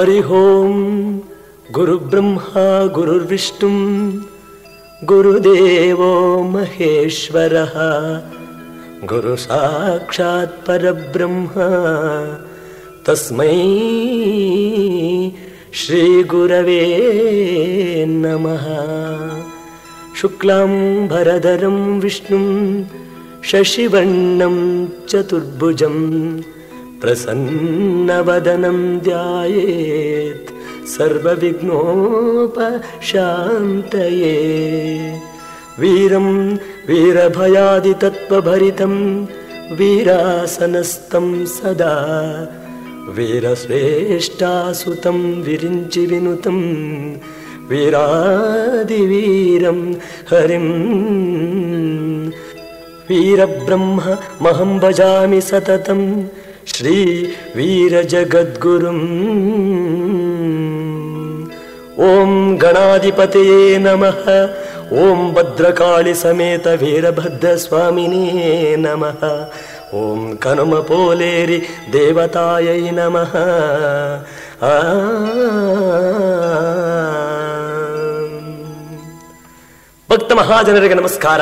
ಹರಿ ಓಂ ಗುರುಬ್ರಹ್ಮ ಗುರುರ್ವಿಷ್ಣು ಗುರುದೇವೋ ಮಹೇಶ್ವರ ಗುರು ಸಾಕ್ಷಾತ್ ಪರಬ್ರಹ್ಮ ತಸ್ಮೈ ಶ್ರೀ ಗುರವೇ ನಮಃ ಶುಕ್ಲಾಂಬರಧರಂ ವಿಷ್ಣುಂ ಶಶಿವರ್ಣಂ ಚತುರ್ಭುಜಂ ಪ್ರಸನ್ನವದನಂ ಧ್ಯಾಯೇತ್ ಸರ್ವವಿಘ್ನೋಪಶಾಂತಯೇ ವೀರಂ ವೀರಭಯಾದಿತತ್ವಭರಿತಂ ವೀರಾಸನಸ್ಥಂ ಸದಾ ವೀರಶ್ರೇಷ್ಠಾಸುತಂ ವಿರಿಂಚಿ ವಿನುತಂ ವೀರಾದಿವೀರಂ ಹರಿಂ ವೀರಬ್ರಹ್ಮ ಮಹಂ ಭಜಾಮಿ ಸತತಂ ಶ್ರೀ ವೀರಜಗದ್ಗುರುಂ ಓಂ ಗಣಾಧಿಪತಿಯೇ ನಮಃ ಓಂ ಭದ್ರಕಾಳಿ ಸಮೇತ ವೀರಭದ್ರ ಸ್ವಾಮಿನೇ ನಮಃ ಓಂ ಕನುಮ ಪೋಲೇರಿ ದೇವತಾಯೈ ನಮಃ ಆ ಭಕ್ತ ಮಹಾಜನರಿಗೆ ನಮಸ್ಕಾರ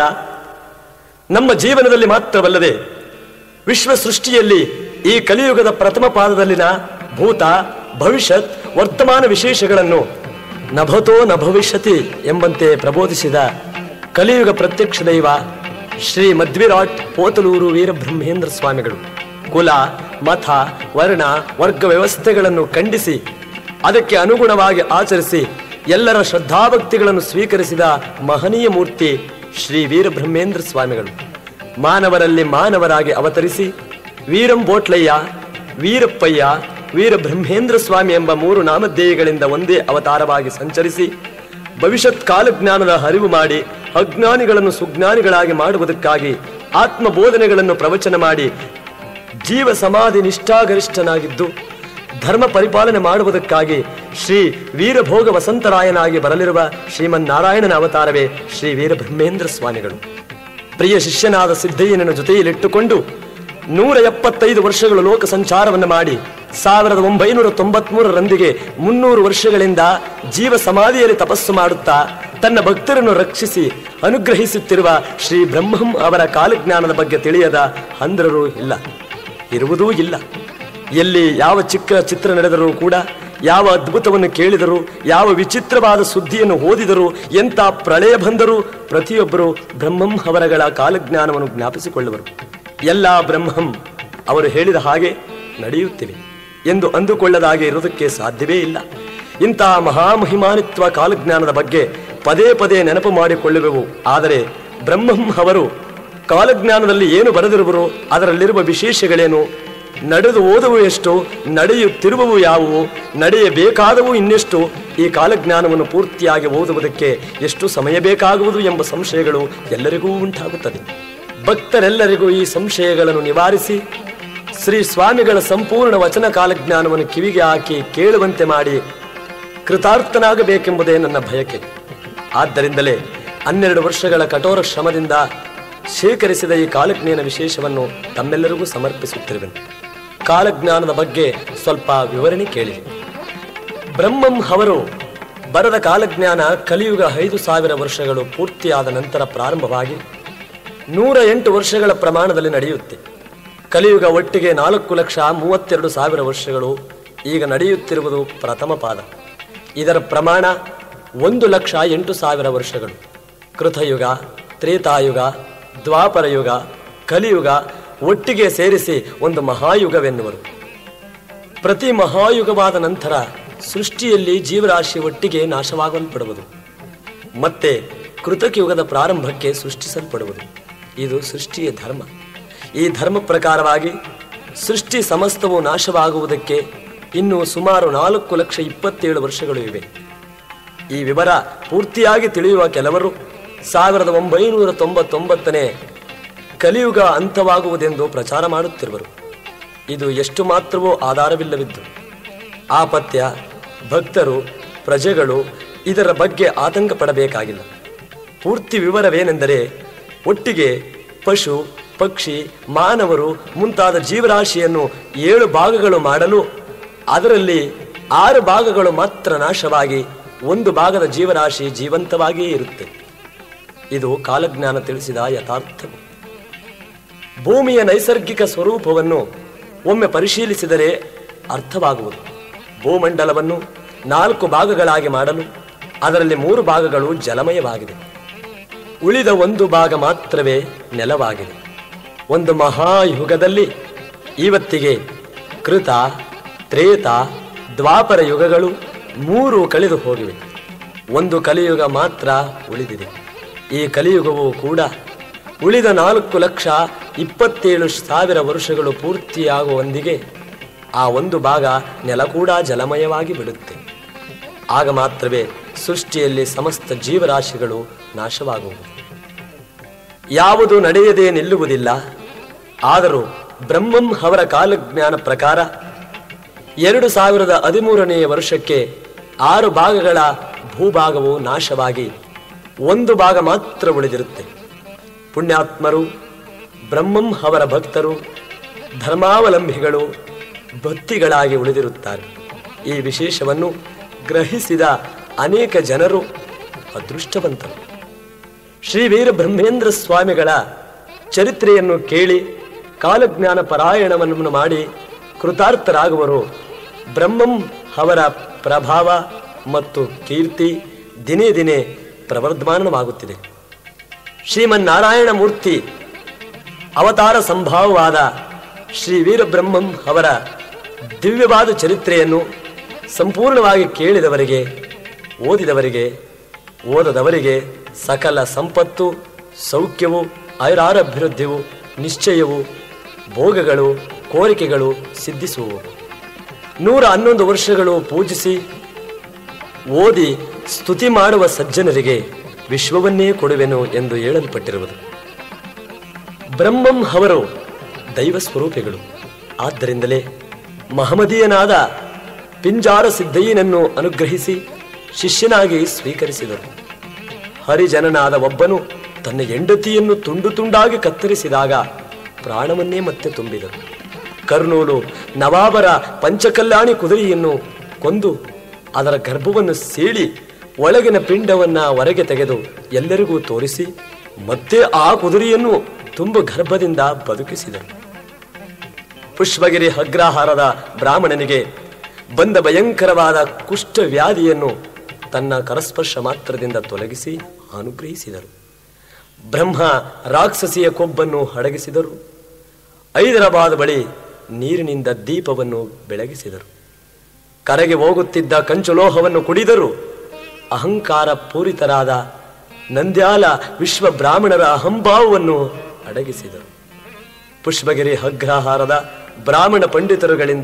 ನಮ್ಮ ಜೀವನದಲ್ಲಿ ಮಾತ್ರವಲ್ಲದೆ ವಿಶ್ವ ಸೃಷ್ಟಿಯಲ್ಲಿ ಈ ಕಲಿಯುಗದ ಪ್ರಥಮ ಪಾದದಲ್ಲಿನ ಭೂತ ಭವಿಷ್ಯತ್ ವರ್ತಮಾನ ವಿಶೇಷಗಳನ್ನು ನಭತೋ ನ ಭವಿಷ್ಯತಿ ಎಂಬಂತೆ ಪ್ರಬೋಧಿಸಿದ ಕಲಿಯುಗ ಪ್ರತ್ಯಕ್ಷ ದೈವ ಶ್ರೀ ಮಧ್ವಿರಾಟ್ ಪೋತಲೂರು ವೀರಬ್ರಹ್ಮೇಂದ್ರ ಸ್ವಾಮಿಗಳು ಕುಲ ಮತ ವರ್ಣ ವರ್ಗ ವ್ಯವಸ್ಥೆಗಳನ್ನು ಖಂಡಿಸಿ ಅದಕ್ಕೆ ಅನುಗುಣವಾಗಿ ಆಚರಿಸಿ ಎಲ್ಲರ ಶ್ರದ್ಧಾಭಕ್ತಿಗಳನ್ನು ಸ್ವೀಕರಿಸಿದ ಮಹನೀಯ ಮೂರ್ತಿ ಶ್ರೀ ವೀರಬ್ರಹ್ಮೇಂದ್ರ ಸ್ವಾಮಿಗಳು ಮಾನವರಲ್ಲಿ ಮಾನವರಾಗಿ ಅವತರಿಸಿ ವೀರಂ ಬೋಟ್ಲಯ್ಯ ವೀರಪ್ಪಯ್ಯ ವೀರಬ್ರಹ್ಮೇಂದ್ರ ಸ್ವಾಮಿ ಎಂಬ ಮೂರು ನಾಮಧೇಯಗಳಿಂದ ಒಂದೇ ಅವತಾರವಾಗಿ ಸಂಚರಿಸಿ ಭವಿಷ್ಯತ್ ಕಾಲಜ್ಞಾನದ ಅರಿವು ಮಾಡಿ ಅಜ್ಞಾನಿಗಳನ್ನು ಸುಜ್ಞಾನಿಗಳಾಗಿ ಮಾಡುವುದಕ್ಕಾಗಿ ಆತ್ಮ ಬೋಧನೆಗಳನ್ನು ಪ್ರವಚನ ಮಾಡಿ ಜೀವ ಸಮಾಧಿ ನಿಷ್ಠಾಗರಿಷ್ಠನಾಗಿದ್ದು ಧರ್ಮ ಪರಿಪಾಲನೆ ಮಾಡುವುದಕ್ಕಾಗಿ ಶ್ರೀ ವೀರಭೋಗ ವಸಂತರಾಯನಾಗಿ ಬರಲಿರುವ ಶ್ರೀಮನ್ನಾರಾಯಣನ ಅವತಾರವೇ ಶ್ರೀ ವೀರಬ್ರಹ್ಮೇಂದ್ರ ಸ್ವಾಮಿಗಳು ಪ್ರಿಯ ಶಿಷ್ಯನಾದ ಸಿದ್ದಯ್ಯನನ್ನು ಜೊತೆಯಲ್ಲಿಟ್ಟುಕೊಂಡು ನೂರ ಎಪ್ಪತ್ತೈದು ವರ್ಷಗಳು ಲೋಕ ಸಂಚಾರವನ್ನು ಮಾಡಿ ಸಾವಿರದ ಒಂಬೈನೂರ ತೊಂಬತ್ಮೂರರಂದಿಗೆ ಮುನ್ನೂರು ವರ್ಷಗಳಿಂದ ಜೀವ ಸಮಾಧಿಯಲ್ಲಿ ತಪಸ್ಸು ಮಾಡುತ್ತಾ ತನ್ನ ಭಕ್ತರನ್ನು ರಕ್ಷಿಸಿ ಅನುಗ್ರಹಿಸುತ್ತಿರುವ ಶ್ರೀ ಬ್ರಹ್ಮಂ ಅವರ ಕಾಲಜ್ಞಾನದ ಬಗ್ಗೆ ತಿಳಿಯದ ಅಂಧರರೂ ಇಲ್ಲ ಇರುವುದೂ ಇಲ್ಲ ಎಲ್ಲಿ ಯಾವ ಚಿಕ್ಕ ಚಿತ್ರ ನಡೆದರೂ ಕೂಡ ಯಾವ ಅದ್ಭುತವನ್ನು ಕೇಳಿದರು ಯಾವ ವಿಚಿತ್ರವಾದ ಸುದ್ದಿಯನ್ನು ಓದಿದರು ಎಂಥ ಪ್ರಳಯ ಬಂದರೂ ಪ್ರತಿಯೊಬ್ಬರು ಬ್ರಹ್ಮಂ ಅವರಗಳ ಕಾಲಜ್ಞಾನವನ್ನು ಜ್ಞಾಪಿಸಿಕೊಳ್ಳುವರು ಎಲ್ಲ ಬ್ರಹ್ಮಂ ಅವರು ಹೇಳಿದ ಹಾಗೆ ನಡೆಯುತ್ತಿವೆ ಎಂದು ಅಂದುಕೊಳ್ಳದಾಗೆ ಇರುವುದಕ್ಕೆ ಸಾಧ್ಯವೇ ಇಲ್ಲ ಇಂತಹ ಮಹಾಮಹಿಮಾನಿತ್ವ ಕಾಲಜ್ಞಾನದ ಬಗ್ಗೆ ಪದೇ ಪದೇ ನೆನಪು ಮಾಡಿಕೊಳ್ಳುವೆವು ಆದರೆ ಬ್ರಹ್ಮಂ ಅವರು ಕಾಲಜ್ಞಾನದಲ್ಲಿ ಏನು ಬರೆದಿರುವರು ಅದರಲ್ಲಿರುವ ವಿಶೇಷಗಳೇನು ನಡೆದು ಓದುವು ಎಷ್ಟು ನಡೆಯುತ್ತಿರುವವು ಯಾವುವು ನಡೆಯಬೇಕಾದವು ಇನ್ನೆಷ್ಟು ಈ ಕಾಲಜ್ಞಾನವನ್ನು ಪೂರ್ತಿಯಾಗಿ ಓದುವುದಕ್ಕೆ ಎಷ್ಟು ಸಮಯ ಬೇಕಾಗುವುದು ಎಂಬ ಸಂಶಯಗಳು ಎಲ್ಲರಿಗೂ ಉಂಟಾಗುತ್ತದೆ ಭಕ್ತರೆಲ್ಲರಿಗೂ ಈ ಸಂಶಯಗಳನ್ನು ನಿವಾರಿಸಿ ಶ್ರೀ ಸ್ವಾಮಿಗಳ ಸಂಪೂರ್ಣ ವಚನ ಕಾಲಜ್ಞಾನವನ್ನು ಕಿವಿಗೆ ಹಾಕಿ ಕೇಳುವಂತೆ ಮಾಡಿ ಕೃತಾರ್ಥನಾಗಬೇಕೆಂಬುದೇ ನನ್ನ ಬಯಕೆ ಆದ್ದರಿಂದಲೇ ಹನ್ನೆರಡು ವರ್ಷಗಳ ಕಠೋರ ಶ್ರಮದಿಂದ ಶೇಖರಿಸಿದ ಈ ಕಾಲಜ್ಞಾನ ವಿಶೇಷವನ್ನು ತಮ್ಮೆಲ್ಲರಿಗೂ ಸಮರ್ಪಿಸುತ್ತಿರುವೆನು ಕಾಲಜ್ಞಾನದ ಬಗ್ಗೆ ಸ್ವಲ್ಪ ವಿವರಣೆ ಕೇಳಿ ಬ್ರಹ್ಮಂ ಅವರು ಬರದ ಕಾಲಜ್ಞಾನ ಕಲಿಯುಗ ಐದು ಸಾವಿರ ವರ್ಷಗಳು ಪೂರ್ತಿಯಾದ ನಂತರ ಪ್ರಾರಂಭವಾಗಿ ನೂರ ಎಂಟು ವರ್ಷಗಳ ಪ್ರಮಾಣದಲ್ಲಿ ನಡೆಯುತ್ತೆ ಕಲಿಯುಗ ಒಟ್ಟಿಗೆ ನಾಲ್ಕು ಲಕ್ಷ ಮೂವತ್ತೆರಡು ಸಾವಿರ ವರ್ಷಗಳು ಈಗ ನಡೆಯುತ್ತಿರುವುದು ಪ್ರಥಮ ಪಾದ ಇದರ ಪ್ರಮಾಣ ಒಂದು ಲಕ್ಷ ಎಂಟು ಸಾವಿರ ವರ್ಷಗಳು ಕೃತಯುಗ ತ್ರೇತಾಯುಗ ದ್ವಾಪರ ಯುಗ ಕಲಿಯುಗ ಒಟ್ಟಿಗೆ ಸೇರಿಸಿ ಒಂದು ಮಹಾಯುಗವೆನ್ನುವರು ಪ್ರತಿ ಮಹಾಯುಗವಾದ ನಂತರ ಸೃಷ್ಟಿಯಲ್ಲಿ ಜೀವರಾಶಿ ಒಟ್ಟಿಗೆ ನಾಶವಾಗಲ್ಪಡುವುದು ಮತ್ತೆ ಕೃತಕಯುಗದ ಪ್ರಾರಂಭಕ್ಕೆ ಸೃಷ್ಟಿಸಲ್ಪಡುವುದು ಇದು ಸೃಷ್ಟಿಯ ಧರ್ಮ ಈ ಧರ್ಮ ಪ್ರಕಾರವಾಗಿ ಸೃಷ್ಟಿ ಸಮಸ್ತವು ನಾಶವಾಗುವುದಕ್ಕೆ ಇನ್ನು ಸುಮಾರು ನಾಲ್ಕು ಲಕ್ಷ ಇಪ್ಪತ್ತೇಳು ವರ್ಷಗಳು ಇವೆ ಈ ವಿವರ ಪೂರ್ತಿಯಾಗಿ ತಿಳಿಯುವ ಕೆಲವರು ಸಾವಿರದ ಒಂಬೈನೂರ ತೊಂಬತ್ತೊಂಬತ್ತನೇ ಕಲಿಯುಗ ಅಂತ್ಯವಾಗುವುದೆಂದು ಪ್ರಚಾರ ಮಾಡುತ್ತಿರುವರು ಇದು ಎಷ್ಟು ಮಾತ್ರವೂ ಆಧಾರವಿಲ್ಲವಿದ್ದು ಆಪತ್ಯ ಭಕ್ತರು ಪ್ರಜೆಗಳು ಇದರ ಬಗ್ಗೆ ಆತಂಕ ಪಡಬೇಕಾಗಿಲ್ಲ ಪೂರ್ತಿ ವಿವರವೇನೆಂದರೆ ಒಟ್ಟಿಗೆ ಪಶು ಪಕ್ಷಿ ಮಾನವರು ಮುಂತಾದ ಜೀವರಾಶಿಯನ್ನು ಏಳು ಭಾಗಗಳು ಮಾಡಲು ಅದರಲ್ಲಿ ಆರು ಭಾಗಗಳು ಮಾತ್ರ ನಾಶವಾಗಿ ಒಂದು ಭಾಗದ ಜೀವರಾಶಿ ಜೀವಂತವಾಗಿಯೇ ಇರುತ್ತೆ ಇದು ಕಾಲಜ್ಞಾನ ತಿಳಿಸಿದ ಯಥಾರ್ಥವು ಭೂಮಿಯ ನೈಸರ್ಗಿಕ ಸ್ವರೂಪವನ್ನು ಒಮ್ಮೆ ಪರಿಶೀಲಿಸಿದರೆ ಅರ್ಥವಾಗುವುದು ಭೂಮಂಡಲವನ್ನು ನಾಲ್ಕು ಭಾಗಗಳಾಗಿ ಮಾಡಲು ಅದರಲ್ಲಿ ಮೂರು ಭಾಗಗಳು ಜಲಮಯವಾಗಿದೆ ಉಳಿದ ಒಂದು ಭಾಗ ಮಾತ್ರವೇ ನೆಲವಾಗಿದೆ ಒಂದು ಮಹಾಯುಗದಲ್ಲಿ ಇವತ್ತಿಗೆ ಕೃತ ತ್ರೇತ ದ್ವಾಪರ ಯುಗಗಳು ಮೂರು ಕಳೆದು ಹೋಗಿವೆ ಒಂದು ಕಲಿಯುಗ ಮಾತ್ರ ಉಳಿದಿದೆ ಈ ಕಲಿಯುಗವು ಕೂಡ ಉಳಿದ ನಾಲ್ಕು ಲಕ್ಷ ಇಪ್ಪತ್ತೇಳು ಸಾವಿರ ವರ್ಷಗಳು ಪೂರ್ತಿಯಾಗುವೊಂದಿಗೆ ಆ ಒಂದು ಭಾಗ ನೆಲ ಕೂಡ ಜಲಮಯವಾಗಿ ಬಿಡುತ್ತೆ ಆಗ ಮಾತ್ರವೇ ಸೃಷ್ಟಿಯಲ್ಲಿ ಸಮಸ್ತ ಜೀವರಾಶಿಗಳು ನಾಶವಾಗುವುದು ಯಾವುದು ನಡೆಯದೆ ನಿಲ್ಲುವುದಿಲ್ಲ ಆದರೂ ಬ್ರಹ್ಮಂ ಅವರ ಕಾಲಜ್ಞಾನ ಪ್ರಕಾರ ಎರಡು ಸಾವಿರದ ಹದಿಮೂರನೆಯ ವರ್ಷಕ್ಕೆ ಆರು ಭಾಗಗಳ ಭೂಭಾಗವು ನಾಶವಾಗಿ ಒಂದು ಭಾಗ ಮಾತ್ರ ಉಳಿದಿರುತ್ತೆ ಪುಣ್ಯಾತ್ಮರು ಬ್ರಹ್ಮಂ ಅವರ ಭಕ್ತರು ಧರ್ಮಾವಲಂಬಿಗಳು ಭಕ್ತಿಗಳಾಗಿ ಉಳಿದಿರುತ್ತಾರೆ ಈ ವಿಶೇಷವನ್ನು ಗ್ರಹಿಸಿದ ಅನೇಕ ಜನರು ಅದೃಷ್ಟವಂತರು ಶ್ರೀ ವೀರ ಬ್ರಹ್ಮೇಂದ್ರ ಸ್ವಾಮಿಗಳ ಚರಿತ್ರೆಯನ್ನು ಕೇಳಿ ಕಾಲಜ್ಞಾನ ಪರಾಯಣವನ್ನು ಮಾಡಿ ಕೃತಾರ್ಥರಾಗುವರು ಬ್ರಹ್ಮಂ ಅವರ ಪ್ರಭಾವ ಮತ್ತು ಕೀರ್ತಿ ದಿನೇ ದಿನೇ ಪ್ರವರ್ಧಮಾನವಾಗುತ್ತಿದೆ ಶ್ರೀಮನ್ನಾರಾಯಣ ಮೂರ್ತಿ ಅವತಾರ ಸಂಭಾವವಾದ ಶ್ರೀ ವೀರಬ್ರಹ್ಮಂ ಅವರ ದಿವ್ಯವಾದ ಚರಿತ್ರೆಯನ್ನು ಸಂಪೂರ್ಣವಾಗಿ ಕೇಳಿದವರಿಗೆ ಓದಿದವರಿಗೆ ಓದದವರಿಗೆ ಸಕಲ ಸಂಪತ್ತು ಸೌಖ್ಯವು ಐರಾರಭಿವೃದ್ಧಿಯು ನಿಶ್ಚಯವು ಭೋಗಗಳು ಕೋರಿಕೆಗಳು ಸಿದ್ಧಿಸುವು ನೂರ ಹನ್ನೊಂದು ವರ್ಷಗಳು ಪೂಜಿಸಿ ಓದಿ ಸ್ತುತಿ ಮಾಡುವ ಸಜ್ಜನರಿಗೆ ವಿಶ್ವವನ್ನೇ ಕೊಡುವೆನು ಎಂದು ಹೇಳಲ್ಪಟ್ಟಿರುವುದು ಬ್ರಹ್ಮಂ ಅವರು ದೈವ ಸ್ವರೂಪಿಗಳು ಆದ್ದರಿಂದಲೇ ಮಹಮದೀಯನಾದ ಪಿಂಜಾರ ಸಿದ್ದಯ್ಯನನ್ನು ಅನುಗ್ರಹಿಸಿ ಶಿಷ್ಯನಾಗಿ ಸ್ವೀಕರಿಸಿದರು ಹರಿಜನನಾದ ಒಬ್ಬನು ತನ್ನ ಹೆಂಡತಿಯನ್ನು ತುಂಡು ತುಂಡಾಗಿ ಕತ್ತರಿಸಿದಾಗ ಪ್ರಾಣವನ್ನೇ ಮತ್ತೆ ತುಂಬಿದರು ಕರ್ನೂಲು ನವಾಬರ ಪಂಚಕಲ್ಯಾಣಿ ಕುದುರೆಯನ್ನು ಕೊಂದು ಅದರ ಗರ್ಭವನ್ನು ಸೀಳಿ ಒಳಗಿನ ಪಿಂಡವನ್ನ ಹೊರಗೆ ತೆಗೆದು ಎಲ್ಲರಿಗೂ ತೋರಿಸಿ ಮತ್ತೆ ಆ ಕುದುರೆಯನ್ನು ತುಂಬು ಗರ್ಭದಿಂದ ಬದುಕಿಸಿದರು ಪುಷ್ಪಗಿರಿ ಅಗ್ರಹಾರದ ಬ್ರಾಹ್ಮಣನಿಗೆ ಬಂದ ಭಯಂಕರವಾದ ಕುಷ್ಠ ವ್ಯಾಧಿಯನ್ನು ತನ್ನ ಕರಸ್ಪರ್ಶ ಮಾತ್ರದಿಂದ ತೊಲಗಿಸಿ ಅನುಗ್ರಹಿಸಿದರು ಬ್ರಹ್ಮ ರಾಕ್ಷಸಿಯ ಕೊಬ್ಬನ್ನು ಅಡಗಿಸಿದರು ಹೈದರಾಬಾದ್ ಬಳಿ ನೀರಿನಿಂದ ದೀಪವನ್ನು ಬೆಳಗಿಸಿದರು ಕರೆಗೆ ಹೋಗುತ್ತಿದ್ದ ಕಂಚುಲೋಹವನ್ನು ಕುಡಿದರು ಅಹಂಕಾರ ಪೂರಿತರಾದ ನಂದ್ಯಾಲ ವಿಶ್ವ ಬ್ರಾಹ್ಮಣರ ಅಹಂಭಾವವನ್ನು ಅಡಗಿಸಿದರು ಪುಷ್ಪಗಿರಿ ಅಗ್ರಹಾರದ ಬ್ರಾಹ್ಮಣ ಪಂಡಿತರುಗಳಿಂದ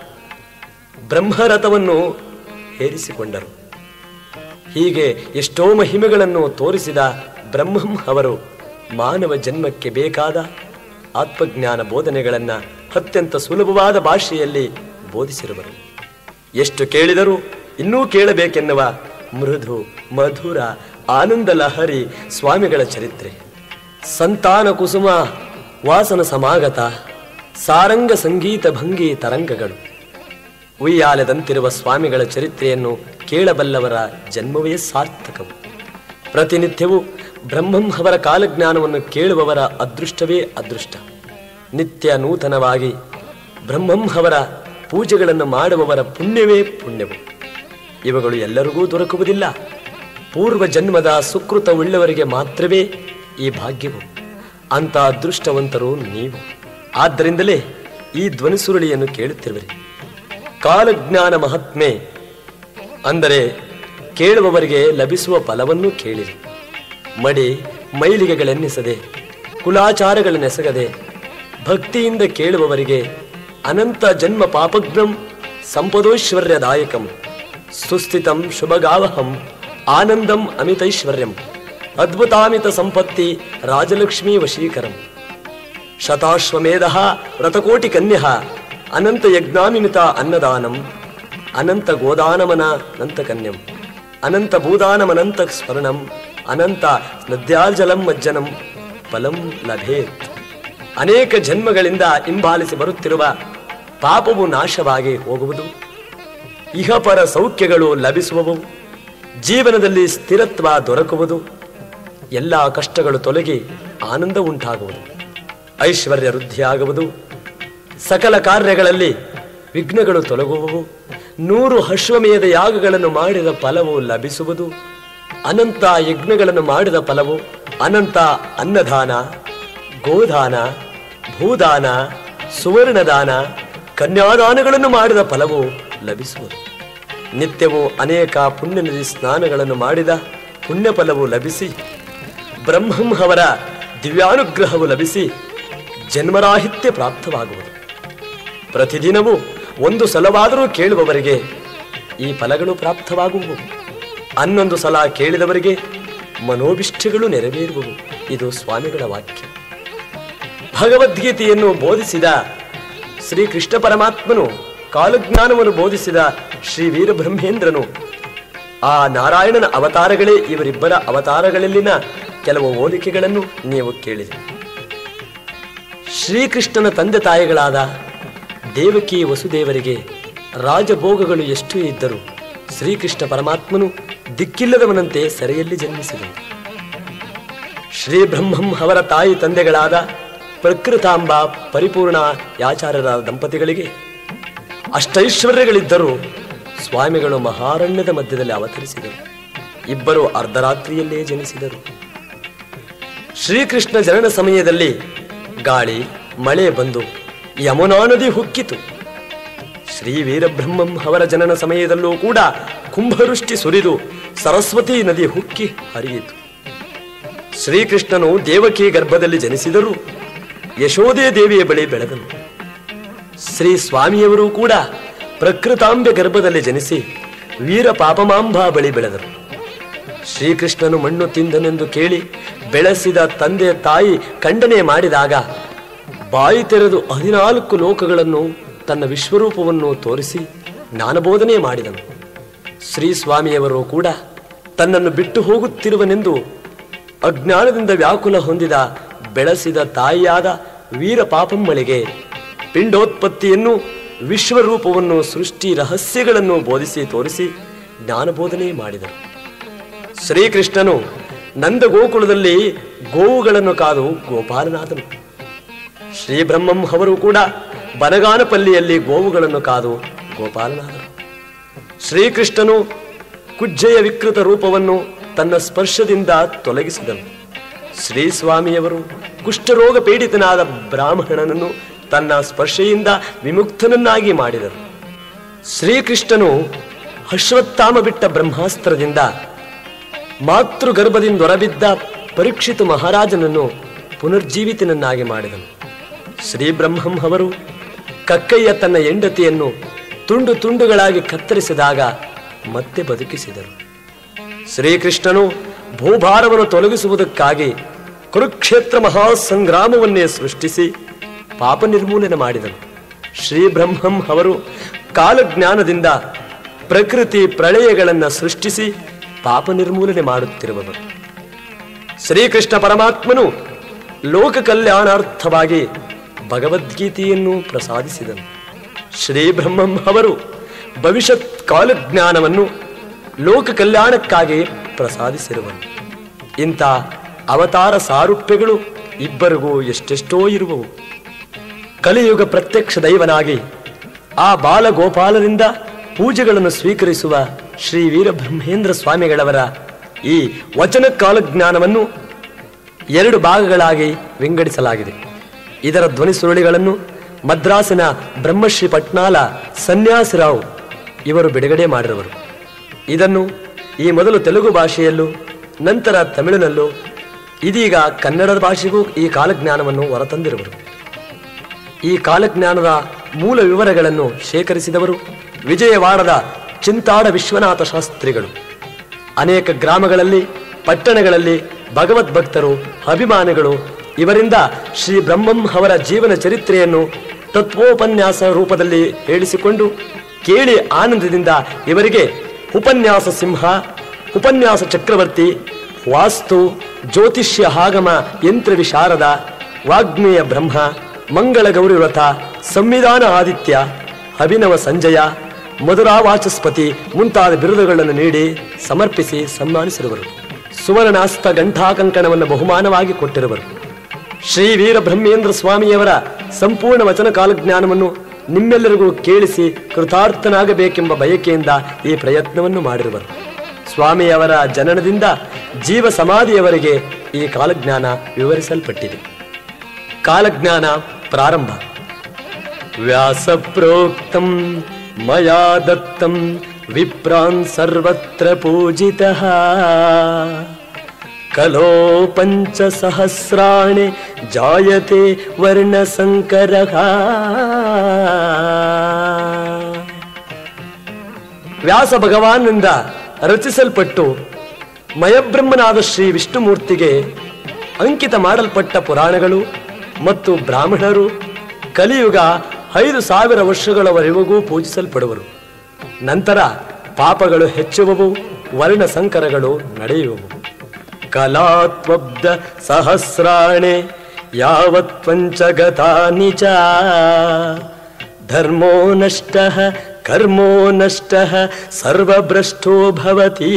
ಬ್ರಹ್ಮರಥವನ್ನು ಏರಿಸಿಕೊಂಡರು ಹೀಗೆ ಎಷ್ಟೋ ಮಹಿಮೆಗಳನ್ನು ತೋರಿಸಿದ ಬ್ರಹ್ಮಂ ಅವರು ಮಾನವ ಜನ್ಮಕ್ಕೆ ಬೇಕಾದ ಆತ್ಮಜ್ಞಾನ ಬೋಧನೆಗಳನ್ನು ಅತ್ಯಂತ ಸುಲಭವಾದ ಭಾಷೆಯಲ್ಲಿ ಬೋಧಿಸಿರುವರು ಎಷ್ಟು ಕೇಳಿದರೂ ಇನ್ನೂ ಕೇಳಬೇಕೆನ್ನುವ ಮೃದು ಮಧುರ ಆನಂದ ಲಹರಿ ಸ್ವಾಮಿಗಳ ಚರಿತ್ರೆ ಸಂತಾನ ಕುಸುಮ ವಾಸನ ಸಮಾಗತ ಸಾರಂಗ ಸಂಗೀತ ಭಂಗಿ ತರಂಗಗಳು ಉಯ್ಯಾಲೆದಂತಿರುವ ಸ್ವಾಮಿಗಳ ಚರಿತ್ರೆಯನ್ನು ಕೇಳಬಲ್ಲವರ ಜನ್ಮವೇ ಸಾರ್ಥಕವು ಪ್ರತಿನಿತ್ಯವೂ ಬ್ರಹ್ಮಂ ಅವರ ಕಾಲಜ್ಞಾನವನ್ನು ಕೇಳುವವರ ಅದೃಷ್ಟವೇ ಅದೃಷ್ಟ ನಿತ್ಯ ನೂತನವಾಗಿ ಬ್ರಹ್ಮಂ ಅವರ ಪೂಜೆಗಳನ್ನು ಮಾಡುವವರ ಪುಣ್ಯವೇ ಪುಣ್ಯವು ಇವುಗಳು ಎಲ್ಲರಿಗೂ ದೊರಕುವುದಿಲ್ಲ ಪೂರ್ವ ಜನ್ಮದ ಸುಕೃತವುಳ್ಳವರಿಗೆ ಮಾತ್ರವೇ ಈ ಭಾಗ್ಯವು ಅಂತ ಅದೃಷ್ಟವಂತರು ನೀವು ಆದ್ದರಿಂದಲೇ ಈ ಧ್ವನಿಸುರುಳಿಯನ್ನು ಕೇಳುತ್ತಿರುವಿರಿ ಕಾಲಜ್ಞಾನ ಮಹಾತ್ಮೆ ಅಂದರೆ ಕೇಳುವವರಿಗೆ ಲಭಿಸುವ ಫಲವನ್ನು ಕೇಳಿರಿ ಮಡಿ ಮೈಲಿಗೆಗಳೆನ್ನಿಸದೆ ಕುಲಾಚಾರಗಳನ್ನೆಸಗದೆ ಭಕ್ತಿಯಿಂದ ಕೇಳುವವರಿಗೆ ಅನಂತ ಜನ್ಮ ಪಾಪಗ್ನಂ ಸಂಪದೋಶ್ವರ್ಯದಾಯಕಂ ಸುಸ್ಥಿತಂ ಶುಭಗಾವಹಂ ಆನಂದಂ ಅಮಿತೈಶ್ವರ್ಯಂ ಅದ್ಭುತಾಮಿತ ಸಂಪತ್ತಿ ರಾಜಲಕ್ಷ್ಮೀ ವಶೀಕರಂ ಶತಾಶ್ವಮೇಧ ವ್ರತಕೋಟಿ ಕನ್ಯ ಅನಂತ ಯಜ್ಞಾಮಿಮಿತ ಅನ್ನದಾನಂ ಅನಂತ ಗೋದಾನಮನ ನಂತ ಕನ್ಯಂ ಅನಂತ ಭೂದಾನಮನಂತ ಸ್ಮರಣಂ ಅನಂತ ನದ್ಯಾಜಲಂ ಮಜ್ಜನಂ ಫಲಂ ಲಭೇತ್ ಅನೇಕ ಜನ್ಮಗಳಿಂದ ಹಿಂಬಾಲಿಸಿ ಬರುತ್ತಿರುವ ಪಾಪವು ನಾಶವಾಗಿ ಹೋಗುವುದು ಇಹಪರ ಸೌಖ್ಯಗಳು ಲಭಿಸುವವು ಜೀವನದಲ್ಲಿ ಸ್ಥಿರತ್ವ ದೊರಕುವುದು ಎಲ್ಲ ಕಷ್ಟಗಳು ತೊಲಗಿ ಆನಂದ ಉಂಟಾಗುವುದು ಐಶ್ವರ್ಯ ವೃದ್ಧಿಯಾಗುವುದು ಸಕಲ ಕಾರ್ಯಗಳಲ್ಲಿ ವಿಘ್ನಗಳು ತೊಲಗುವವು ನೂರು ಅಶ್ವಮೇಧ ಯಾಗಗಳನ್ನು ಮಾಡಿದ ಫಲವು ಲಭಿಸುವುದು ಅನಂತ ಯಜ್ಞಗಳನ್ನು ಮಾಡಿದ ಫಲವು ಅನಂತ ಅನ್ನದಾನ ಗೋದಾನ ಭೂದಾನ ಸುವರ್ಣದಾನ ಕನ್ಯಾದಾನಗಳನ್ನು ಮಾಡಿದ ಫಲವು ಲಭಿಸುವುದು ನಿತ್ಯವೂ ಅನೇಕ ಪುಣ್ಯ ನದಿ ಸ್ನಾನಗಳನ್ನು ಮಾಡಿದ ಪುಣ್ಯ ಫಲವು ಲಭಿಸಿ ಬ್ರಹ್ಮಂ ಅವರ ದಿವ್ಯಾನುಗ್ರಹವು ಲಭಿಸಿ ಜನ್ಮರಾಹಿತ್ಯ ಪ್ರಾಪ್ತವಾಗುವುದು ಪ್ರತಿದಿನವೂ ಒಂದು ಸಲವಾದರೂ ಕೇಳುವವರಿಗೆ ಈ ಫಲಗಳು ಪ್ರಾಪ್ತವಾಗುವು ಹನ್ನೊಂದು ಸಲ ಕೇಳಿದವರಿಗೆ ಮನೋಭಿಷ್ಟಗಳು ನೆರವೇರುವವು ಇದು ಸ್ವಾಮಿಗಳ ವಾಕ್ಯ ಭಗವದ್ಗೀತೆಯನ್ನು ಬೋಧಿಸಿದ ಶ್ರೀ ಕೃಷ್ಣ ಪರಮಾತ್ಮನು ಕಾಲಜ್ಞಾನವನ್ನು ಬೋಧಿಸಿದ ಶ್ರೀ ವೀರಬ್ರಹ್ಮೇಂದ್ರನು ಆ ನಾರಾಯಣನ ಅವತಾರಗಳೇ ಇವರಿಬ್ಬರ ಅವತಾರಗಳಲ್ಲಿನ ಕೆಲವು ಹೋಲಿಕೆಗಳನ್ನು ನೀವು ಕೇಳಿದೆ ಶ್ರೀಕೃಷ್ಣನ ತಂದೆ ತಾಯಿಗಳಾದ ದೇವಕಿ ವಸುದೇವರಿಗೆ ರಾಜಭೋಗಗಳು ಎಷ್ಟು ಇದ್ದರೂ ಶ್ರೀಕೃಷ್ಣ ಪರಮಾತ್ಮನು ದಿಕ್ಕಿಲ್ಲದವನಂತೆ ಸೆರೆಯಲ್ಲಿ ಜನ್ಮಿಸಿದನು ಶ್ರೀ ಬ್ರಹ್ಮಂ ಅವರ ತಾಯಿ ತಂದೆಗಳಾದ ಪ್ರಕೃತಾಂಬ ಪರಿಪೂರ್ಣ ಯಾಚಾರ್ಯರಾದ ದಂಪತಿಗಳಿಗೆ ಅಷ್ಟೈಶ್ವರ್ಯಗಳಿದ್ದರೂ ಸ್ವಾಮಿಗಳು ಮಹಾರಣ್ಯದ ಮಧ್ಯದಲ್ಲಿ ಅವತರಿಸಿದರು ಇಬ್ಬರು ಅರ್ಧರಾತ್ರಿಯಲ್ಲೇ ಜನಿಸಿದರು ಶ್ರೀಕೃಷ್ಣ ಜನನ ಸಮಯದಲ್ಲಿ ಗಾಳಿ ಮಳೆ ಬಂದು ಯಮುನಾ ನದಿ ಹುಕ್ಕಿತು ಶ್ರೀ ವೀರಬ್ರಹ್ಮಂ ಅವರ ಜನನ ಸಮಯದಲ್ಲೂ ಕೂಡ ಕುಂಭವೃಷ್ಟಿ ಸುರಿದು ಸರಸ್ವತಿ ನದಿ ಹುಕ್ಕಿ ಹರಿಯಿತು ಶ್ರೀಕೃಷ್ಣನು ದೇವಕಿ ಗರ್ಭದಲ್ಲಿ ಜನಿಸಿದರೂ ಯಶೋದೇ ದೇವಿಯ ಬಳಿ ಬೆಳೆದನು ಶ್ರೀ ಸ್ವಾಮಿಯವರು ಕೂಡ ಪ್ರಕೃತಾಂಬೆ ಗರ್ಭದಲ್ಲಿ ಜನಿಸಿ ವೀರ ಪಾಪಮಾಂಬ ಬಳಿ ಬೆಳೆದರು ಶ್ರೀಕೃಷ್ಣನು ಮಣ್ಣು ತಿಂದನೆಂದು ಕೇಳಿ ಬೆಳೆಸಿದ ತಂದೆ ತಾಯಿ ಖಂಡನೆ ಮಾಡಿದಾಗ ಬಾಯಿ ತೆರೆದು ಹದಿನಾಲ್ಕು ಲೋಕಗಳನ್ನು ತನ್ನ ವಿಶ್ವರೂಪವನ್ನು ತೋರಿಸಿ ಜ್ಞಾನಬೋಧನೆ ಮಾಡಿದನು ಶ್ರೀ ಸ್ವಾಮಿಯವರು ಕೂಡ ತನ್ನನ್ನು ಬಿಟ್ಟು ಹೋಗುತ್ತಿರುವನೆಂದು ಅಜ್ಞಾನದಿಂದ ವ್ಯಾಕುಲ ಹೊಂದಿದ ಬೆಳೆಸಿದ ತಾಯಿಯಾದ ವೀರ ಪಾಪಮ್ಮಳಿಗೆ ಪಿಂಡೋತ್ಪತ್ತಿಯನ್ನು ವಿಶ್ವರೂಪವನ್ನು ಸೃಷ್ಟಿ ರಹಸ್ಯಗಳನ್ನು ಬೋಧಿಸಿ ತೋರಿಸಿ ಜ್ಞಾನಬೋಧನೆ ಮಾಡಿದರು ಶ್ರೀಕೃಷ್ಣನು ನಂದಗೋಕುಲದಲ್ಲಿ ಗೋವುಗಳನ್ನು ಕಾದು ಗೋಪಾಲನಾದನು ಶ್ರೀ ಬ್ರಹ್ಮಂ ಅವರು ಕೂಡ ಬನಗಾನಪಲ್ಲಿಯಲ್ಲಿ ಗೋವುಗಳನ್ನು ಕಾದು ಗೋಪಾಲನಾದರು ಶ್ರೀಕೃಷ್ಣನು ಕುಜ್ಜೆಯ ವಿಕೃತ ರೂಪವನ್ನು ತನ್ನ ಸ್ಪರ್ಶದಿಂದ ತೊಲಗಿಸಿದನು ಶ್ರೀ ಸ್ವಾಮಿಯವರು ಕುಷ್ಠರೋಗ ಪೀಡಿತನಾದ ಬ್ರಾಹ್ಮಣನನ್ನು ತನ್ನ ಸ್ಪರ್ಶೆಯಿಂದ ವಿಮುಕ್ತನನ್ನಾಗಿ ಮಾಡಿದರು ಶ್ರೀಕೃಷ್ಣನು ಅಶ್ವತ್ಥಾಮ ಬಿಟ್ಟ ಬ್ರಹ್ಮಾಸ್ತ್ರದಿಂದ ಮಾತೃಗರ್ಭದಿಂದ ಹೊರಬಿದ್ದ ಪರೀಕ್ಷಿತ ಮಹಾರಾಜನನ್ನು ಪುನರ್ಜೀವಿತನನ್ನಾಗಿ ಮಾಡಿದನು ಶ್ರೀ ಬ್ರಹ್ಮಂ ಅವರು ಕಕ್ಕಯ್ಯ ತನ್ನ ಹೆಂಡತಿಯನ್ನು ತುಂಡು ತುಂಡುಗಳಾಗಿ ಕತ್ತರಿಸಿದಾಗ ಮತ್ತೆ ಬದುಕಿಸಿದರು ಶ್ರೀಕೃಷ್ಣನು ಭೂಭಾರವನ್ನು ತೊಲಗಿಸುವುದಕ್ಕಾಗಿ ಕುರುಕ್ಷೇತ್ರ ಮಹಾಸಂಗ್ರಾಮವನ್ನೇ ಸೃಷ್ಟಿಸಿ ಪಾಪ ನಿರ್ಮೂಲನೆ ಮಾಡಿದನು ಶ್ರೀ ಬ್ರಹ್ಮಂ ಅವರು ಕಾಲಜ್ಞಾನದಿಂದ ಪ್ರಕೃತಿ ಪ್ರಳಯಗಳನ್ನು ಸೃಷ್ಟಿಸಿ ಪಾಪ ನಿರ್ಮೂಲನೆ ಮಾಡುತ್ತಿರುವವರು ಶ್ರೀಕೃಷ್ಣ ಪರಮಾತ್ಮನು ಲೋಕ ಕಲ್ಯಾಣಾರ್ಥವಾಗಿ ಭಗವದ್ಗೀತೆಯನ್ನು ಪ್ರಸಾದಿಸಿದನು ಶ್ರೀ ಬ್ರಹ್ಮಂ ಅವರು ಭವಿಷ್ಯತ್ ಕಾಲಜ್ಞಾನವನ್ನು ಲೋಕ ಕಲ್ಯಾಣಕ್ಕಾಗಿ ಪ್ರಸಾದಿಸಿರುವನು ಇಂಥ ಅವತಾರ ಸಾರೂಪ್ಯಗಳು ಇಬ್ಬರಿಗೂ ಎಷ್ಟೆಷ್ಟೋ ಇರುವವು ಕಲಿಯುಗ ಪ್ರತ್ಯಕ್ಷ ದೈವನಾಗಿ ಆ ಬಾಲಗೋಪಾಲರಿಂದ ಪೂಜೆಗಳನ್ನು ಸ್ವೀಕರಿಸುವ ಶ್ರೀ ವೀರಬ್ರಹ್ಮೇಂದ್ರ ಸ್ವಾಮಿಗಳವರ ಈ ವಚನ ಕಾಲಜ್ಞಾನವನ್ನು ಎರಡು ಭಾಗಗಳಾಗಿ ವಿಂಗಡಿಸಲಾಗಿದೆ ಇದರ ಧ್ವನಿ ಸುರುಳಿಗಳನ್ನು ಮದ್ರಾಸಿನ ಬ್ರಹ್ಮಶ್ರೀ ಪಟ್ನಾಲ ಸನ್ಯಾಸಿರಾವ್ ಇವರು ಬಿಡುಗಡೆ ಮಾಡಿರುವರು ಇದನ್ನು ಈ ಮೊದಲು ತೆಲುಗು ಭಾಷೆಯಲ್ಲೂ ನಂತರ ತಮಿಳಿನಲ್ಲೂ ಇದೀಗ ಕನ್ನಡದ ಭಾಷೆಗೂ ಈ ಕಾಲಜ್ಞಾನವನ್ನು ಹೊರತಂದಿರುವರು ಈ ಕಾಲಜ್ಞಾನದ ಮೂಲ ವಿವರಗಳನ್ನು ಶೇಖರಿಸಿದವರು ವಿಜಯವಾಡದ ಚಿಂತಾಡ ವಿಶ್ವನಾಥ ಶಾಸ್ತ್ರಿಗಳು ಅನೇಕ ಗ್ರಾಮಗಳಲ್ಲಿ ಪಟ್ಟಣಗಳಲ್ಲಿ ಭಗವದ್ಭಕ್ತರು ಅಭಿಮಾನಿಗಳು ಇವರಿಂದ ಶ್ರೀ ಬ್ರಹ್ಮಂ ಅವರ ಜೀವನ ಚರಿತ್ರೆಯನ್ನು ತತ್ವೋಪನ್ಯಾಸ ರೂಪದಲ್ಲಿ ಹೇಳಿಸಿಕೊಂಡು ಕೇಳಿ ಆನಂದದಿಂದ ಇವರಿಗೆ ಉಪನ್ಯಾಸ ಸಿಂಹ ಉಪನ್ಯಾಸ ಚಕ್ರವರ್ತಿ ವಾಸ್ತು ಜ್ಯೋತಿಷ್ಯ ಆಗಮ ಯಂತ್ರ ವಿಶಾರದ ವಾಗ್ನೇಯ ಬ್ರಹ್ಮ ಮಂಗಳ ಗೌರಿ ವ್ರತ ಸಂವಿಧಾನ ಆದಿತ್ಯ ಅಭಿನವ ಸಂಜಯ ಮಧುರಾವಾಚಸ್ಪತಿ ಮುಂತಾದ ಬಿರುದುಗಳನ್ನು ನೀಡಿ ಸಮರ್ಪಿಸಿ ಸನ್ಮಾನಿಸಿರುವರು ಸುವರ್ಣಾಸ್ತ ಗಂಠಾಕಂಕಣವನ್ನು ಬಹುಮಾನವಾಗಿ ಕೊಟ್ಟಿರುವರು ಶ್ರೀ ವೀರ ಬ್ರಹ್ಮೇಂದ್ರ ಸ್ವಾಮಿಯವರ ಸಂಪೂರ್ಣ ವಚನ ಕಾಲಜ್ಞಾನವನ್ನು ನಿಮ್ಮೆಲ್ಲರಿಗೂ ಕೇಳಿಸಿ ಕೃತಾರ್ಥನಾಗಬೇಕೆಂಬ ಬಯಕೆಯಿಂದ ಈ ಪ್ರಯತ್ನವನ್ನು ಮಾಡಿರುವರು ಸ್ವಾಮಿಯವರ ಜನನದಿಂದ ಜೀವ ಸಮಾಧಿಯವರೆಗೆ ಈ ಕಾಲಜ್ಞಾನ ವಿವರಿಸಲ್ಪಟ್ಟಿದೆ ಕಾಲಜ್ಞಾನ ಪ್ರಾರಂಭ ವ್ಯಾಸ ಪ್ರೋಕ್ತಂ ಮಯಾ ದತ್ತಂ ವಿಪ್ರಾನ್ ಸರ್ವತ್ರ ಪೂಜಿತಃ ಕಲೋ ಪಂಚಸಹಸ್ರಾಣಿ ಜಾಯತೆ ವರ್ಣಸಂಕರಃ ವ್ಯಾಸ ಭಗವಾನ್ನಿಂದ ರಚಿಸಲ್ಪಟ್ಟು ಮಯಬ್ರಹ್ಮನಾದ ಶ್ರೀ ವಿಷ್ಣುಮೂರ್ತಿಗೆ ಅಂಕಿತ ಮಾಡಲ್ಪಟ್ಟ ಪುರಾಣಗಳು ಮತ್ತು ಬ್ರಾಹ್ಮಣರು ಕಲಿಯುಗ ಐದು ಸಾವಿರ ವರ್ಷಗಳವರೆಗೂ ಪೂಜಿಸಲ್ಪಡುವರು ನಂತರ ಪಾಪಗಳು ಹೆಚ್ಚುವವು ವರ್ಣ ಸಂಕರಗಳು ನಡೆಯುವವು ಕಲಾತ್ವಬ್ಧ ಸಹಸ್ರಾಣೆ ಯಾವತ್ ಪಂಚಗತಾನಿ ಚ ಧರ್ಮೋ ನಷ್ಟ ಕರ್ಮೋ ನಷ್ಟ ಸರ್ವಭ್ರಷ್ಟೋ ಭವತಿ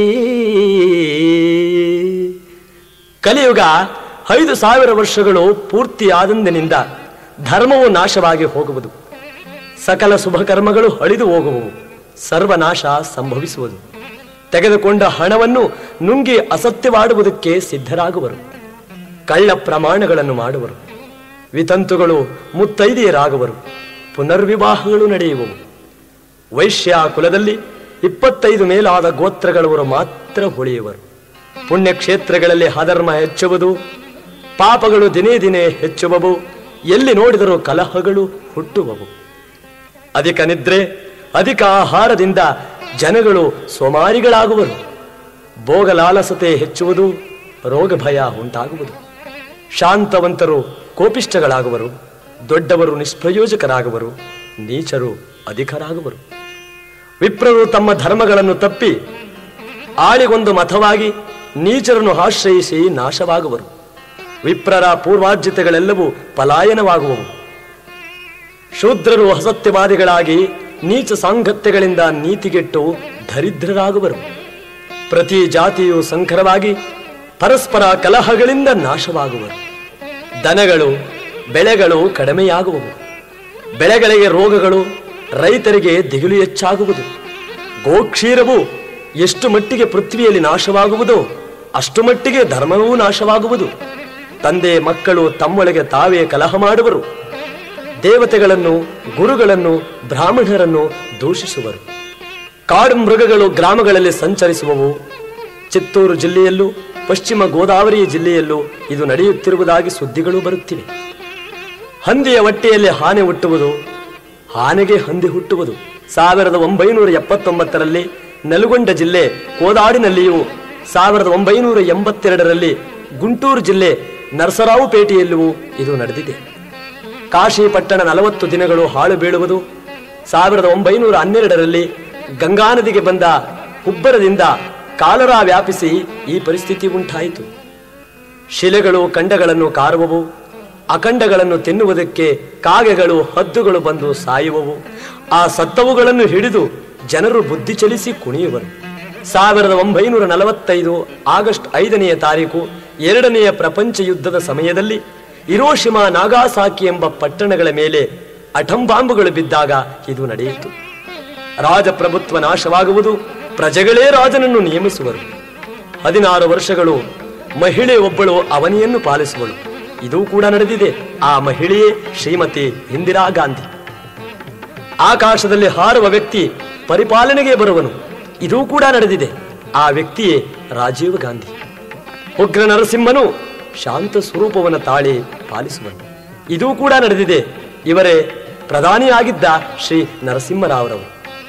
ಕಲಿಯುಗ ಐದು ಸಾವಿರ ವರ್ಷಗಳು ಪೂರ್ತಿಯಾದಂದಿನಿಂದ ಧರ್ಮವು ನಾಶವಾಗಿ ಹೋಗುವುದು ಸಕಲ ಶುಭ ಕರ್ಮಗಳು ಅಳಿದು ಹೋಗುವವು ಸರ್ವನಾಶ ಸಂಭವಿಸುವುದು ತೆಗೆದುಕೊಂಡ ಹಣವನ್ನು ನುಂಗಿ ಅಸತ್ಯವಾಡುವುದಕ್ಕೆ ಸಿದ್ಧರಾಗುವರು ಕಳ್ಳ ಪ್ರಮಾಣಗಳನ್ನು ಮಾಡುವರು ವಿತಂತುಗಳು ಮುತ್ತೈದೆಯರಾಗುವರು ಪುನರ್ವಿವಾಹಗಳು ನಡೆಯುವವು ವೈಶ್ಯ ಕುಲದಲ್ಲಿ ಇಪ್ಪತ್ತೈದು ಮೇಲಾದ ಗೋತ್ರಗಳವರು ಮಾತ್ರ ಉಳಿಯುವರು ಪುಣ್ಯಕ್ಷೇತ್ರಗಳಲ್ಲಿ ಅಧರ್ಮ ಹೆಚ್ಚುವುದು ಪಾಪಗಳು ದಿನೇ ದಿನೇ ಹೆಚ್ಚುವವು ಎಲ್ಲಿ ನೋಡಿದರೂ ಕಲಹಗಳು ಹುಟ್ಟುವವು ಅಧಿಕ ನಿದ್ರೆ ಅಧಿಕ ಆಹಾರದಿಂದ ಜನಗಳು ಸೋಮಾರಿಗಳಾಗುವರು ಭೋಗಲಾಲಸತೆ ಹೆಚ್ಚುವುದು ರೋಗ ಭಯ ಉಂಟಾಗುವುದು ಶಾಂತವಂತರು ಕೋಪಿಷ್ಠಗಳಾಗುವರು ದೊಡ್ಡವರು ನಿಷ್ಪ್ರಯೋಜಕರಾಗುವರು ನೀಚರು ಅಧಿಕರಾಗುವರು ವಿಪ್ರರು ತಮ್ಮ ಧರ್ಮಗಳನ್ನು ತಪ್ಪಿ ಆಳಿಗೊಂದು ಮತವಾಗಿ ನೀಚರನ್ನು ಆಶ್ರಯಿಸಿ ನಾಶವಾಗುವರು ವಿಪ್ರರ ಪೂರ್ವಾರ್ಜಿತಗಳೆಲ್ಲವೂ ಪಲಾಯನವಾಗುವವು ಶೂದ್ರರು ಅಸತ್ಯವಾದಿಗಳಾಗಿ ನೀಚ ಸಾಂಗತ್ಯಗಳಿಂದ ನೀತಿಗೆಟ್ಟು ದರಿದ್ರರಾಗುವರು ಪ್ರತಿ ಜಾತಿಯು ಸಂಕರವಾಗಿ ಪರಸ್ಪರ ಕಲಹಗಳಿಂದ ನಾಶವಾಗುವರು ದನಗಳು ಬೆಳೆಗಳು ಕಡಿಮೆಯಾಗುವವು ಬೆಳೆಗಳಿಗೆ ರೋಗಗಳು ರೈತರಿಗೆ ದಿಗಿಲು ಹೆಚ್ಚಾಗುವುದು ಗೋಕ್ಷೀರವು ಎಷ್ಟು ಮಟ್ಟಿಗೆ ಪೃಥ್ವಿಯಲ್ಲಿ ನಾಶವಾಗುವುದೋ ಅಷ್ಟು ಮಟ್ಟಿಗೆ ಧರ್ಮವೂ ನಾಶವಾಗುವುದು ತಂದೆ ಮಕ್ಕಳು ತಮ್ಮೊಳಗೆ ತಾವೇ ಕಲಹ ಮಾಡುವರು ದೇವತೆಗಳನ್ನು ಗುರುಗಳನ್ನು ಬ್ರಾಹ್ಮಣರನ್ನು ದೂಷಿಸುವರು ಕಾಡು ಮೃಗಗಳು ಗ್ರಾಮಗಳಲ್ಲಿ ಸಂಚರಿಸುವವು ಚಿತ್ತೂರು ಜಿಲ್ಲೆಯಲ್ಲೂ ಪಶ್ಚಿಮ ಗೋದಾವರಿ ಜಿಲ್ಲೆಯಲ್ಲೂ ಇದು ನಡೆಯುತ್ತಿರುವುದಾಗಿ ಸುದ್ದಿಗಳು ಬರುತ್ತಿವೆ ಹಂದಿಯ ಹೊಟ್ಟೆಯಲ್ಲಿ ಆನೆ ಹುಟ್ಟುವುದು ಆನೆಗೆ ಹಂದಿ ಹುಟ್ಟುವುದು ಸಾವಿರದ ಒಂಬೈನೂರ ಎಪ್ಪತ್ತೊಂಬತ್ತರಲ್ಲಿ ನಲ್ಗೊಂಡ ಜಿಲ್ಲೆ ಕೋದಾಡಿನಲ್ಲಿಯೂ ಸಾವಿರದ ಒಂಬೈನೂರ ಎಂಬತ್ತೆರಡರಲ್ಲಿ ಗುಂಟೂರು ಜಿಲ್ಲೆ ನರಸರಾವುಪೇಟೆಯಲ್ಲೂ ಇದು ನಡೆದಿದೆ ಕಾಶಿ ಪಟ್ಟಣ ನಲವತ್ತು ದಿನಗಳು ಹಾಳು ಬೀಳುವುದು ಸಾವಿರದ ಒಂಬೈನೂರ ಹನ್ನೆರಡರಲ್ಲಿ ಗಂಗಾ ನದಿಗೆ ಬಂದ ಹುಬ್ಬರದಿಂದ ಕಾಲರಾ ವ್ಯಾಪಿಸಿ ಈ ಪರಿಸ್ಥಿತಿ ಉಂಟಾಯಿತು ಶಿಲೆಗಳು ಖಂಡಗಳನ್ನು ಕಾರುವವು ಅಖಂಡಗಳನ್ನು ತಿನ್ನುವುದಕ್ಕೆ ಕಾಗೆಗಳು ಹದ್ದುಗಳು ಬಂದು ಸಾಯುವವು ಆ ಸತ್ತವುಗಳನ್ನು ಹಿಡಿದು ಜನರು ಬುದ್ಧಿ ಚಲಿಸಿ ಕುಣಿಯುವರು ಸಾವಿರದ ಒಂಬೈನೂರ ನಲವತ್ತೈದು ಆಗಸ್ಟ್ ಐದನೆಯ ತಾರೀಕು ಎರಡನೆಯ ಪ್ರಪಂಚ ಯುದ್ಧದ ಸಮಯದಲ್ಲಿ ಇರೋಶಿಮಾ ನಾಗಾಸಾಕಿ ಎಂಬ ಪಟ್ಟಣಗಳ ಮೇಲೆ ಅಠಂಬಾಂಬುಗಳು ಬಿದ್ದಾಗ ಇದು ನಡೆಯಿತು ರಾಜಪ್ರಭುತ್ವ ನಾಶವಾಗುವುದು ಪ್ರಜೆಗಳೇ ರಾಜನನ್ನು ನಿಯಮಿಸುವರು ಹದಿನಾರು ವರ್ಷಗಳು ಮಹಿಳೆ ಒಬ್ಬಳು ಅವನಿಯನ್ನು ಪಾಲಿಸುವಳು ಇದು ಕೂಡ ನಡೆದಿದೆ ಆ ಮಹಿಳೆಯೇ ಶ್ರೀಮತಿ ಇಂದಿರಾ ಗಾಂಧಿ ಆಕಾಶದಲ್ಲಿ ಹಾರುವ ವ್ಯಕ್ತಿ ಪರಿಪಾಲನೆಗೆ ಬರುವನು ಇದು ಕೂಡ ನಡೆದಿದೆ ಆ ವ್ಯಕ್ತಿಯೇ ರಾಜೀವ್ ಗಾಂಧಿ ಉಗ್ರ ನರಸಿಂಹನು ಶಾಂತ ಸ್ವರೂಪವನ್ನು ತಾಳಿ ಪಾಲಿಸುವನು ಇದು ಕೂಡ ನಡೆದಿದೆ ಇವರೇ ಪ್ರಧಾನಿಯಾಗಿದ್ದ ಶ್ರೀ ನರಸಿಂಹರಾವ್ರವರು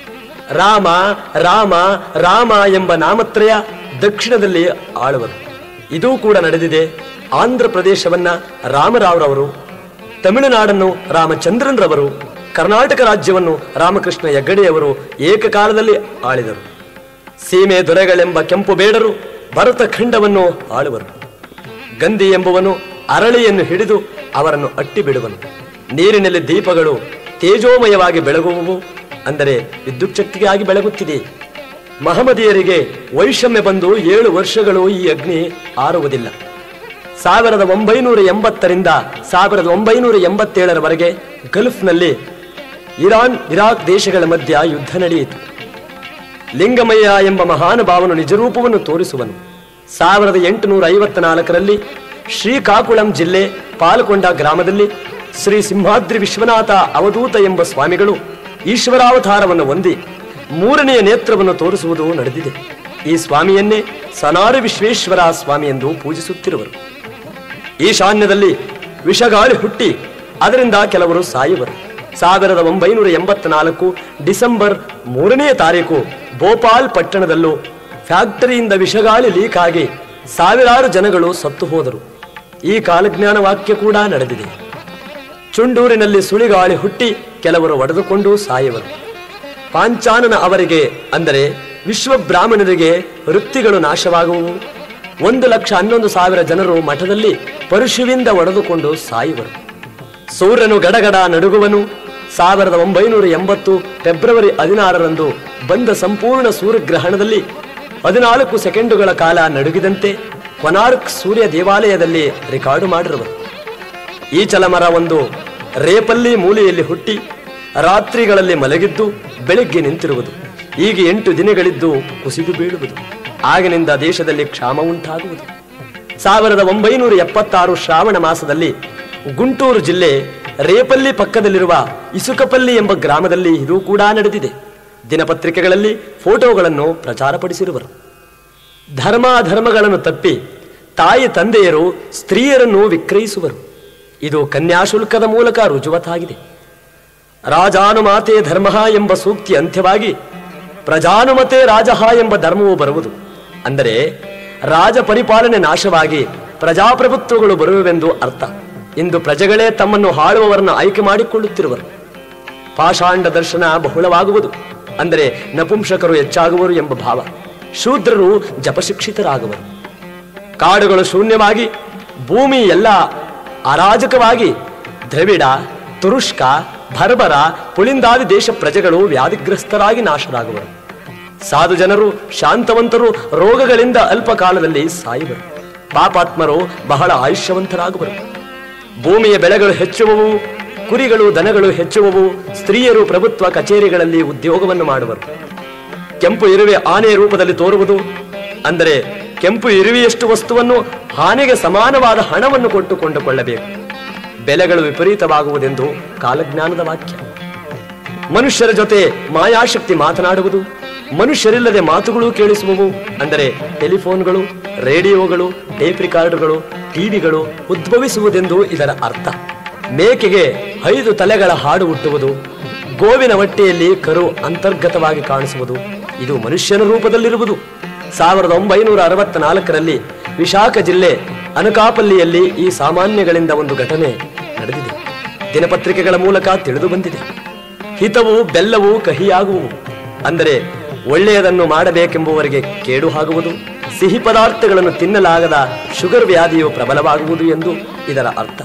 ರಾಮ ರಾಮ ರಾಮ ಎಂಬ ನಾಮತ್ರಯ ದಕ್ಷಿಣದಲ್ಲಿ ಆಳುವರು ಇದೂ ಕೂಡ ನಡೆದಿದೆ ಆಂಧ್ರ ಪ್ರದೇಶವನ್ನ ರಾಮರಾವ್ರವರು ತಮಿಳುನಾಡನ್ನು ರಾಮಚಂದ್ರನ್ರವರು ಕರ್ನಾಟಕ ರಾಜ್ಯವನ್ನು ರಾಮಕೃಷ್ಣ ಹೆಗ್ಗಡೆಯವರು ಏಕಕಾಲದಲ್ಲಿ ಆಳಿದರು ಸೀಮೆ ದೊರೆಗಳೆಂಬ ಕೆಂಪು ಬೇಡರು ಭರತ ಖಂಡವನ್ನು ಆಳುವರು ಗಂಧಿ ಎಂಬುವನು ಅರಳಿಯನ್ನು ಹಿಡಿದು ಅವರನ್ನು ಅಟ್ಟಿ ಬಿಡುವನು ನೀರಿನಲ್ಲಿ ದೀಪಗಳು ತೇಜೋಮಯವಾಗಿ ಬೆಳಗುವವು ಅಂದರೆ ವಿದ್ಯುತ್ ಶಕ್ತಿಗಾಗಿ ಬೆಳಗುತ್ತಿದೆ ಮಹಮದಿಯರಿಗೆ ವೈಷಮ್ಯ ಬಂದು ಏಳು ವರ್ಷಗಳು ಈ ಅಗ್ನಿ ಆರುವುದಿಲ್ಲ ಸಾವಿರದ ಒಂಬೈನೂರ ಎಂಬತ್ತರಿಂದ ಸಾವಿರದ ಒಂಬೈನೂರ ಎಂಬತ್ತೇಳರವರೆಗೆ ಗಲ್ಫ್ನಲ್ಲಿ ಇರಾನ್ ಇರಾಕ್ ದೇಶಗಳ ಮಧ್ಯ ಯುದ್ಧ ನಡೆಯಿತು ಲಿಂಗಮಯ್ಯ ಎಂಬ ಮಹಾನುಭಾವನು ನಿಜರೂಪವನ್ನು ತೋರಿಸುವನು ಸಾವಿರದ ಎಂಟುನೂರ ಐವತ್ತ ನಾಲ್ಕರಲ್ಲಿ ಶ್ರೀಕಾಕುಳಂ ಜಿಲ್ಲೆ ಪಾಲಕೊಂಡ ಗ್ರಾಮದಲ್ಲಿ ಶ್ರೀ ಸಿಂಹಾದ್ರಿ ವಿಶ್ವನಾಥ ಅವಧೂತ ಎಂಬ ಸ್ವಾಮಿಗಳು ಈಶ್ವರಾವತಾರವನ್ನು ಹೊಂದಿ ಮೂರನೆಯ ನೇತ್ರವನ್ನು ತೋರಿಸುವುದು ನಡೆದಿದೆ ಈ ಸ್ವಾಮಿಯನ್ನೇ ಸನಾರು ವಿಶ್ವೇಶ್ವರ ಸ್ವಾಮಿ ಎಂದು ಪೂಜಿಸುತ್ತಿರುವರು ಈಶಾನ್ಯದಲ್ಲಿ ವಿಷಗಾಳಿ ಹುಟ್ಟಿ ಅದರಿಂದ ಕೆಲವರು ಸಾಯುವರು ಸಾವಿರದ ಒಂಬೈನೂರ ಎಂಬತ್ನಾಲ್ಕು ಡಿಸೆಂಬರ್ ಮೂರನೇ ತಾರೀಕು ಭೋಪಾಲ್ ಪಟ್ಟಣದಲ್ಲೂ ಫ್ಯಾಕ್ಟರಿಯಿಂದ ವಿಷಗಾಳಿ ಲೀಕ್ ಆಗಿ ಸಾವಿರಾರು ಜನಗಳು ಸತ್ತು ಹೋದರು ಈ ಕಾಲಜ್ಞಾನ ವಾಕ್ಯ ಕೂಡ ನಡೆದಿದೆ ಚುಂಡೂರಿನಲ್ಲಿ ಸುಳಿಗಾಳಿ ಹುಟ್ಟಿ ಕೆಲವರು ಒಡೆದುಕೊಂಡು ಸಾಯುವರು ಪಾಂಚಾನನ ಅವರಿಗೆ ಅಂದರೆ ವಿಶ್ವ ಬ್ರಾಹ್ಮಣರಿಗೆ ವೃತ್ತಿಗಳು ನಾಶವಾಗುವು ಒಂದು ಲಕ್ಷ ಹನ್ನೊಂದು ಸಾವಿರ ಜನರು ಮಠದಲ್ಲಿ ಪರುಶುವಿಂದ ಒಡೆದುಕೊಂಡು ಸಾಯುವರು ಸೂರ್ಯನು ಗಡಗಡ ನಡುಗುವನು ಸಾವಿರದ ಒಂಬೈನೂರ ಎಂಬತ್ತು ಫೆಬ್ರವರಿ ಹದಿನಾರರಂದು ಬಂದ ಸಂಪೂರ್ಣ ಸೂರ್ಯಗ್ರಹಣದಲ್ಲಿ ಹದಿನಾಲ್ಕು ಸೆಕೆಂಡುಗಳ ಕಾಲ ನಡುಗಿದಂತೆ ಕೊನಾರ್ಕ್ ಸೂರ್ಯ ದೇವಾಲಯದಲ್ಲಿ ರೆಕಾರ್ಡು ಮಾಡಿರುವರು ಈ ಚಲಮರ ಒಂದು ರೇಪಲ್ಲಿ ಮೂಲೆಯಲ್ಲಿ ಹುಟ್ಟಿ ರಾತ್ರಿಗಳಲ್ಲಿ ಮಲಗಿದ್ದು ಬೆಳಿಗ್ಗೆ ನಿಂತಿರುವುದು ಈಗ ಎಂಟು ದಿನಗಳಿದ್ದು ಕುಸಿದು ಬೀಳುವುದು ಆಗಿನಿಂದ ದೇಶದಲ್ಲಿ ಕ್ಷಾಮ ಉಂಟಾಗುವುದು ಸಾವಿರದ ಒಂಬೈನೂರ ಎಪ್ಪತ್ತಾರು ಶ್ರಾವಣ ಮಾಸದಲ್ಲಿ ಗುಂಟೂರು ಜಿಲ್ಲೆ ರೇಪಲ್ಲಿ ಪಕ್ಕದಲ್ಲಿರುವ ಇಸುಕಪಲ್ಲಿ ಎಂಬ ಗ್ರಾಮದಲ್ಲಿ ಇದು ಕೂಡ ನಡೆದಿದೆ ದಿನಪತ್ರಿಕೆಗಳಲ್ಲಿ ಫೋಟೋಗಳನ್ನು ಪ್ರಚಾರಪಡಿಸಿರುವರು ಧರ್ಮಾಧರ್ಮಗಳನ್ನು ತಪ್ಪಿ ತಾಯಿ ತಂದೆಯರು ಸ್ತ್ರೀಯರನ್ನು ವಿಕ್ರಯಿಸುವರು ಇದು ಕನ್ಯಾಶುಲ್ಕದ ಮೂಲಕ ರುಜುವತ್ತಾಗಿದೆ ರಾಜಾನುಮಾತೆ ಧರ್ಮ ಎಂಬ ಸೂಕ್ತಿ ಅಂತ್ಯವಾಗಿ ಪ್ರಜಾನುಮತೆ ರಾಜಹ ಎಂಬ ಧರ್ಮವು ಬರುವುದು ಅಂದರೆ ರಾಜ ಪರಿಪಾಲನೆ ನಾಶವಾಗಿ ಪ್ರಜಾಪ್ರಭುತ್ವಗಳು ಬರುವುವೆಂದು ಅರ್ಥ ಇಂದು ಪ್ರಜೆಗಳೇ ತಮ್ಮನ್ನು ಆಳುವವರನ್ನು ಆಯ್ಕೆ ಮಾಡಿಕೊಳ್ಳುತ್ತಿರುವರು ಪಾಷಾಂಡ ದರ್ಶನ ಬಹುಳವಾಗುವುದು ಅಂದರೆ ನಪುಂಸಕರು ಹೆಚ್ಚಾಗುವರು ಎಂಬ ಭಾವ ಶೂದ್ರರು ಜಪಶಿಕ್ಷಿತರಾಗುವರು ಕಾಡುಗಳು ಶೂನ್ಯವಾಗಿ ಭೂಮಿ ಎಲ್ಲ ಅರಾಜಕವಾಗಿ ದ್ರವಿಡ ತುರುಷ್ಕ ಭರ್ಬರ ಪುಳಿಂದಾದಿ ದೇಶ ಪ್ರಜೆಗಳು ವ್ಯಾಧಿಗ್ರಸ್ತರಾಗಿ ನಾಶರಾಗುವರು ಸಾಧು ಜನರು ಶಾಂತವಂತರು ರೋಗಗಳಿಂದ ಅಲ್ಪ ಕಾಲದಲ್ಲಿ ಸಾಯುವರು ಪಾಪಾತ್ಮರು ಬಹಳ ಆಯುಷ್ಯವಂತರಾಗುವರು ಭೂಮಿಯ ಬೆಳೆಗಳು ಹೆಚ್ಚುವವು ಕುರಿಗಳು ದನಗಳು ಹೆಚ್ಚುವವು ಸ್ತ್ರೀಯರು ಪ್ರಭುತ್ವ ಕಚೇರಿಗಳಲ್ಲಿ ಉದ್ಯೋಗವನ್ನು ಮಾಡುವರು ಕೆಂಪು ಇರುವೆ ಆನೆಯ ರೂಪದಲ್ಲಿ ತೋರುವುದು ಅಂದರೆ ಕೆಂಪು ಇರುವೆಯಷ್ಟು ವಸ್ತುವನ್ನು ಆನೆಗೆ ಸಮಾನವಾದ ಹಣವನ್ನು ಕೊಟ್ಟು ಕೊಂಡುಕೊಳ್ಳಬೇಕು ಬೆಲೆಗಳು ವಿಪರೀತವಾಗುವುದೆಂದು ಕಾಲಜ್ಞಾನದ ವಾಕ್ಯ ಮನುಷ್ಯರ ಜೊತೆ ಮಾಯಾಶಕ್ತಿ ಮಾತನಾಡುವುದು ಮನುಷ್ಯರಿಲ್ಲದೆ ಮಾತುಗಳು ಕೇಳಿಸುವವು ಅಂದರೆ ಟೆಲಿಫೋನ್ಗಳು ರೇಡಿಯೋಗಳು ಟೇಪ್ ರಿಕಾರ್ಡರ್ಗಳು ಟಿವಿಗಳು ಉದ್ಭವಿಸುವುದೆಂದು ಇದರ ಅರ್ಥ ಮೇಕೆಗೆ ಐದು ತಲೆಗಳ ಹಾಡು ಹುಟ್ಟುವುದು ಗೋವಿನ ಹೊಟ್ಟೆಯಲ್ಲಿ ಕರು ಅಂತರ್ಗತವಾಗಿ ಕಾಣಿಸುವುದು ಇದು ಮನುಷ್ಯನ ರೂಪದಲ್ಲಿರುವುದು ಸಾವಿರದ ಒಂಬೈನೂರ ಅರವತ್ತ ನಾಲ್ಕರಲ್ಲಿ ವಿಶಾಖ ಜಿಲ್ಲೆ ಅನಕಾಪಲ್ಲಿಯಲ್ಲಿ ಈ ಸಾಮಾನ್ಯಗಳಿಂದ ಒಂದು ಘಟನೆ ನಡೆದಿದೆ ದಿನಪತ್ರಿಕೆಗಳ ಮೂಲಕ ತಿಳಿದು ಬಂದಿದೆ ಹಿತವು ಬೆಲ್ಲವು ಕಹಿಯಾಗುವು ಅಂದರೆ ಒಳ್ಳೆಯದನ್ನು ಮಾಡಬೇಕೆಂಬುವರಿಗೆ ಕೇಡು ಆಗುವುದು ಸಿಹಿ ಪದಾರ್ಥಗಳನ್ನು ತಿನ್ನಲಾಗದ ಶುಗರ್ ವ್ಯಾಧಿಯು ಪ್ರಬಲವಾಗುವುದು ಎಂದು ಇದರ ಅರ್ಥ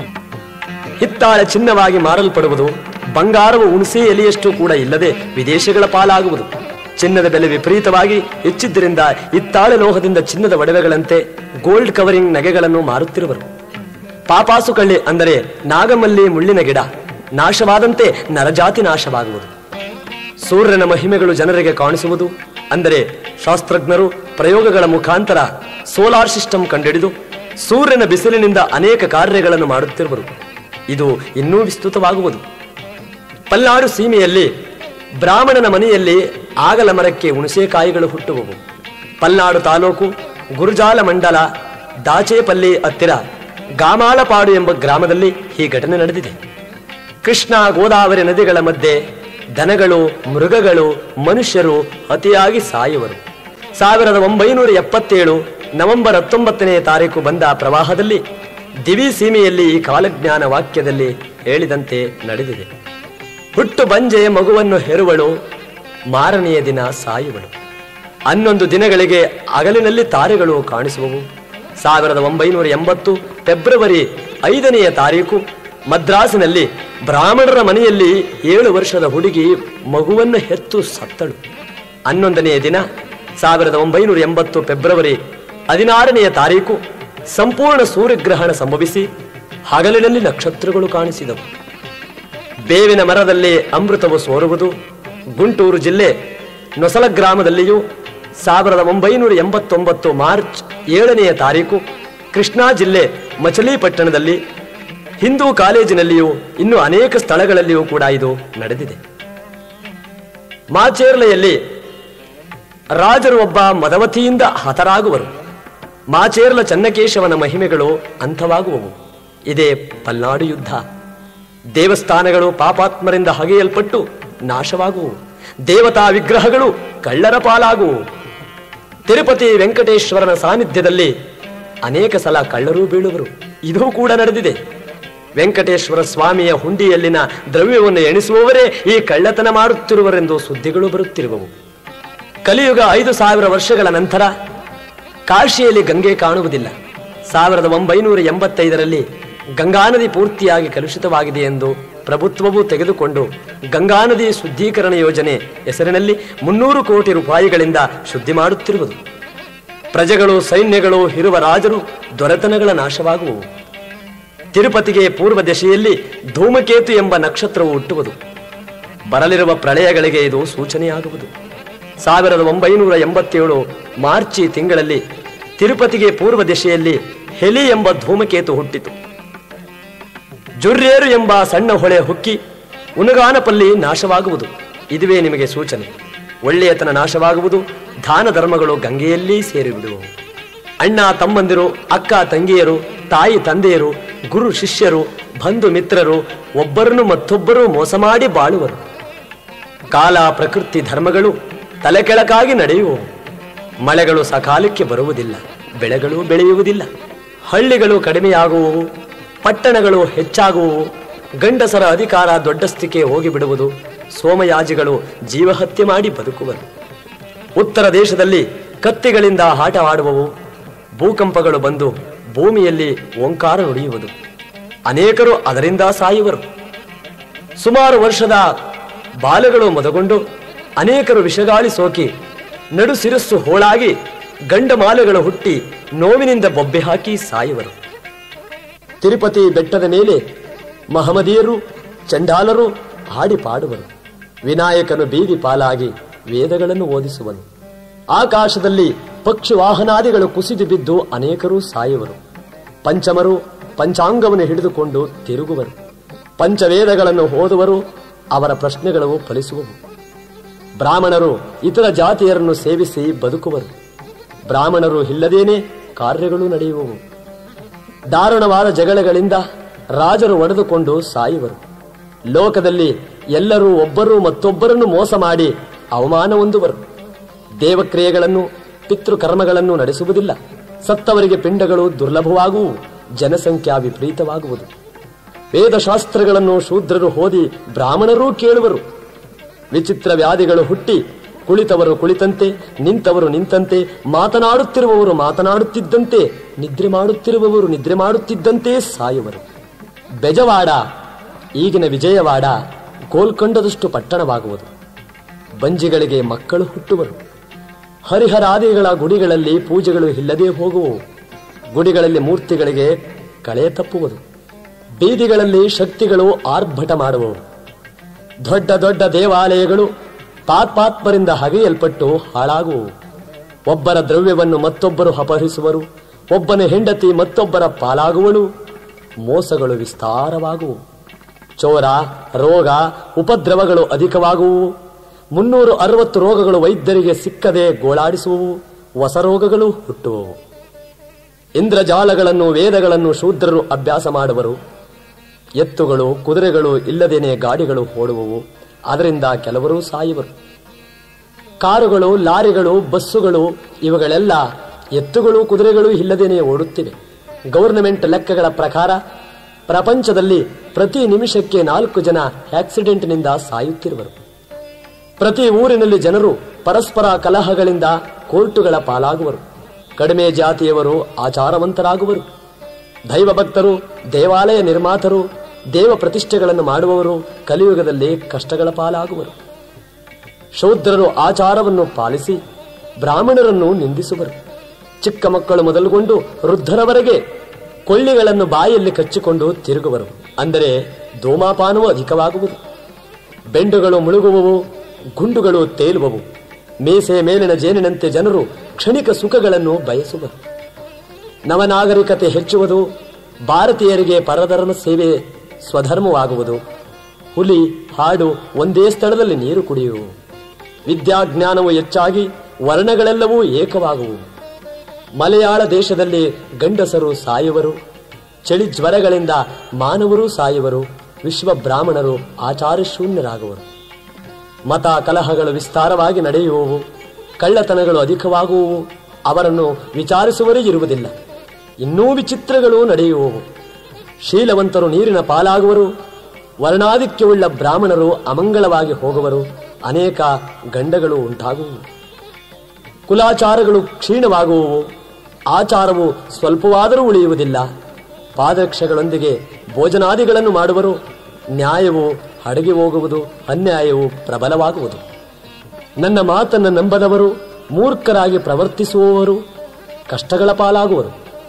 ಹಿತ್ತಾಳೆ ಚಿನ್ನವಾಗಿ ಮಾರಲ್ಪಡುವುದು ಬಂಗಾರವು ಹುಣಸೆ ಎಲೆಯಷ್ಟು ಕೂಡ ಇಲ್ಲದೆ ವಿದೇಶಗಳ ಪಾಲಾಗುವುದು ಚಿನ್ನದ ಬೆಲೆ ವಿಪರೀತವಾಗಿ ಹೆಚ್ಚಿದ್ದರಿಂದ ಹಿತ್ತಾಳೆ ಲೋಹದಿಂದ ಚಿನ್ನದ ಒಡವೆಗಳಂತೆ ಗೋಲ್ಡ್ ಕವರಿಂಗ್ ನಗೆಗಳನ್ನು ಮಾರುತ್ತಿರುವರು ಪಾಪಾಸು ಕಳ್ಳಿ ಅಂದರೆ ನಾಗಮಲ್ಲಿ ಮುಳ್ಳಿನ ಗಿಡ ನಾಶವಾದಂತೆ ನರಜಾತಿ ನಾಶವಾಗುವುದು ಸೂರ್ಯನ ಮಹಿಮೆಗಳು ಜನರಿಗೆ ಕಾಣಿಸುವುದು ಅಂದರೆ ಶಾಸ್ತ್ರಜ್ಞರು ಪ್ರಯೋಗಗಳ ಮುಖಾಂತರ ಸೋಲಾರ್ ಸಿಸ್ಟಮ್ ಕಂಡುಹಿಡಿದು ಸೂರ್ಯನ ಬಿಸಿಲಿನಿಂದ ಅನೇಕ ಕಾರ್ಯಗಳನ್ನು ಮಾಡುತ್ತಿರುವರು ಇದು ಇನ್ನೂ ವಿಸ್ತೃತವಾಗುವುದು ಪಲ್ನಾಡು ಸೀಮೆಯಲ್ಲಿ ಬ್ರಾಹ್ಮಣನ ಮನೆಯಲ್ಲಿ ಆಗಲ ಮರಕ್ಕೆ ಹುಣಸೆಕಾಯಿಗಳು ಹುಟ್ಟುವವು ಪಲ್ನಾಡು ತಾಲೂಕು ಗುರುಜಾಲ ಮಂಡಲ ದಾಚೇಪಲ್ಲಿ ಹತ್ತಿರ ಗಾಮಾಳಪಾಡು ಎಂಬ ಗ್ರಾಮದಲ್ಲಿ ಈ ಘಟನೆ ನಡೆದಿದೆ ಕೃಷ್ಣ ಗೋದಾವರಿ ನದಿಗಳ ಮಧ್ಯೆ ದನಗಳು ಮೃಗಗಳು ಮನುಷ್ಯರು ಅತಿಯಾಗಿ ಸಾಯುವರು ಸಾವಿರದ ಒಂಬೈನೂರ ಎಪ್ಪತ್ತೇಳು ನವೆಂಬರ್ ಹತ್ತೊಂಬತ್ತನೇ ತಾರೀಕು ಬಂದ ಪ್ರವಾಹದಲ್ಲಿ ದಿವಿ ಸೀಮೆಯಲ್ಲಿ ಈ ಕಾಲಜ್ಞಾನ ವಾಕ್ಯದಲ್ಲಿ ಹೇಳಿದಂತೆ ನಡೆದಿದೆ ಹುಟ್ಟು ಬಂಜೆ ಮಗುವನ್ನು ಹೆರುವಳು ಮಾರನೆಯ ದಿನ ಸಾಯುವಳು ಹನ್ನೊಂದು ದಿನಗಳಿಗೆ ಹಗಲಿನಲ್ಲಿ ತಾರೆಗಳು ಕಾಣಿಸುವವು ಸಾವಿರದ ಒಂಬೈನೂರ ಎಂಬತ್ತು ಫೆಬ್ರವರಿ ಐದನೆಯ ತಾರೀಕು ಮದ್ರಾಸಿನಲ್ಲಿ ಬ್ರಾಹ್ಮಣರ ಮನೆಯಲ್ಲಿ ಏಳು ವರ್ಷದ ಹುಡುಗಿ ಮಗುವನ್ನು ಹೆತ್ತು ಸತ್ತಳು ಹನ್ನೊಂದನೆಯ ದಿನ ಸಾವಿರದ ಒಂಬೈನೂರ ಎಂಬತ್ತು ಫೆಬ್ರವರಿ ಹದಿನಾರನೆಯ ತಾರೀಕು ಸಂಪೂರ್ಣ ಸೂರ್ಯಗ್ರಹಣ ಸಂಭವಿಸಿ ಹಗಲಿನಲ್ಲಿ ನಕ್ಷತ್ರಗಳು ಕಾಣಿಸಿದವು ಬೇವಿನ ಮರದಲ್ಲಿ ಅಮೃತವು ಸೋರುವುದು ಗುಂಟೂರು ಜಿಲ್ಲೆ ನೊಸಲ ಗ್ರಾಮದಲ್ಲಿಯೂ ಸಾವಿರದ ಒಂಬೈನೂರ ಎಂಬತ್ತೊಂಬತ್ತು ಮಾರ್ಚ್ ಏಳನೆಯ ತಾರೀಕು ಕೃಷ್ಣಾ ಜಿಲ್ಲೆ ಮಚಲೀಪಟ್ಟಣದಲ್ಲಿ ಹಿಂದೂ ಕಾಲೇಜಿನಲ್ಲಿಯೂ ಇನ್ನು ಅನೇಕ ಸ್ಥಳಗಳಲ್ಲಿಯೂ ಕೂಡ ಇದು ನಡೆದಿದೆ ಮಾಚೇರ್ಲೆಯಲ್ಲಿ ರಾಜರು ಒಬ್ಬ ಮದವತಿಯಿಂದ ಹತರಾಗುವರು ಮಾಚೇರ್ಲ ಚನ್ನಕೇಶವನ ಮಹಿಮೆಗಳು ಅಂಥವಾಗುವವು ಇದೇ ಪಲ್ನಾಡು ಯುದ್ಧ ದೇವಸ್ಥಾನಗಳು ಪಾಪಾತ್ಮರಿಂದ ಹಗೆಯಲ್ಪಟ್ಟು ನಾಶವಾಗುವು ದೇವತಾ ವಿಗ್ರಹಗಳು ಕಳ್ಳರ ಪಾಲಾಗುವು ತಿರುಪತಿ ವೆಂಕಟೇಶ್ವರನ ಸಾನ್ನಿಧ್ಯದಲ್ಲಿ ಅನೇಕ ಸಲ ಕಳ್ಳರು ಬೀಳುವರು ಇದೂ ಕೂಡ ನಡೆದಿದೆ ವೆಂಕಟೇಶ್ವರ ಸ್ವಾಮಿಯ ಹುಂಡಿಯಲ್ಲಿನ ದ್ರವ್ಯವನ್ನು ಎಣಿಸುವವರೇ ಈ ಕಳ್ಳತನ ಮಾಡುತ್ತಿರುವರೆಂದು ಸುದ್ದಿಗಳು ಬರುತ್ತಿರುವವು ಕಲಿಯುಗ ಐದು ಸಾವಿರ ವರ್ಷಗಳ ನಂತರ ಕಾಶಿಯಲ್ಲಿ ಗಂಗೆ ಕಾಣುವುದಿಲ್ಲ ಸಾವಿರದ ಒಂಬೈನೂರ ಎಂಬತ್ತೈದರಲ್ಲಿ ಗಂಗಾ ನದಿ ಪೂರ್ತಿಯಾಗಿ ಕಲುಷಿತವಾಗಿದೆ ಎಂದು ಪ್ರಭುತ್ವವು ತೆಗೆದುಕೊಂಡು ಗಂಗಾ ನದಿ ಶುದ್ಧೀಕರಣ ಯೋಜನೆ ಹೆಸರಿನಲ್ಲಿ ಮುನ್ನೂರು ಕೋಟಿ ರೂಪಾಯಿಗಳಿಂದ ಶುದ್ಧಿ ಮಾಡುತ್ತಿರುವುದು ಪ್ರಜೆಗಳು ಸೈನ್ಯಗಳು ಇರುವ ರಾಜರು ದೊರೆತನಗಳ ನಾಶವಾಗುವವು ತಿರುಪತಿಗೆ ಪೂರ್ವ ದಿಶೆಯಲ್ಲಿ ಧೂಮಕೇತು ಎಂಬ ನಕ್ಷತ್ರವು ಹುಟ್ಟುವುದು ಬರಲಿರುವ ಪ್ರಳಯಗಳಿಗೆ ಇದು ಸೂಚನೆಯಾಗುವುದು ಸಾವಿರದ ಒಂಬೈನೂರ ಎಂಬತ್ತೇಳು ಮಾರ್ಚಿ ತಿಂಗಳಲ್ಲಿ ತಿರುಪತಿಗೆ ಪೂರ್ವ ದಿಶೆಯಲ್ಲಿ ಹೆಲಿ ಎಂಬ ಧೂಮಕೇತು ಹುಟ್ಟಿತು ಜುರ್ರೇರು ಎಂಬ ಸಣ್ಣ ಹೊಳೆ ಹುಕ್ಕಿ ಉನಗಾನಪಲ್ಲಿ ನಾಶವಾಗುವುದು ಇದುವೇ ನಿಮಗೆ ಸೂಚನೆ ಒಳ್ಳೆಯತನ ನಾಶವಾಗುವುದು ದಾನ ಧರ್ಮಗಳು ಗಂಗೆಯಲ್ಲಿ ಸೇರಿಬಿಡುವವು ಅಣ್ಣ ತಮ್ಮಂದಿರು ಅಕ್ಕ ತಂಗಿಯರು ತಾಯಿ ತಂದೆಯರು ಗುರು ಶಿಷ್ಯರು ಬಂಧು ಮಿತ್ರರು ಒಬ್ಬರನ್ನು ಮತ್ತೊಬ್ಬರು ಮೋಸ ಮಾಡಿ ಬಾಳುವರು ಕಾಲ ಪ್ರಕೃತಿ ಧರ್ಮಗಳು ತಲೆಕೆಳಕಾಗಿ ನಡೆಯುವವು ಮಳೆಗಳು ಸಕಾಲಕ್ಕೆ ಬರುವುದಿಲ್ಲ ಬೆಳೆಗಳು ಬೆಳೆಯುವುದಿಲ್ಲ ಹಳ್ಳಿಗಳು ಕಡಿಮೆಯಾಗುವವು ಪಟ್ಟಣಗಳು ಹೆಚ್ಚಾಗುವವು ಗಂಡಸರ ಅಧಿಕಾರ ದೊಡ್ಡಸ್ತಿಕೆ ಹೋಗಿಬಿಡುವುದು ಸೋಮಯಾಜಿಗಳು ಜೀವಹತ್ಯೆ ಮಾಡಿ ಬದುಕುವರು ಉತ್ತರ ದೇಶದಲ್ಲಿ ಕತ್ತಿಗಳಿಂದ ಆಟವಾಡುವವು ಭೂಕಂಪಗಳು ಬಂದು ಭೂಮಿಯಲ್ಲಿ ಓಂಕಾರ ನುಡಿಯುವುದು ಅನೇಕರು ಅದರಿಂದ ಸಾಯುವರು ಸುಮಾರು ವರ್ಷದ ಬಾಲಗಳು ಮೊದಗೊಂಡು ಅನೇಕರು ವಿಷಗಾಳಿ ಸೋಕಿ ನಡು ಸಿರಸ್ಸು ಹೋಳಾಗಿ ಗಂಡ ಮಾಲೆಗಳು ಹುಟ್ಟಿ ನೋವಿನಿಂದ ಬೊಬ್ಬೆ ಹಾಕಿ ಸಾಯುವರು ತಿರುಪತಿ ಬೆಟ್ಟದ ಮೇಲೆ ಮಹಮದಿಯರು ಚಂಡಾಲರು ಹಾಡಿ ಪಾಡುವರು ವಿನಾಯಕನು ಬೀದಿ ಪಾಲಾಗಿ ವೇದಗಳನ್ನು ಓದಿಸುವನು ಆಕಾಶದಲ್ಲಿ ಪಕ್ಷಿ ವಾಹನಾದಿಗಳು ಕುಸಿದು ಬಿದ್ದು ಅನೇಕರು ಸಾಯುವರು ಪಂಚಮರು ಪಂಚಾಂಗವನ್ನು ಹಿಡಿದುಕೊಂಡು ತಿರುಗುವರು ಪಂಚವೇದಗಳನ್ನು ಓದುವರು ಅವರ ಪ್ರಶ್ನೆಗಳು ಫಲಿಸುವವು ಬ್ರಾಹ್ಮಣರು ಇತರ ಜಾತಿಯರನ್ನು ಸೇವಿಸಿ ಬದುಕುವರು ಬ್ರಾಹ್ಮಣರು ಇಲ್ಲದೇನೆ ಕಾರ್ಯಗಳು ನಡೆಯುವವು ದಾರುಣವಾದ ಜಗಳಗಳಿಂದ ರಾಜರು ಒಡೆದುಕೊಂಡು ಸಾಯುವರು ಲೋಕದಲ್ಲಿ ಎಲ್ಲರೂ ಒಬ್ಬರು ಮತ್ತೊಬ್ಬರನ್ನು ಮೋಸ ಮಾಡಿ ಅವಮಾನ ಹೊಂದುವರು ದೇವಕ್ರಿಯೆಗಳನ್ನು ಪಿತೃಕರ್ಮಗಳನ್ನು ನಡೆಸುವುದಿಲ್ಲ ಸತ್ತವರಿಗೆ ಪಿಂಡಗಳು ದುರ್ಲಭವಾಗುವು ಜನಸಂಖ್ಯಾ ವಿಪರೀತವಾಗುವುದು ವೇದಶಾಸ್ತ್ರಗಳನ್ನು ಶೂದ್ರರು ಓದಿ ಬ್ರಾಹ್ಮಣರೂ ಕೇಳುವರು ವಿಚಿತ್ರ ವ್ಯಾಧಿಗಳು ಹುಟ್ಟಿ ಕುಳಿತವರು ಕುಳಿತಂತೆ ನಿಂತವರು ನಿಂತಂತೆ ಮಾತನಾಡುತ್ತಿರುವವರು ಮಾತನಾಡುತ್ತಿದ್ದಂತೆ ನಿದ್ರೆ ಮಾಡುತ್ತಿರುವವರು ನಿದ್ರೆ ಮಾಡುತ್ತಿದ್ದಂತೆ ಸಾಯುವರು ಬೆಜವಾಡ ಈಗಿನ ವಿಜಯವಾಡ ಗೋಲ್ಕೊಂಡದಷ್ಟು ಪಟ್ಟಣವಾಗುವುದು ಬಂಜಿಗಳಿಗೆ ಮಕ್ಕಳು ಹುಟ್ಟುವರು ಹರಿಹರಾದಿಗಳ ಗುಡಿಗಳಲ್ಲಿ ಪೂಜೆಗಳು ಇಲ್ಲದೆ ಹೋಗುವವು ಗುಡಿಗಳಲ್ಲಿ ಮೂರ್ತಿಗಳಿಗೆ ಕಳೆ ತಪ್ಪುವುದು ಬೀದಿಗಳಲ್ಲಿ ಶಕ್ತಿಗಳು ಆರ್ಭಟ ಮಾಡುವವು ದೊಡ್ಡ ದೊಡ್ಡ ದೇವಾಲಯಗಳು ಪಾತ್ಪಾತ್ಮರಿಂದ ಹಗೆಯಲ್ಪಟ್ಟು ಹಾಳಾಗುವವು ಒಬ್ಬರ ದ್ರವ್ಯವನ್ನು ಮತ್ತೊಬ್ಬರು ಅಪಹರಿಸುವರು ಒಬ್ಬನ ಹೆಂಡತಿ ಮತ್ತೊಬ್ಬರ ಪಾಲಾಗುವಳು ಮೋಸಗಳು ವಿಸ್ತಾರವಾಗುವು ಚೋರ ರೋಗ ಉಪದ್ರವಗಳು ಅಧಿಕವಾಗುವು ಮುನ್ನೂರು ಅರವತ್ತು ರೋಗಗಳು ವೈದ್ಯರಿಗೆ ಸಿಕ್ಕದೆ ಗೋಳಾಡಿಸುವವು ಹೊಸ ರೋಗಗಳು ಹುಟ್ಟುವವು ಇಂದ್ರಜಾಲಗಳನ್ನು ವೇದಗಳನ್ನು ಶೂದ್ರರು ಅಭ್ಯಾಸ ಮಾಡುವರು ಎತ್ತುಗಳು ಕುದುರೆಗಳು ಇಲ್ಲದೇನೆ ಗಾಡಿಗಳು ಓಡುವವು ಅದರಿಂದ ಕೆಲವರು ಸಾಯುವರು ಕಾರುಗಳು ಲಾರಿಗಳು ಬಸ್ಸುಗಳು ಇವುಗಳೆಲ್ಲ ಎತ್ತುಗಳು ಕುದುರೆಗಳು ಇಲ್ಲದೇನೆ ಓಡುತ್ತಿವೆ ಗವರ್ನಮೆಂಟ್ ಲೆಕ್ಕಗಳ ಪ್ರಕಾರ ಪ್ರಪಂಚದಲ್ಲಿ ಪ್ರತಿ ನಿಮಿಷಕ್ಕೆ ನಾಲ್ಕು ಜನ ಆಕ್ಸಿಡೆಂಟ್ನಿಂದ ಸಾಯುತ್ತಿರುವರು ಪ್ರತಿ ಊರಿನಲ್ಲಿ ಜನರು ಪರಸ್ಪರ ಕಲಹಗಳಿಂದ ಕೋರ್ಟುಗಳ ಪಾಲಾಗುವರು ಕಡಿಮೆ ಜಾತಿಯವರು ಆಚಾರವಂತರಾಗುವರು ದೈವ ಭಕ್ತರು ದೇವಾಲಯ ನಿರ್ಮಾತರು ದೇವ ಪ್ರತಿಷ್ಠೆಗಳನ್ನು ಮಾಡುವವರು ಕಲಿಯುಗದಲ್ಲಿ ಕಷ್ಟಗಳ ಪಾಲಾಗುವರು ಶೂದ್ರರು ಆಚಾರವನ್ನು ಪಾಲಿಸಿ ಬ್ರಾಹ್ಮಣರನ್ನು ನಿಂದಿಸುವರು ಚಿಕ್ಕ ಮಕ್ಕಳು ಮೊದಲುಗೊಂಡು ವೃದ್ಧರವರೆಗೆ ಕೊಳ್ಳಿಗಳನ್ನು ಬಾಯಲ್ಲಿ ಕಚ್ಚಿಕೊಂಡು ತಿರುಗುವರು ಅಂದರೆ ಧೂಮಾಪಾನವು ಅಧಿಕವಾಗುವುದು ಬೆಂಡುಗಳು ಮುಳುಗುವವು ಗುಂಡುಗಳು ತೇಲುವವು ಮೀಸೆ ಮೇಲಿನ ಜೇನಿನಂತೆ ಜನರು ಕ್ಷಣಿಕ ಸುಖಗಳನ್ನು ಬಯಸುವರು ನವನಾಗರಿಕತೆ ಹೆಚ್ಚುವುದು ಭಾರತೀಯರಿಗೆ ಪರಧರ್ಮ ಸೇವೆ ಸ್ವಧರ್ಮವಾಗುವುದು ಹುಲಿ ಹಾಡು ಒಂದೇ ಸ್ಥಳದಲ್ಲಿ ನೀರು ಕುಡಿಯುವು ವಿದ್ಯಾಜ್ಞಾನವು ಹೆಚ್ಚಾಗಿ ವರ್ಣಗಳೆಲ್ಲವೂ ಏಕವಾಗುವು ಮಲಯಾಳ ದೇಶದಲ್ಲಿ ಗಂಡಸರು ಸಾಯುವರು ಚಳಿ ಜ್ವರಗಳಿಂದ ಮಾನವರು ಸಾಯುವರು ವಿಶ್ವ ಬ್ರಾಹ್ಮಣರು ಆಚಾರ ಶೂನ್ಯರಾಗುವರು ಮತ ಕಲಹಗಳು ವಿಸ್ತಾರವಾಗಿ ನಡೆಯುವವು ಕಳ್ಳತನಗಳು ಅಧಿಕವಾಗುವವು ಅವರನ್ನು ವಿಚಾರಿಸುವರೇ ಇರುವುದಿಲ್ಲ ಇನ್ನೂ ವಿಚಿತ್ರಗಳು ನಡೆಯುವವು ಶೀಲವಂತರು ನೀರಿನ ಪಾಲಾಗುವರು ವರ್ಣಾಧಿಕ್ಯವುಳ್ಳ ಬ್ರಾಹ್ಮಣರು ಅಮಂಗಳವಾಗಿ ಹೋಗುವರು ಅನೇಕ ಗಂಡಗಳು ಉಂಟಾಗುವು ಕುಲಾಚಾರಗಳು ಕ್ಷೀಣವಾಗುವವು ಆಚಾರವು ಸ್ವಲ್ಪವಾದರೂ ಉಳಿಯುವುದಿಲ್ಲ ಪಾದರಕ್ಷೆಗಳೊಂದಿಗೆ ಭೋಜನಾದಿಗಳನ್ನು ಮಾಡುವರು ನ್ಯಾಯವು ಹಡಗಿ ಹೋಗುವುದು ಅನ್ಯಾಯವು ಪ್ರಬಲವಾಗುವುದು ನನ್ನ ಮಾತನ್ನು ನಂಬದವರು ಮೂರ್ಖರಾಗಿ ಪ್ರವರ್ತಿಸುವವರು ಕಷ್ಟಗಳ ಪಾಲಾಗುವರು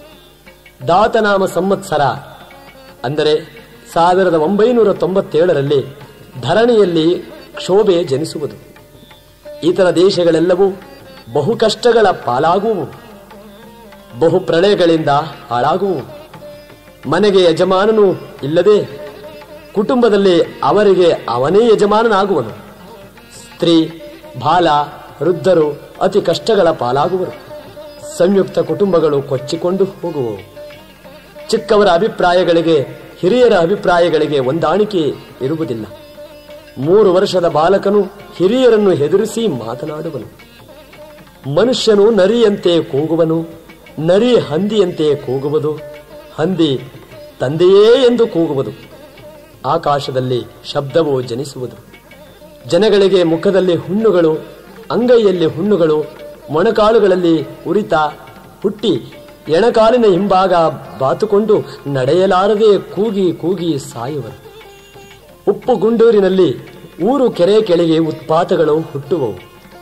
ದಾತನಾಮ ಸಂವತ್ಸರ ಅಂದರೆ ಸಾವಿರದ ಒಂಬೈನೂರ ತೊಂಬತ್ತೇಳರಲ್ಲಿ ಧರಣಿಯಲ್ಲಿ ಕ್ಷೋಭೆ ಜನಿಸುವುದು ಇತರ ದೇಶಗಳೆಲ್ಲವೂ ಬಹು ಕಷ್ಟಗಳ ಪಾಲಾಗುವು ಬಹು ಪ್ರಳಯಗಳಿಂದ ಹಾಳಾಗುವು ಮನೆಗೆ ಯಜಮಾನನು ಇಲ್ಲದೆ ಕುಟುಂಬದಲ್ಲಿ ಅವರಿಗೆ ಅವನೇ ಯಜಮಾನನಾಗುವನು ಸ್ತ್ರೀ ಬಾಲ ವೃದ್ಧರು ಅತಿ ಕಷ್ಟಗಳ ಪಾಲಾಗುವರು ಸಂಯುಕ್ತ ಕುಟುಂಬಗಳು ಕೊಚ್ಚಿಕೊಂಡು ಹೋಗುವವು ಚಿಕ್ಕವರ ಅಭಿಪ್ರಾಯಗಳಿಗೆ ಹಿರಿಯರ ಅಭಿಪ್ರಾಯಗಳಿಗೆ ಹೊಂದಾಣಿಕೆ ಇರುವುದಿಲ್ಲ ಮೂರು ವರ್ಷದ ಬಾಲಕನು ಹಿರಿಯರನ್ನು ಹೆದರಿಸಿ ಮಾತನಾಡುವನು ಮನುಷ್ಯನು ನರಿಯಂತೆ ಕೂಗುವನು ನರಿ ಹಂದಿಯಂತೆ ಕೂಗುವುದು ಹಂದಿ ತಂದೆಯೇ ಎಂದು ಕೂಗುವುದು ಆಕಾಶದಲ್ಲಿ ಶಬ್ದವು ಜನಿಸುವುದು ಜನಗಳಿಗೆ ಮುಖದಲ್ಲಿ ಹುಣ್ಣುಗಳು ಅಂಗೈಯಲ್ಲಿ ಹುಣ್ಣುಗಳು ಮೊಣಕಾಲುಗಳಲ್ಲಿ ಉರಿತ ಹುಟ್ಟಿ ಎಣಕಾಲಿನ ಹಿಂಭಾಗ ಬಾತುಕೊಂಡು ನಡೆಯಲಾರದೆ ಕೂಗಿ ಕೂಗಿ ಸಾಯುವರು ಉಪ್ಪು ಗುಂಡೂರಿನಲ್ಲಿ ಊರು ಕೆರೆ ಕೆಳಗೆ ಉತ್ಪಾತಗಳು ಹುಟ್ಟುವವು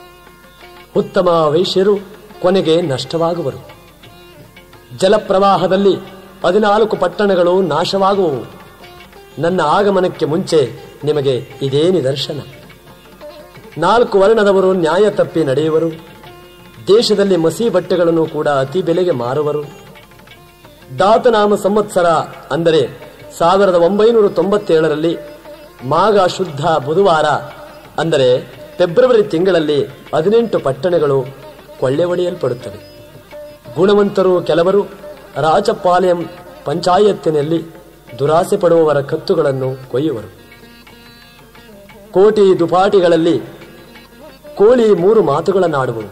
ಉತ್ತಮ ವೈಶ್ಯರು ಕೊನೆಗೆ ನಷ್ಟವಾಗುವರು ಜಲಪ್ರವಾಹದಲ್ಲಿ ಹದಿನಾಲ್ಕು ಪಟ್ಟಣಗಳು ನಾಶವಾಗುವವು ನನ್ನ ಆಗಮನಕ್ಕೆ ಮುಂಚೆ ನಿಮಗೆ ಇದೇ ನಿದರ್ಶನ ನಾಲ್ಕು ವರ್ಣದವರು ನ್ಯಾಯ ತಪ್ಪಿ ನಡೆಯುವರು ದೇಶದಲ್ಲಿ ಮಸಿ ಬಟ್ಟೆಗಳನ್ನು ಕೂಡ ಅತಿ ಬೆಲೆಗೆ ಮಾರುವರು ದಾತನಾಮ ಸಂವತ್ಸರ ಅಂದರೆ ಸಾವಿರದ ಒಂಬೈನೂರ ತೊಂಬತ್ತೇಳರಲ್ಲಿ ಮಾಘ ಶುದ್ಧ ಬುಧವಾರ ಅಂದರೆ ಫೆಬ್ರವರಿ ತಿಂಗಳಲ್ಲಿ ಹದಿನೆಂಟು ಪಟ್ಟಣಗಳು ಕೊಳ್ಳೆ ಹೊಡೆಯಲ್ಪಡುತ್ತವೆ ಗುಣವಂತರು ಕೆಲವರು ರಾಜಪಾಳ್ಯಂ ಪಂಚಾಯತ್ತಿನಲ್ಲಿ ದುರಾಸೆ ಪಡುವವರ ಕತ್ತುಗಳನ್ನು ಕೊಯ್ಯುವರು ಕೋಟಿ ದುಪಾಟಿಗಳಲ್ಲಿ ಕೋಳಿ ಮೂರು ಮಾತುಗಳನ್ನಾಡುವವು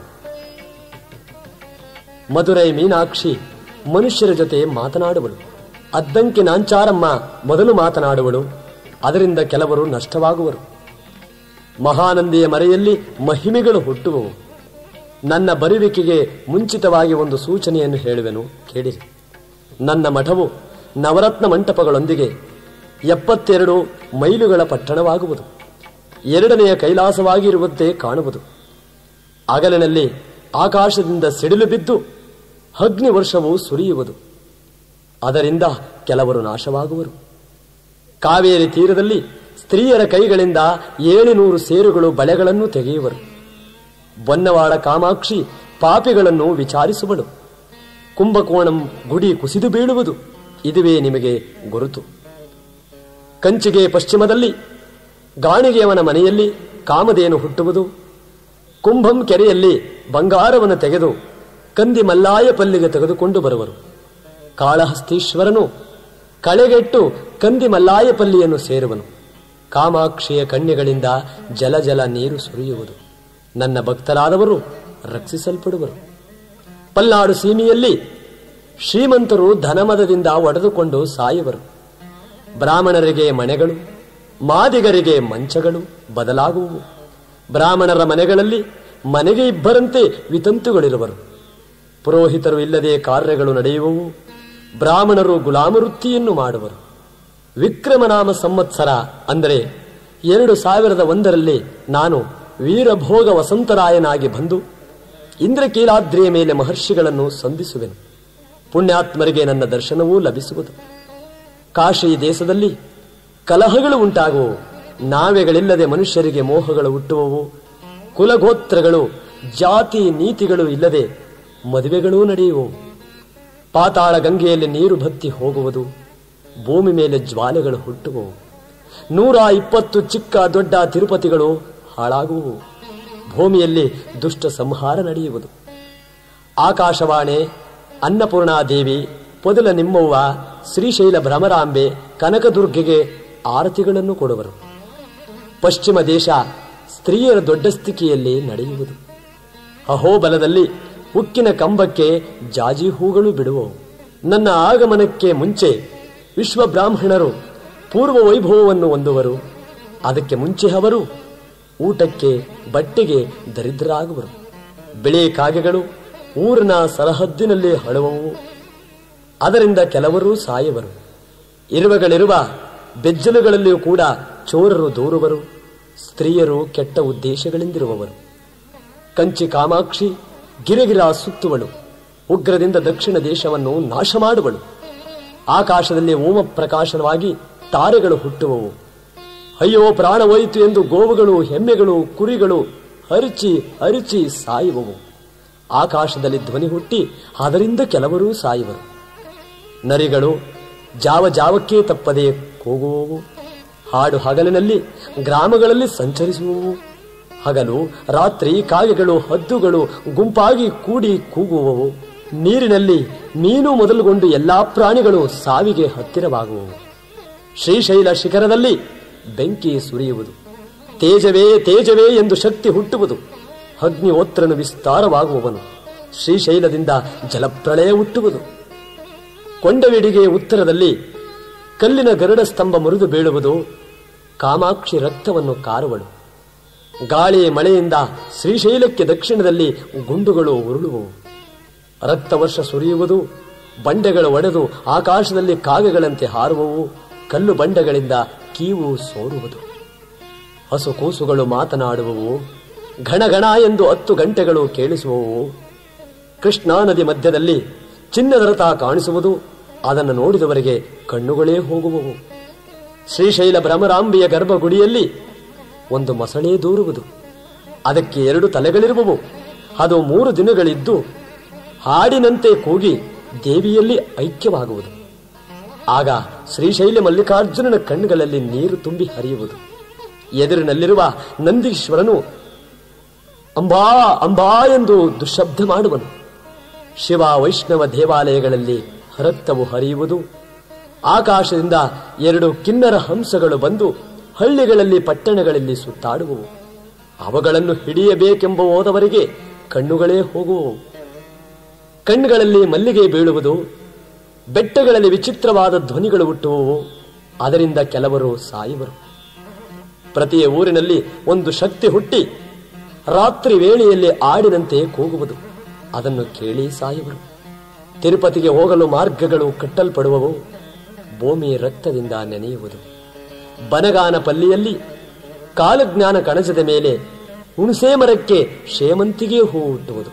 ಮಧುರೈ ಮೀನಾಕ್ಷಿ ಮನುಷ್ಯರ ಜೊತೆ ಮಾತನಾಡುವಳು ಅದ್ದಂಕಿ ನಾಂಚಾರಮ್ಮ ಮೊದಲು ಮಾತನಾಡುವಳು ಅದರಿಂದ ಕೆಲವರು ನಷ್ಟವಾಗುವರು ಮಹಾನಂದಿಯ ಮರೆಯಲ್ಲಿ ಮಹಿಮೆಗಳು ಹುಟ್ಟುವವು ನನ್ನ ಬರುವಿಕೆಗೆ ಮುಂಚಿತವಾಗಿ ಒಂದು ಸೂಚನೆಯನ್ನು ಹೇಳುವೆನು ಕೇಳಿರಿ ನನ್ನ ಮಠವು ನವರತ್ನ ಮಂಟಪಗಳೊಂದಿಗೆ ಎಪ್ಪತ್ತೆರಡು ಮೈಲುಗಳ ಪಟ್ಟಣವಾಗುವುದು ಎರಡನೆಯ ಕೈಲಾಸವಾಗಿರುವಂತೆ ಕಾಣುವುದು ಅಗಲಿನಲ್ಲಿ ಆಕಾಶದಿಂದ ಸಿಡಿಲು ಬಿದ್ದು ಅಗ್ನಿ ವರ್ಷವು ಸುರಿಯುವುದು ಅದರಿಂದ ಕೆಲವರು ನಾಶವಾಗುವರು ಕಾವೇರಿ ತೀರದಲ್ಲಿ ಸ್ತ್ರೀಯರ ಕೈಗಳಿಂದ ಏಳುನೂರು ಸೇರುಗಳು ಬಳೆಗಳನ್ನು ತೆಗೆಯುವರು ಬೊನ್ನವಾಡ ಕಾಮಾಕ್ಷಿ ಪಾಪಿಗಳನ್ನು ವಿಚಾರಿಸುವಳು ಕುಂಭಕೋಣಂ ಗುಡಿ ಕುಸಿದು ಬೀಳುವುದು ಇದುವೇ ನಿಮಗೆ ಗುರುತು ಕಂಚಿಗೆ ಪಶ್ಚಿಮದಲ್ಲಿ ಗಾಣಿಗೆಯವನ ಮನೆಯಲ್ಲಿ ಕಾಮಧೇನು ಹುಟ್ಟುವುದು ಕುಂಭಂ ಕೆರೆಯಲ್ಲಿ ಬಂಗಾರವನ್ನು ತೆಗೆದು ಕಂದಿ ಮಲ್ಲಾಯ ಪಲ್ಲಿಗೆ ತೆಗೆದುಕೊಂಡು ಬರುವರು ಕಾಳಹಸ್ತೀಶ್ವರನು ಕಳೆಗೆಟ್ಟು ಕಂದಿ ಮಲ್ಲಾಯ ಪಲ್ಲಿಯನ್ನು ಸೇರುವನು ಕಾಮಾಕ್ಷಿಯ ಕಣ್ಯಗಳಿಂದ ಜಲ ಜಲ ನೀರು ಸುರಿಯುವುದು ನನ್ನ ಭಕ್ತರಾದವರು ರಕ್ಷಿಸಲ್ಪಡುವರು ಪಲ್ನಾಡು ಸೀಮೆಯಲ್ಲಿ ಶ್ರೀಮಂತರು ಧನಮದದಿಂದ ಒಡೆದುಕೊಂಡು ಸಾಯುವರು ಬ್ರಾಹ್ಮಣರಿಗೆ ಮನೆಗಳು ಮಾದಿಗರಿಗೆ ಮಂಚಗಳು ಬದಲಾಗುವು ಬ್ರಾಹ್ಮಣರ ಮನೆಗಳಲ್ಲಿ ಮನೆಗೆ ಇಬ್ಬರಂತೆ ವಿತಂತುಗಳಿರುವರು ಪುರೋಹಿತರು ಇಲ್ಲದೆ ಕಾರ್ಯಗಳು ನಡೆಯುವವು ಬ್ರಾಹ್ಮಣರು ಗುಲಾಮ ವೃತ್ತಿಯನ್ನು ಮಾಡುವರು ವಿಕ್ರಮನಾಮ ಸಂವತ್ಸರ ಅಂದರೆ ಎರಡು ಸಾವಿರದ ಒಂದರಲ್ಲಿ ನಾನು ವೀರಭೋಗ ವಸಂತರಾಯನಾಗಿ ಬಂದು ಇಂದ್ರಕೀಲಾದ್ರಿಯ ಮೇಲೆ ಮಹರ್ಷಿಗಳನ್ನು ಸಂಧಿಸುವೆನು ಪುಣ್ಯಾತ್ಮರಿಗೆ ನನ್ನ ದರ್ಶನವೂ ಲಭಿಸುವುದು ಕಾಶಿ ದೇಶದಲ್ಲಿ ಕಲಹಗಳು ಉಂಟಾಗುವವು ನಾವೆಗಳಿಲ್ಲದೆ ಮನುಷ್ಯರಿಗೆ ಮೋಹಗಳು ಹುಟ್ಟುವವು ಕುಲಗೋತ್ರಗಳು ಜಾತಿ ನೀತಿಗಳು ಇಲ್ಲದೆ ಮದುವೆಗಳೂ ನಡೆಯುವವು ಪಾತಾಳ ಗಂಗೆಯಲ್ಲಿ ನೀರು ಬತ್ತಿ ಹೋಗುವುದು ಭೂಮಿ ಮೇಲೆ ಜ್ವಾಲೆಗಳು ಹುಟ್ಟುವವು ನೂರ ಇಪ್ಪತ್ತು ಚಿಕ್ಕ ದೊಡ್ಡ ತಿರುಪತಿಗಳು ಹಾಳಾಗುವವು ಭೂಮಿಯಲ್ಲಿ ದುಷ್ಟ ಸಂಹಾರ ನಡೆಯುವುದು ಆಕಾಶವಾಣಿ ಅನ್ನಪೂರ್ಣಾದೇವಿ ಪೊದಲ ನಿಮ್ಮವ್ವ ಶ್ರೀಶೈಲ ಭ್ರಮರಾಂಬೆ ಕನಕದುರ್ಗೆಗೆ ಆರತಿಗಳನ್ನು ಕೊಡುವರು ಪಶ್ಚಿಮ ದೇಶ ಸ್ತ್ರೀಯರ ದೊಡ್ಡ ಸ್ಥಿತಿಯಲ್ಲಿ ನಡೆಯುವುದು ಅಹೋಬಲದಲ್ಲಿ ಉಕ್ಕಿನ ಕಂಬಕ್ಕೆ ಜಾಜಿ ಹೂಗಳು ಬಿಡುವವು ನನ್ನ ಆಗಮನಕ್ಕೆ ಮುಂಚೆ ವಿಶ್ವ ಬ್ರಾಹ್ಮಣರು ಪೂರ್ವ ವೈಭವವನ್ನು ಹೊಂದುವರು ಅದಕ್ಕೆ ಮುಂಚೆ ಅವರು ಊಟಕ್ಕೆ ಬಟ್ಟೆಗೆ ದರಿದ್ರರಾಗುವರು ಬಿಳಿ ಕಾಗೆಗಳು ಊರಿನ ಸರಹದ್ದಿನಲ್ಲಿ ಹಳುವವು ಅದರಿಂದ ಕೆಲವರು ಸಾಯುವರು ಇರುವೆಗಳಿರುವ ಬೆಜ್ಜಲುಗಳಲ್ಲಿಯೂ ಕೂಡ ಚೋರರು ದೂರುವರು ಸ್ತ್ರೀಯರು ಕೆಟ್ಟ ಉದ್ದೇಶಗಳಿಂದಿರುವವರು ಕಂಚಿ ಕಾಮಾಕ್ಷಿ ಗಿರಿಗಿರ ಸುತ್ತುವಳು ಉಗ್ರದಿಂದ ದಕ್ಷಿಣ ದೇಶವನ್ನು ನಾಶ ಮಾಡುವಳು ಆಕಾಶದಲ್ಲಿ ಓಮ ಪ್ರಕಾಶನವಾಗಿ ತಾರೆಗಳು ಹುಟ್ಟುವವು ಅಯ್ಯೋ ಪ್ರಾಣವೋಯಿತು ಎಂದು ಗೋವುಗಳು ಹೆಮ್ಮೆಗಳು ಕುರಿಗಳು ಹರಿಚಿ ಹರಿಚಿ ಸಾಯುವವು ಆಕಾಶದಲ್ಲಿ ಧ್ವನಿ ಹುಟ್ಟಿ ಅದರಿಂದ ಕೆಲವರು ಸಾಯುವರು ನರಿಗಳು ಜಾವ ಜಾವಕ್ಕೆ ತಪ್ಪದೆ ಕೂಗುವವು ಹಾಡು ಹಗಲಿನಲ್ಲಿ ಗ್ರಾಮಗಳಲ್ಲಿ ಸಂಚರಿಸುವವು ಹಗಲು ರಾತ್ರಿ ಕಾಗೆಗಳು ಹದ್ದುಗಳು ಗುಂಪಾಗಿ ಕೂಡಿ ಕೂಗುವವು ನೀರಿನಲ್ಲಿ ಮೀನು ಮೊದಲುಗೊಂಡು ಎಲ್ಲಾ ಪ್ರಾಣಿಗಳು ಸಾವಿಗೆ ಹತ್ತಿರವಾಗುವವು ಶ್ರೀಶೈಲ ಶಿಖರದಲ್ಲಿ ಬೆಂಕಿ ಸುರಿಯುವುದು ತೇಜವೇ ತೇಜವೇ ಎಂದು ಶಕ್ತಿ ಹುಟ್ಟುವುದು ಅಗ್ನಿಹೋತ್ರನು ವಿಸ್ತಾರವಾಗುವವನು ಶ್ರೀಶೈಲದಿಂದ ಜಲಪ್ರಳಯ ಹುಟ್ಟುವುದು ಕೊಂಡವಿಡಿಗೆ ಉತ್ತರದಲ್ಲಿ ಕಲ್ಲಿನ ಗರುಡ ಸ್ತಂಭ ಮುರಿದು ಬೀಳುವುದು ಕಾಮಾಕ್ಷಿ ರಕ್ತವನ್ನು ಕಾರುವಳು ಗಾಳಿ ಮಳೆಯಿಂದ ಶ್ರೀಶೈಲಕ್ಕೆ ದಕ್ಷಿಣದಲ್ಲಿ ಗುಂಡುಗಳು ಉರುಳುವವು ರಕ್ತವರ್ಷ ಸುರಿಯುವುದು ಬಂಡೆಗಳು ಒಡೆದು ಆಕಾಶದಲ್ಲಿ ಕಾಗೆಗಳಂತೆ ಹಾರುವವು ಕಲ್ಲು ಬಂಡೆಗಳಿಂದ ಕೀವು ಸೋರುವುದು ಹಸು ಕೂಸುಗಳು ಮಾತನಾಡುವವು ಘಣಘಣ ಎಂದು ಹತ್ತು ಗಂಟೆಗಳು ಕೇಳಿಸುವವು ಕೃಷ್ಣಾ ನದಿ ಮಧ್ಯದಲ್ಲಿ ಚಿನ್ನದ ರಥ ಕಾಣಿಸುವುದು ಅದನ್ನು ನೋಡಿದವರಿಗೆ ಕಣ್ಣುಗಳೇ ಹೋಗುವವು ಶ್ರೀಶೈಲ ಭ್ರಮರಾಂಬಿಯ ಗರ್ಭಗುಡಿಯಲ್ಲಿ ಒಂದು ಮೊಸಳೆ ದೂರುವುದು ಅದಕ್ಕೆ ಎರಡು ತಲೆಗಳಿರುವವು ಅದು ಮೂರು ದಿನಗಳಿದ್ದು ಹಾಡಿನಂತೆ ಕೂಗಿ ದೇವಿಯಲ್ಲಿ ಐಕ್ಯವಾಗುವುದು ಆಗ ಶ್ರೀಶೈಲ ಮಲ್ಲಿಕಾರ್ಜುನನ ಕಣ್ಣುಗಳಲ್ಲಿ ನೀರು ತುಂಬಿ ಹರಿಯುವುದು ಎದುರಿನಲ್ಲಿರುವ ನಂದೀಶ್ವರನು ಅಂಬಾ ಅಂಬಾ ಎಂದು ದುಶಬ್ದ ಮಾಡುವನು ಶಿವ ವೈಷ್ಣವ ದೇವಾಲಯಗಳಲ್ಲಿ ರಕ್ತವು ಹರಿಯುವುದು ಆಕಾಶದಿಂದ ಎರಡು ಕಿನ್ನರ ಹಂಸಗಳು ಬಂದು ಹಳ್ಳಿಗಳಲ್ಲಿ ಪಟ್ಟಣಗಳಲ್ಲಿ ಸುತ್ತಾಡುವವು ಅವುಗಳನ್ನು ಹಿಡಿಯಬೇಕೆಂಬ ಹೋದವರಿಗೆ ಕಣ್ಣುಗಳೇ ಹೋಗುವವು ಕಣ್ಣುಗಳಲ್ಲಿ ಮಲ್ಲಿಗೆ ಬೀಳುವುದು ಬೆಟ್ಟಗಳಲ್ಲಿ ವಿಚಿತ್ರವಾದ ಧ್ವನಿಗಳು ಹುಟ್ಟುವವು ಅದರಿಂದ ಕೆಲವರು ಸಾಯುವರು ಪ್ರತಿ ಊರಿನಲ್ಲಿ ಒಂದು ಶಕ್ತಿ ಹುಟ್ಟಿ ರಾತ್ರಿ ವೇಳೆಯಲ್ಲಿ ಆಡಿನಂತೆ ಕೂಗುವುದು ಅದನ್ನು ಕೇಳಿ ಸಾಯುವರು ತಿರುಪತಿಗೆ ಹೋಗಲು ಮಾರ್ಗಗಳು ಕಟ್ಟಲ್ಪಡುವವು ಭೂಮಿ ರಕ್ತದಿಂದ ನೆನೆಯುವುದು ಬನಗಾನ ಪಲ್ಲಿಯಲ್ಲಿ ಕಾಲಜ್ಞಾನ ಕಣಜದ ಮೇಲೆ ಹುಣಸೆ ಮರಕ್ಕೆ ಶೇಮಂತಿಗೆ ಹೂ ಹುಟ್ಟುವುದು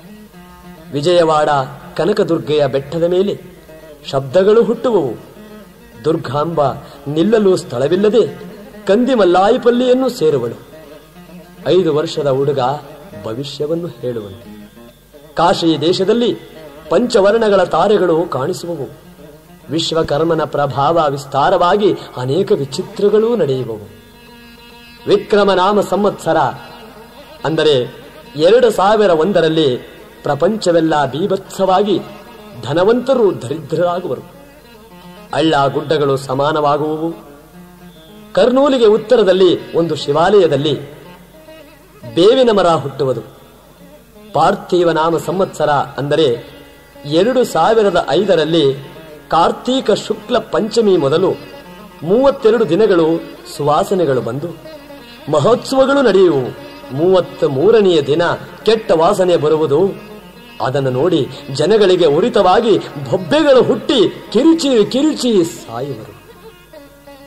ವಿಜಯವಾಡ ಕನಕದುರ್ಗೆಯ ಬೆಟ್ಟದ ಮೇಲೆ ಶಬ್ದಗಳು ಹುಟ್ಟುವವು ದುರ್ಗಾಂಬ ನಿಲ್ಲಲು ಸ್ಥಳವಿಲ್ಲದೆ ಕಂದಿ ಮಲ್ಲಾಯಿಪಲ್ಲಿಯನ್ನು ಸೇರುವಳು ಐದು ವರ್ಷದ ಹುಡುಗ ಭವಿಷ್ಯವನ್ನು ಹೇಳುವನು ಕಾಶಿ ದೇಶದಲ್ಲಿ ಪಂಚವರ್ಣಗಳ ತಾರೆಗಳು ಕಾಣಿಸುವವು ವಿಶ್ವಕರ್ಮನ ಪ್ರಭಾವ ವಿಸ್ತಾರವಾಗಿ ಅನೇಕ ವಿಚಿತ್ರಗಳೂ ನಡೆಯುವವು ವಿಕ್ರಮನಾಮ ಸಂವತ್ಸರ ಅಂದರೆ ಎರಡು ಸಾವಿರ ಒಂದರಲ್ಲಿ ಪ್ರಪಂಚವೆಲ್ಲ ಬೀಭತ್ಸವಾಗಿ ಧನವಂತರು ದರಿದ್ರರಾಗುವರು ಹಳ್ಳ ಗುಡ್ಡಗಳು ಸಮಾನವಾಗುವವು ಕರ್ನೂಲಿಗೆ ಉತ್ತರದಲ್ಲಿ ಒಂದು ಶಿವಾಲಯದಲ್ಲಿ ಬೇವಿನ ಮರ ಹುಟ್ಟುವುದು ಪಾರ್ಥಿವ ನಾಮ ಸಂವತ್ಸರ ಅಂದರೆ ಎರಡು ಸಾವಿರದ ಐದರಲ್ಲಿ ಕಾರ್ತೀಕ ಶುಕ್ಲ ಪಂಚಮಿ ಮೊದಲು ಮೂವತ್ತೆರಡು ದಿನಗಳು ಸುವಾಸನೆಗಳು ಬಂದು ಮಹೋತ್ಸವಗಳು ನಡೆಯುವು ಮೂವತ್ತ ಮೂರನೆಯ ದಿನ ಕೆಟ್ಟ ವಾಸನೆ ಬರುವುದು ಅದನ್ನು ನೋಡಿ ಜನಗಳಿಗೆ ಉರಿತವಾಗಿ ಬೊಬ್ಬೆಗಳು ಹುಟ್ಟಿ ಕಿರುಚಿ ಕಿರುಚಿ ಸಾಯುವರು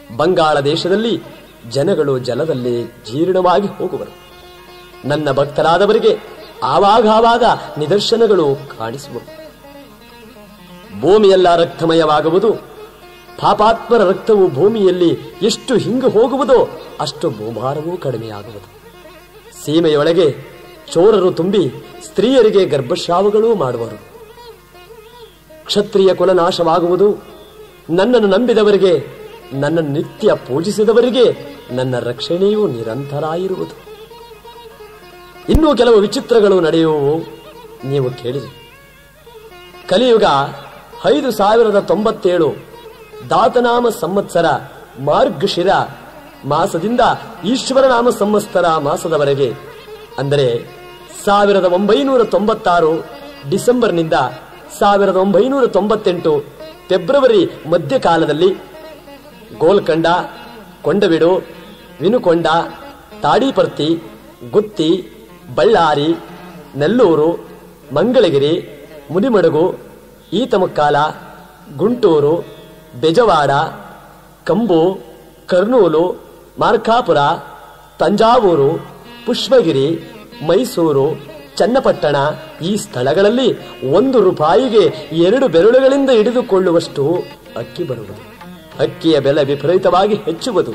ಬಂಗಾಳ ದೇಶದಲ್ಲಿ ಜನಗಳು ಜಲದಲ್ಲಿ ಜೀರ್ಣವಾಗಿ ಹೋಗುವರು ನನ್ನ ಭಕ್ತರಾದವರಿಗೆ ಆವಾಗ ಆವಾಗ ನಿದರ್ಶನಗಳು ಕಾಣಿಸುವವು ಭೂಮಿಯೆಲ್ಲ ರಕ್ತಮಯವಾಗುವುದು ಪಾಪಾತ್ಮರ ರಕ್ತವು ಭೂಮಿಯಲ್ಲಿ ಎಷ್ಟು ಹಿಂಗು ಹೋಗುವುದೋ ಅಷ್ಟು ಭೂಭಾರವೂ ಕಡಿಮೆಯಾಗುವುದು ಸೀಮೆಯೊಳಗೆ ಚೋರರು ತುಂಬಿ ಸ್ತ್ರೀಯರಿಗೆ ಗರ್ಭಸ್ರಾವಗಳೂ ಮಾಡುವರು ಕ್ಷತ್ರಿಯ ಕುಲನಾಶವಾಗುವುದು ನನ್ನನ್ನು ನಂಬಿದವರಿಗೆ ನನ್ನನ್ನು ನಿತ್ಯ ಪೂಜಿಸಿದವರಿಗೆ ನನ್ನ ರಕ್ಷಣೆಯೂ ನಿರಂತರ ಇರುವುದು ಇನ್ನೂ ಕೆಲವು ವಿಚಿತ್ರಗಳು ನಡೆಯುವವು ನೀವು ಕೇಳಿರಿ ಕಲಿಯುಗ ಐದು ಸಾವಿರದ ತೊಂಬತ್ತೇಳು ದಾತನಾಮ ಸಂವತ್ಸರ ಮಾರ್ಗಶಿರ ಮಾಸದಿಂದ ಈಶ್ವರನಾಮ ಸಂವತ್ಸರ ಮಾಸದವರೆಗೆ ಅಂದರೆ ಸಾವಿರದ ಒಂಬೈನೂರ ತೊಂಬತ್ತಾರು ಡಿಸೆಂಬರ್ನಿಂದ ಸಾವಿರದ ಒಂಬೈನೂರ ತೊಂಬತ್ತೆಂಟು ಫೆಬ್ರವರಿ ಮಧ್ಯಕಾಲದಲ್ಲಿ ಗೋಲ್ಕಂಡ ಕೊಂಡವಿಡು ವಿನುಕೊಂಡ ತಾಡಿಪರ್ತಿ ಗುತ್ತಿ ಬಳ್ಳಾರಿ ನೆಲ್ಲೂರು ಮಂಗಳಗಿರಿ ಮುದಿಮಡಗು ಈತಮಕ್ಕಾಲ ಗುಂಟೂರು ಬೆಜವಾಡ ಕಂಬು ಕರ್ನೂಲು ಮಾರ್ಕಾಪುರ ತಂಜಾವೂರು ಪುಷ್ಪಗಿರಿ ಮೈಸೂರು ಚನ್ನಪಟ್ಟಣ ಈ ಸ್ಥಳಗಳಲ್ಲಿ ಒಂದು ರೂಪಾಯಿಗೆ ಎರಡು ಬೆರಳುಗಳಿಂದ ಹಿಡಿದುಕೊಳ್ಳುವಷ್ಟು ಅಕ್ಕಿ ಬರುವುದು ಅಕ್ಕಿಯ ಬೆಲೆ ವಿಪರೀತವಾಗಿ ಹೆಚ್ಚುವುದು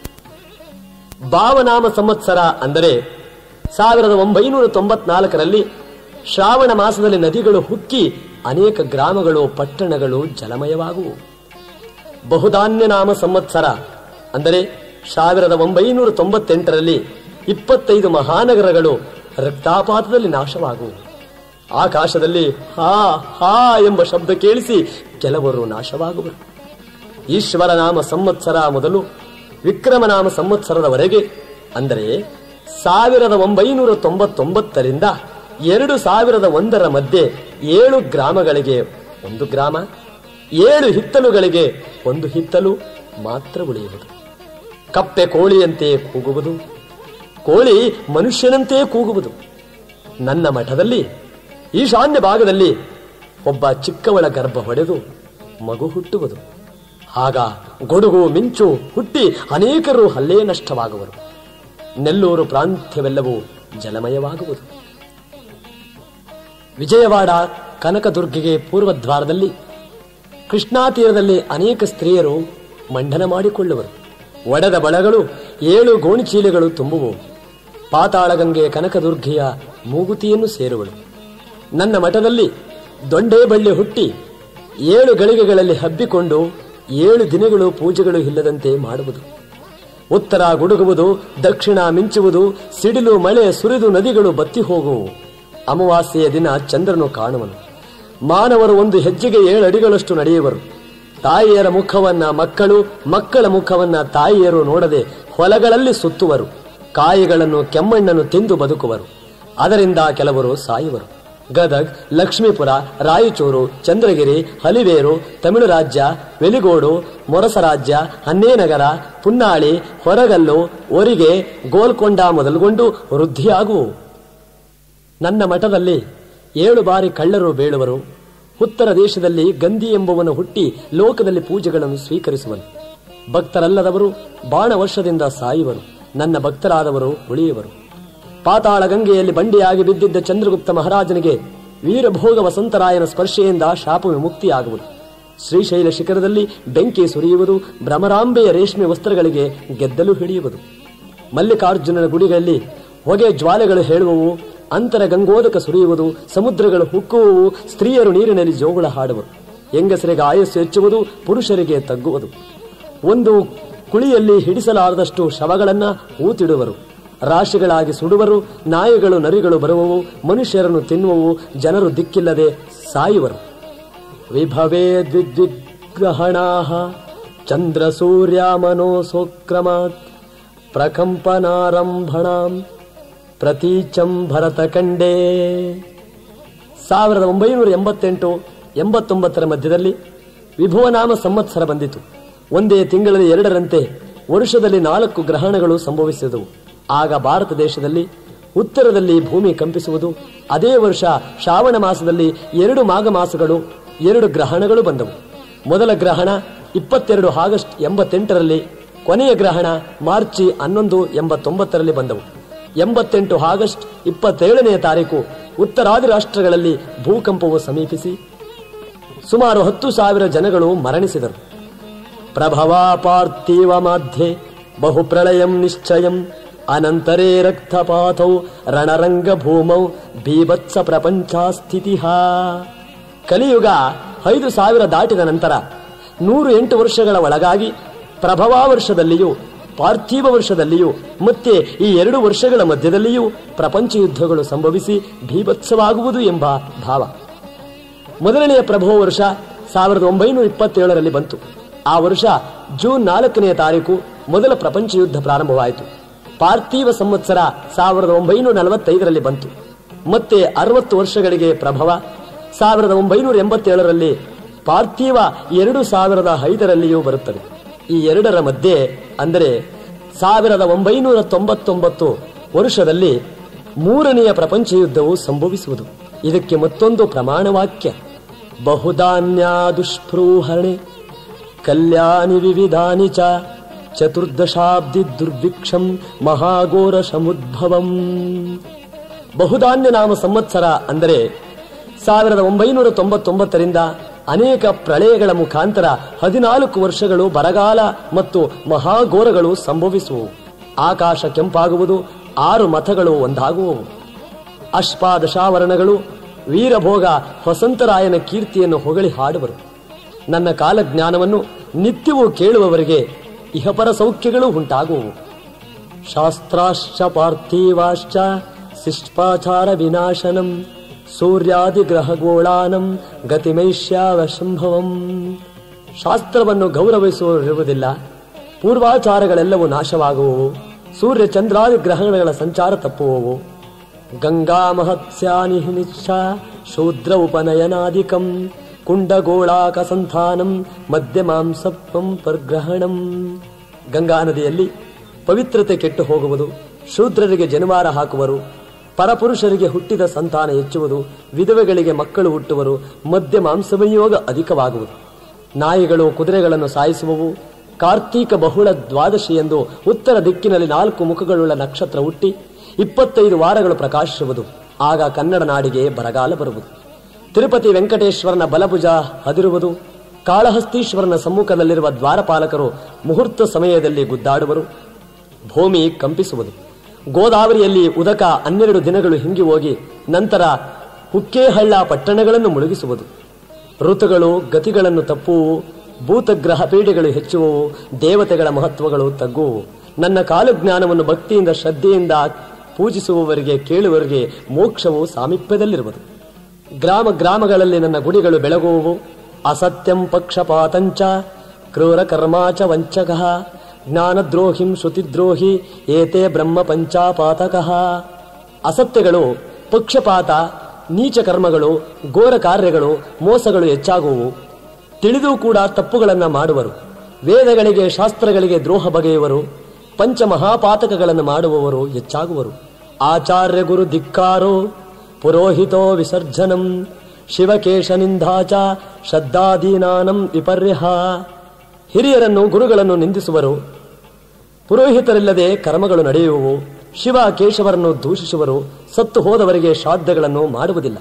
ಭಾವನಾಮ ಸಂವತ್ಸರ ಅಂದರೆ ಸಾವಿರದ ಒಂಬೈನೂರ ತೊಂಬತ್ನಾಲ್ಕರಲ್ಲಿ ಶ್ರಾವಣ ಮಾಸದಲ್ಲಿ ನದಿಗಳು ಹುಕ್ಕಿ ಅನೇಕ ಗ್ರಾಮಗಳು ಪಟ್ಟಣಗಳು ಜಲಮಯವಾಗುವು ಬಹುಧಾನ್ಯ ನಾಮ ಸಂವತ್ಸರ ಅಂದರೆ ಸಾವಿರದ ಒಂಬೈನೂರ ತೊಂಬತ್ತೆಂಟರಲ್ಲಿ ಇಪ್ಪತ್ತೈದು ಮಹಾನಗರಗಳು ರಕ್ತಾಪಾತದಲ್ಲಿ ನಾಶವಾಗುವು ಆಕಾಶದಲ್ಲಿ ಹಾ ಹಾ ಎಂಬ ಶಬ್ದ ಕೇಳಿಸಿ ಕೆಲವರು ನಾಶವಾಗುವರು ಈಶ್ವರ ನಾಮ ಸಂವತ್ಸರ ಮೊದಲು ವಿಕ್ರಮನಾಮ ಸಂವತ್ಸರದವರೆಗೆ ಅಂದರೆ ಸಾವಿರದ ಒಂಬೈನೂರ ತೊಂಬತ್ತೊಂಬತ್ತರಿಂದ ಎರಡು ಸಾವಿರದ ಒಂದರ ಮಧ್ಯೆ ಏಳು ಗ್ರಾಮಗಳಿಗೆ ಒಂದು ಗ್ರಾಮ ಏಳು ಹಿತ್ತಲುಗಳಿಗೆ ಒಂದು ಹಿತ್ತಲು ಮಾತ್ರ ಉಳಿಯುವುದು ಕಪ್ಪೆ ಕೋಳಿಯಂತೆ ಕೂಗುವುದು ಕೋಳಿ ಮನುಷ್ಯನಂತೆ ಕೂಗುವುದು ನನ್ನ ಮಠದಲ್ಲಿ ಈಶಾನ್ಯ ಭಾಗದಲ್ಲಿ ಒಬ್ಬ ಚಿಕ್ಕವಳ ಗರ್ಭ ಹೊಡೆದು ಮಗು ಹುಟ್ಟುವುದು ಆಗ ಗೊಡುಗು ಮಿಂಚು ಹುಟ್ಟಿ ಅನೇಕರು ಹಲ್ಲೇ ನಷ್ಟವಾಗುವರು ನೆಲ್ಲೂರು ಪ್ರಾಂತ್ಯವೆಲ್ಲವೂ ಜಲಮಯವಾಗುವುದು ವಿಜಯವಾಡ ಕನಕದುರ್ಗಿಗೆ ಪೂರ್ವದ್ವಾರದಲ್ಲಿ ಕೃಷ್ಣಾ ತೀರದಲ್ಲಿ ಅನೇಕ ಸ್ತ್ರೀಯರು ಮಂಡನ ಮಾಡಿಕೊಳ್ಳುವರು ಒಡೆದ ಬಳಗಳು ಏಳು ಗೋಣಿಚೀಲೆಗಳು ತುಂಬುವು ಪಾತಾಳಗಂಗೆ ಕನಕದುರ್ಗಿಯ ಮೂಗುತಿಯನ್ನು ಸೇರುವಳು ನನ್ನ ಮಠದಲ್ಲಿ ದೊಂಡೆ ಬಳ್ಳಿ ಹುಟ್ಟಿ ಏಳು ಗಳಿಗೆಗಳಲ್ಲಿ ಹಬ್ಬಿಕೊಂಡು ಏಳು ದಿನಗಳು ಪೂಜೆಗಳು ಇಲ್ಲದಂತೆ ಮಾಡುವುದು ಉತ್ತರ ಗುಡುಗುವುದು ದಕ್ಷಿಣ ಮಿಂಚುವುದು ಸಿಡಿಲು ಮಳೆ ಸುರಿದು ನದಿಗಳು ಬತ್ತಿ ಹೋಗುವು ಅಮಾವಾಸ್ಯೆಯ ದಿನ ಚಂದ್ರನು ಕಾಣುವನು ಮಾನವರು ಒಂದು ಹೆಜ್ಜೆಗೆ ಏಳು ಅಡಿಗಳಷ್ಟು ನಡೆಯುವರು ತಾಯಿಯರ ಮುಖವನ್ನ ಮಕ್ಕಳು ಮಕ್ಕಳ ಮುಖವನ್ನ ತಾಯಿಯರು ನೋಡದೆ ಹೊಲಗಳಲ್ಲಿ ಸುತ್ತುವರು ಕಾಯಿಗಳನ್ನು ಕೆಮ್ಮಣ್ಣನ್ನು ತಿಂದು ಬದುಕುವರು ಅದರಿಂದ ಕೆಲವರು ಸಾಯುವರು ಗದಗ್ ಲಕ್ಷ್ಮೀಪುರ ರಾಯಚೂರು ಚಂದ್ರಗಿರಿ ಹಲಿವೇರು ತಮಿಳು ರಾಜ್ಯ ವೆಲಿಗೋಡು ಮೊರಸ ರಾಜ್ಯ ಹನ್ನೇನಗರ ಪುನ್ನಾಳಿ ಹೊರಗಲ್ಲು ಒರಿಗೆ ಗೋಲ್ಕೊಂಡ ಮೊದಲುಗೊಂಡು ವೃದ್ಧಿಯಾಗುವು ನನ್ನ ಮಠದಲ್ಲಿ ಏಳು ಬಾರಿ ಕಳ್ಳರು ಬೀಳುವರು ಉತ್ತರ ದೇಶದಲ್ಲಿ ಗಂಧಿ ಎಂಬುವನು ಹುಟ್ಟಿ ಲೋಕದಲ್ಲಿ ಪೂಜೆಗಳನ್ನು ಸ್ವೀಕರಿಸುವನು ಭಕ್ತರಲ್ಲದವರು ಬಾಣ ವರ್ಷದಿಂದ ಸಾಯುವರು ನನ್ನ ಭಕ್ತರಾದವರು ಉಳಿಯುವರು ಪಾತಾಳ ಗಂಗೆಯಲ್ಲಿ ಬಂಡಿಯಾಗಿ ಬಿದ್ದಿದ್ದ ಚಂದ್ರಗುಪ್ತ ಮಹಾರಾಜನಿಗೆ ವೀರಭೋಗ ವಸಂತರಾಯನ ಸ್ಪರ್ಶೆಯಿಂದ ಶಾಪ ವಿಮುಕ್ತಿಯಾಗುವುದು ಶ್ರೀಶೈಲ ಶಿಖರದಲ್ಲಿ ಬೆಂಕಿ ಸುರಿಯುವುದು ಭ್ರಮರಾಂಬೆಯ ರೇಷ್ಮೆ ವಸ್ತ್ರಗಳಿಗೆ ಗೆದ್ದಲು ಹಿಡಿಯುವುದು ಮಲ್ಲಿಕಾರ್ಜುನನ ಗುಡಿಗಳಲ್ಲಿ ಹೊಗೆ ಜ್ವಾಲೆಗಳು ಹೇಳುವವು ಅಂತರ ಗಂಗೋದಕ ಸುರಿಯುವುದು ಸಮುದ್ರಗಳು ಹುಕ್ಕುವವು ಸ್ತ್ರೀಯರು ನೀರಿನಲ್ಲಿ ಜೋಗುಳ ಹಾಡುವರು ಹೆಂಗಸರಿಗೆ ಆಯಸ್ಸು ಹೆಚ್ಚುವುದು ಪುರುಷರಿಗೆ ತಗ್ಗುವುದು ಒಂದು ಕುಳಿಯಲ್ಲಿ ಹಿಡಿಸಲಾರದಷ್ಟು ಶವಗಳನ್ನ ಊತಿಡುವರು ರಾಶಿಗಳಾಗಿ ಸುಡುವರು ನಾಯಿಗಳು ನರಿಗಳು ಬರುವವು ಮನುಷ್ಯರನ್ನು ತಿನ್ನುವವು ಜನರು ದಿಕ್ಕಿಲ್ಲದೆ ಸಾಯುವರು ವಿಭವೇ ದ್ವಿಗ್ರಹಣಾ ಚಂದ್ರ ಸೂರ್ಯ ಮನೋಸೋಕ್ರಮಾತ್ ಪ್ರಕಂಪನಾರಂಭಣಾಂ ಪ್ರತೀಚಂ ಭರತ ಕಂಡೇ ಸಾವಿರದ ಒಂಬೈನೂರ ಎಂಬತ್ತೆಂಟು ಎಂಬತ್ತೊಂಬತ್ತರ ಮಧ್ಯದಲ್ಲಿ ವಿಭುವನಾಮ ಸಂವತ್ಸರ ಬಂದಿತು ಒಂದೇ ತಿಂಗಳಲ್ಲಿ ಎರಡರಂತೆ ವರುಷದಲ್ಲಿ ನಾಲ್ಕು ಗ್ರಹಣಗಳು ಸಂಭವಿಸಿದವು ಆಗ ಭಾರತ ದೇಶದಲ್ಲಿ ಉತ್ತರದಲ್ಲಿ ಭೂಮಿ ಕಂಪಿಸುವುದು ಅದೇ ವರ್ಷ ಶ್ರಾವಣ ಮಾಸದಲ್ಲಿ ಎರಡು ಮಾಘ ಮಾಸಗಳು ಎರಡು ಗ್ರಹಣಗಳು ಬಂದವು ಮೊದಲ ಗ್ರಹಣ ಇಪ್ಪತ್ತೆರಡು ಆಗಸ್ಟ್ ಎಂಬತ್ತೆಂಟರಲ್ಲಿ ಕೊನೆಯ ಗ್ರಹಣ ಮಾರ್ಚಿ ಹನ್ನೊಂದು ಎಂಬತ್ತೊಂಬತ್ತರಲ್ಲಿ ಬಂದವು ಎಂಬತ್ತೆಂಟು ಆಗಸ್ಟ್ ಇಪ್ಪತ್ತೇಳನೆಯ ತಾರೀಕು ಉತ್ತರಾದಿ ರಾಷ್ಟ್ರಗಳಲ್ಲಿ ಭೂಕಂಪವು ಸಮೀಪಿಸಿ ಸುಮಾರು ಹತ್ತು ಸಾವಿರ ಜನಗಳು ಮರಣಿಸಿದರು ಪ್ರಭವಾ ಪಾರ್ಥಿವ ಮಧ್ಯೆ ಬಹು ಪ್ರಳಯಂ ನಿಶ್ಚಯಂ ಅನಂತರೇ ರಕ್ತಪಾತೌ ರಣರಂಗ ಭೂಮೌ ಬೀಭತ್ಸ ಪ್ರಪಂಚ ಸ್ಥಿತಿ ಕಲಿಯುಗ ಐದು ಸಾವಿರ ದಾಟಿದ ನಂತರ ನೂರು ಎಂಟು ವರ್ಷಗಳ ಒಳಗಾಗಿ ಪ್ರಭವಾ ವರ್ಷದಲ್ಲಿಯೂ ಪಾರ್ಥಿವ ವರ್ಷದಲ್ಲಿಯೂ ಮತ್ತೆ ಈ ಎರಡು ವರ್ಷಗಳ ಮಧ್ಯದಲ್ಲಿಯೂ ಪ್ರಪಂಚ ಯುದ್ಧಗಳು ಸಂಭವಿಸಿ ಭೀಭತ್ಸವಾಗುವುದು ಎಂಬ ಭಾವ ಮೊದಲನೆಯ ಪ್ರಭವ ವರ್ಷ ಸಾವಿರದ ಒಂಬೈನೂರ ಇಪ್ಪತ್ತೇಳರಲ್ಲಿ ಬಂತು ಆ ವರ್ಷ ಜೂನ್ ನಾಲ್ಕನೆಯ ತಾರೀಕು ಮೊದಲ ಪ್ರಪಂಚ ಯುದ್ಧ ಪ್ರಾರಂಭವಾಯಿತು ಪಾರ್ಥಿವ ಸಂವತ್ಸರ ಸಾವಿರದ ಒಂಬೈನೂರ ನಲವತ್ತೈದರಲ್ಲಿ ಬಂತು ಮತ್ತೆ ಅರವತ್ತು ವರ್ಷಗಳಿಗೆ ಪ್ರಭವ ಸಾವಿರದ ಒಂಬೈನೂರ ಎಂಬತ್ತೇಳರಲ್ಲಿ ಪಾರ್ಥಿವ ಎರಡು ಸಾವಿರದ ಐದರಲ್ಲಿಯೂ ಬರುತ್ತದೆ ಈ ಎರಡರ ಮಧ್ಯೆ ಅಂದರೆ ಸಾವಿರದ ಒಂಬೈನೂರ ತೊಂಬತ್ತೊಂಬತ್ತು ವರ್ಷದಲ್ಲಿ ಮೂರನೆಯ ಪ್ರಪಂಚ ಯುದ್ಧವು ಸಂಭವಿಸುವುದು ಇದಕ್ಕೆ ಮತ್ತೊಂದು ಪ್ರಮಾಣವಾಕ್ಯ ಬಹುಧಾನ್ಯ ದುಷ್ಪ್ರೂಹಣೆ ಕಲ್ಯಾಣಿ ವಿವಿಧಾನಿ ಚ ಚತುರ್ದಶಾಬ್ದಿ ದುರ್ಭಿಕ್ಷಂ ಮಹಾಘೋರ ಸಮುದ್ಭವಂ ಬಹುಧಾನ್ಯ ನಾಮ ಸಂವತ್ಸರ ಅಂದರೆ ಸಾವಿರದ ಒಂಬೈನೂರ ತೊಂಬತ್ತೊಂಬತ್ತರಿಂದ ಅನೇಕ ಪ್ರಳಯಗಳ ಮುಖಾಂತರ ಹದಿನಾಲ್ಕು ವರ್ಷಗಳು ಬರಗಾಲ ಮತ್ತು ಮಹಾಘೋರಗಳು ಸಂಭವಿಸುವವು ಆಕಾಶ ಕೆಂಪಾಗುವುದು ಆರು ಮತಗಳು ಒಂದಾಗುವವು ಅಶ್ಪಾದಶಾವರಣಗಳು ವೀರಭೋಗ ವಸಂತರಾಯನ ಕೀರ್ತಿಯನ್ನು ಹೊಗಳಿ ಹಾಡುವರು ನನ್ನ ಕಾಲಜ್ಞಾನವನ್ನು ನಿತ್ಯವೂ ಕೇಳುವವರಿಗೆ ಇಹಪರ ಸೌಖ್ಯಗಳು ಉಂಟಾಗುವವು ಶಾಸ್ತ್ರಾಶ್ಚ ಪಾರ್ಥಿವಾಶ್ಚ ಶಿಷ್ಟಾಚಾರ ವಿನಾಶನಂ ಸೂರ್ಯಾದಿ ಗ್ರಹಗೋಳಾನಂ ಗತಿಮೈಷ್ಯಾವಶಂಭವಂ ಶಾಸ್ತ್ರವನ್ನು ಗೌರವಿಸುವವರಿರುವುದಿಲ್ಲ ಪೂರ್ವಾಚಾರಗಳೆಲ್ಲವೂ ನಾಶವಾಗುವವು ಸೂರ್ಯ ಚಂದ್ರಾದಿ ಗ್ರಹಗಳ ಸಂಚಾರ ತಪ್ಪುವವು ಗಂಗಾ ಮಹತ್ಸ್ಯಾನಿ ನಿಶ್ಚ ಶೂದ್ರ ಉಪನಯನಾದಿಕಂ ಕುಂಡಗೋಳಾಕ ಸಂಧಾನಂ ಮಧ್ಯಮಾಂಸತ್ವಂ ಪರ್ಗ್ರಹಣಂ ಗಂಗಾ ನದಿಯಲ್ಲಿ ಪವಿತ್ರತೆ ಕೆಟ್ಟು ಹೋಗುವುದು ಶೂದ್ರರಿಗೆ ಜನಿವಾರ ಹಾಕುವರು ಪರಪುರುಷರಿಗೆ ಹುಟ್ಟಿದ ಸಂತಾನ ಹೆಚ್ಚುವುದು ವಿಧವೆಗಳಿಗೆ ಮಕ್ಕಳು ಹುಟ್ಟುವರು ಮಧ್ಯ ಮಾಂಸವಿನಿಯೋಗ ಅಧಿಕವಾಗುವುದು ನಾಯಿಗಳು ಕುದುರೆಗಳನ್ನು ಸಾಯಿಸುವವು ಕಾರ್ತೀಕ ಬಹುಳ ದ್ವಾದಶಿ ಎಂದು ಉತ್ತರ ದಿಕ್ಕಿನಲ್ಲಿ ನಾಲ್ಕು ಮುಖಗಳುಳ್ಳ ನಕ್ಷತ್ರ ಹುಟ್ಟಿ ಇಪ್ಪತ್ತೈದು ವಾರಗಳು ಪ್ರಕಾಶಿಸುವುದು ಆಗ ಕನ್ನಡ ನಾಡಿಗೆ ಬರಗಾಲ ಬರುವುದು ತಿರುಪತಿ ವೆಂಕಟೇಶ್ವರನ ಬಲಭುಜ ಹದಿರುವುದು ಕಾಳಹಸ್ತೀಶ್ವರನ ಸಮ್ಮುಖದಲ್ಲಿರುವ ದ್ವಾರಪಾಲಕರು ಮುಹೂರ್ತ ಸಮಯದಲ್ಲಿ ಗುದ್ದಾಡುವರು ಭೂಮಿ ಕಂಪಿಸುವುದು ಗೋದಾವರಿಯಲ್ಲಿ ಉದಕ ಹನ್ನೆರಡು ದಿನಗಳು ಹಿಂಗಿ ಹೋಗಿ ನಂತರ ಹುಕ್ಕೇಹಳ್ಳ ಪಟ್ಟಣಗಳನ್ನು ಮುಳುಗಿಸುವುದು ಋತುಗಳು ಗತಿಗಳನ್ನು ತಪ್ಪುವು ಭೂತಗ್ರಹ ಪೀಡೆಗಳು ಹೆಚ್ಚುವವು ದೇವತೆಗಳ ಮಹತ್ವಗಳು ತಗ್ಗುವು ನನ್ನ ಕಾಲಜ್ಞಾನವನ್ನು ಭಕ್ತಿಯಿಂದ ಶ್ರದ್ಧೆಯಿಂದ ಪೂಜಿಸುವವರಿಗೆ ಕೇಳುವವರಿಗೆ ಮೋಕ್ಷವು ಸಾಮೀಪ್ಯದಲ್ಲಿರುವುದು ಗ್ರಾಮ ಗ್ರಾಮಗಳಲ್ಲಿ ನನ್ನ ಗುಡಿಗಳು ಬೆಳಗುವವು ಅಸತ್ಯಂ ಪಕ್ಷಪಾತಂಚ ಕ್ರೂರ ಕರ್ಮಾಚ ವಂಚಕ ಜ್ಞಾನದ್ರೋಹಿಂ ಶ್ರುತಿದ್ರೋಹಿ ಏತೆ ಬ್ರಹ್ಮ ಪಂಚಾಪಾತಕ ಅಸತ್ಯಗಳು ಪಕ್ಷಪಾತ ನೀಚ ಕರ್ಮಗಳು ಘೋರ ಕಾರ್ಯಗಳು ಮೋಸಗಳು ಹೆಚ್ಚಾಗುವು ತಿಳಿದು ಕೂಡ ತಪ್ಪುಗಳನ್ನು ಮಾಡುವರು ವೇದಗಳಿಗೆ ಶಾಸ್ತ್ರಗಳಿಗೆ ದ್ರೋಹ ಬಗೆಯುವರು ಪಂಚ ಮಹಾಪಾತಕಗಳನ್ನು ಮಾಡುವವರು ಹೆಚ್ಚಾಗುವರು ಆಚಾರ್ಯ ಗುರು ಧಿಕ್ಕಾರೋ ಪುರೋಹಿತೋ ವಿಸರ್ಜನಂ ಶಿವಕೇಶ ನಿಂದಾಚ ಶ್ರದ್ಧಾದೀನಾನಂ ವಿಪರ್ಯಹ ಹಿರಿಯರನ್ನು ಗುರುಗಳನ್ನು ನಿಂದಿಸುವರು ಪುರೋಹಿತರಿಲ್ಲದೆ ಕರ್ಮಗಳು ನಡೆಯುವವು ಶಿವ ಕೇಶವರನ್ನು ದೂಷಿಸುವರು ಸತ್ತು ಹೋದವರಿಗೆ ಶ್ರಾದ್ದಗಳನ್ನು ಮಾಡುವುದಿಲ್ಲ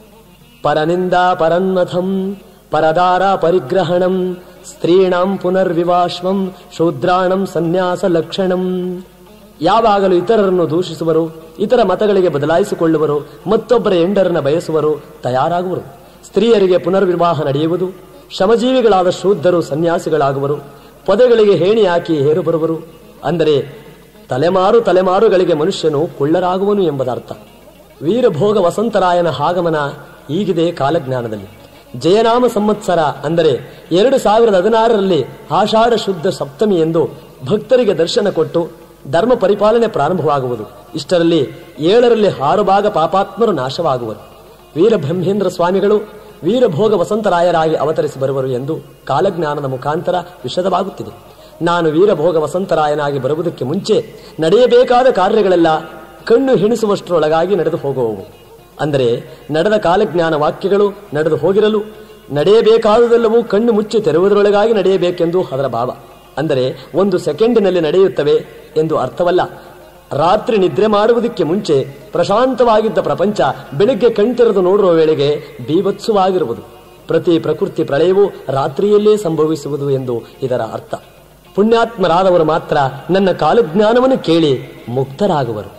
ಪರನಿಂದ ಪರನ್ನಥಂ ಪರದಾರ ಪರಿಗ್ರಹಣಂ ಸ್ತ್ರೀಣಾಂ ಪುನರ್ವಿವಾಶ್ವಂ ಶೂದ್ರಾಣಂ ಸನ್ಯಾಸ ಲಕ್ಷಣಂ ಯಾವಾಗಲೂ ಇತರರನ್ನು ದೂಷಿಸುವರು ಇತರ ಮತಗಳಿಗೆ ಬದಲಾಯಿಸಿಕೊಳ್ಳುವರು ಮತ್ತೊಬ್ಬರ ಎಂಡರನ್ನ ಬಯಸುವರು ತಯಾರಾಗುವರು ಸ್ತ್ರೀಯರಿಗೆ ಪುನರ್ವಿವಾಹ ನಡೆಯುವುದು ಶ್ರಮಜೀವಿಗಳಾದ ಶೂದ್ಧರು ಸನ್ಯಾಸಿಗಳಾಗುವರು ಪದಗಳಿಗೆ ಹೇಣಿ ಹಾಕಿ ಹೇರು ಬರುವರು ಅಂದರೆ ತಲೆಮಾರು ತಲೆಮಾರುಗಳಿಗೆ ಮನುಷ್ಯನು ಕುಳ್ಳರಾಗುವನು ಎಂಬುದರ್ಥ ವೀರಭೋಗ ವಸಂತರಾಯನ ಆಗಮನ ಈಗಿದೆ ಕಾಲಜ್ಞಾನದಲ್ಲಿ ಜಯನಾಮ ಸಂವತ್ಸರ ಅಂದರೆ ಎರಡು ಸಾವಿರದ ಹದಿನಾರರಲ್ಲಿ ಆಷಾಢ ಶುದ್ಧ ಸಪ್ತಮಿ ಎಂದು ಭಕ್ತರಿಗೆ ದರ್ಶನ ಕೊಟ್ಟು ಧರ್ಮ ಪರಿಪಾಲನೆ ಪ್ರಾರಂಭವಾಗುವುದು ಇಷ್ಟರಲ್ಲಿ ಏಳರಲ್ಲಿ ಆರು ಭಾಗ ಪಾಪಾತ್ಮರು ನಾಶವಾಗುವರು ವೀರಬ್ರಹ್ಮೇಂದ್ರ ಸ್ವಾಮಿಗಳು ವೀರಭೋಗ ವಸಂತರಾಯರಾಗಿ ಅವತರಿಸಿ ಬರುವರು ಎಂದು ಕಾಲಜ್ಞಾನದ ಮುಖಾಂತರ ವಿಷದವಾಗುತ್ತಿದೆ ನಾನು ವೀರಭೋಗ ವಸಂತರಾಯನಾಗಿ ಬರುವುದಕ್ಕೆ ಮುಂಚೆ ನಡೆಯಬೇಕಾದ ಕಾರ್ಯಗಳೆಲ್ಲ ಕಣ್ಣು ಹೆಣಿಸುವಷ್ಟರೊಳಗಾಗಿ ನಡೆದು ಹೋಗುವವು ಅಂದರೆ ನಡೆದ ಕಾಲಜ್ಞಾನ ವಾಕ್ಯಗಳು ನಡೆದು ಹೋಗಿರಲು ನಡೆಯಬೇಕಾದುದೆಲ್ಲವೂ ಕಣ್ಣು ಮುಚ್ಚಿ ತೆರೆಯುವುದರೊಳಗಾಗಿ ನಡೆಯಬೇಕೆಂದು ಅದರ ಭಾವ ಅಂದರೆ ಒಂದು ಸೆಕೆಂಡಿನಲ್ಲಿ ನಡೆಯುತ್ತವೆ ಎಂದು ಅರ್ಥವಲ್ಲ ರಾತ್ರಿ ನಿದ್ರೆ ಮಾಡುವುದಕ್ಕೆ ಮುಂಚೆ ಪ್ರಶಾಂತವಾಗಿದ್ದ ಪ್ರಪಂಚ ಬೆಳಿಗ್ಗೆ ಕಣ್ತೆರೆದು ನೋಡುವ ವೇಳೆಗೆ ಬೀಭತ್ಸವಾಗಿರುವುದು ಪ್ರತಿ ಪ್ರಕೃತಿ ಪ್ರಳಯವೂ ರಾತ್ರಿಯಲ್ಲೇ ಸಂಭವಿಸುವುದು ಎಂದು ಇದರ ಅರ್ಥ ಪುಣ್ಯಾತ್ಮರಾದವರು ಮಾತ್ರ ನನ್ನ ಕಾಲಜ್ಞಾನವನ್ನು ಕೇಳಿ ಮುಕ್ತರಾಗುವರು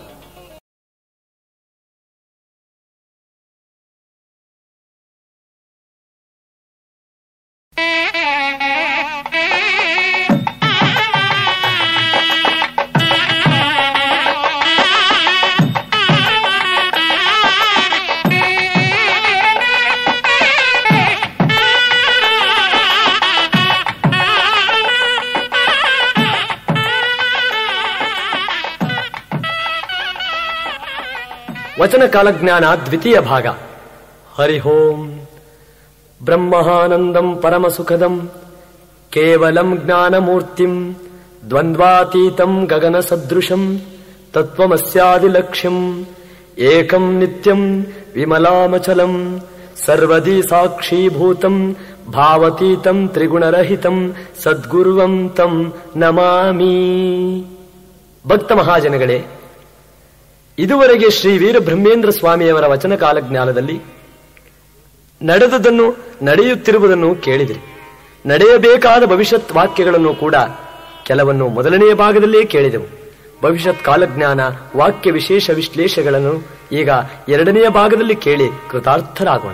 ವಚನ ಕಾಲಜ್ಞಾನ ದ್ವಿತೀಯ ಭಾಗ ಹರಿಹೋಂ ಬ್ರಹ್ಮಾನಂದಂ ಪರಮ ಸುಖದಂ ಕೇವಲಂ ಜ್ಞಾನಮೂರ್ತಿಂ ದ್ವಂದ್ವಾತೀತಂ ಗಗನ ಸದೃಶಂ ತತ್ವಮಸ್ಯಾದಿಲಕ್ಷ್ಯಂ ಏಕಂ ನಿತ್ಯಂ ವಿಮಲಾಮಚಲಂ ಸರ್ವದಿ ಸಾಕ್ಷೀಭೂತಂ ಭಾವತೀತಂ ತ್ರಿಗುಣರಹಿತಂ ಸದ್ಗುರುವಂ ತಂ ನಮಾಮಿ ಭಕ್ತ ಮಹಾಜನಗಳೇ ಇದುವರೆಗೆ ಶ್ರೀ ವೀರಬ್ರಹ್ಮೇಂದ್ರ ಸ್ವಾಮಿಯವರ ವಚನ ಕಾಲಜ್ಞಾನದಲ್ಲಿ ನಡೆದುದನ್ನು ನಡೆಯುತ್ತಿರುವುದನ್ನು ಕೇಳಿದಿರಿ ನಡೆಯಬೇಕಾದ ಭವಿಷ್ಯತ್ ವಾಕ್ಯಗಳನ್ನು ಕೂಡ ಕೆಲವನ್ನು ಮೊದಲನೆಯ ಭಾಗದಲ್ಲೇ ಕೇಳಿದೆವು ಭವಿಷ್ಯತ್ ಕಾಲಜ್ಞಾನ ವಾಕ್ಯ ವಿಶೇಷ ವಿಶ್ಲೇಷಗಳನ್ನು ಈಗ ಎರಡನೆಯ ಭಾಗದಲ್ಲಿ ಕೇಳಿ ಕೃತಾರ್ಥರಾಗೋಣ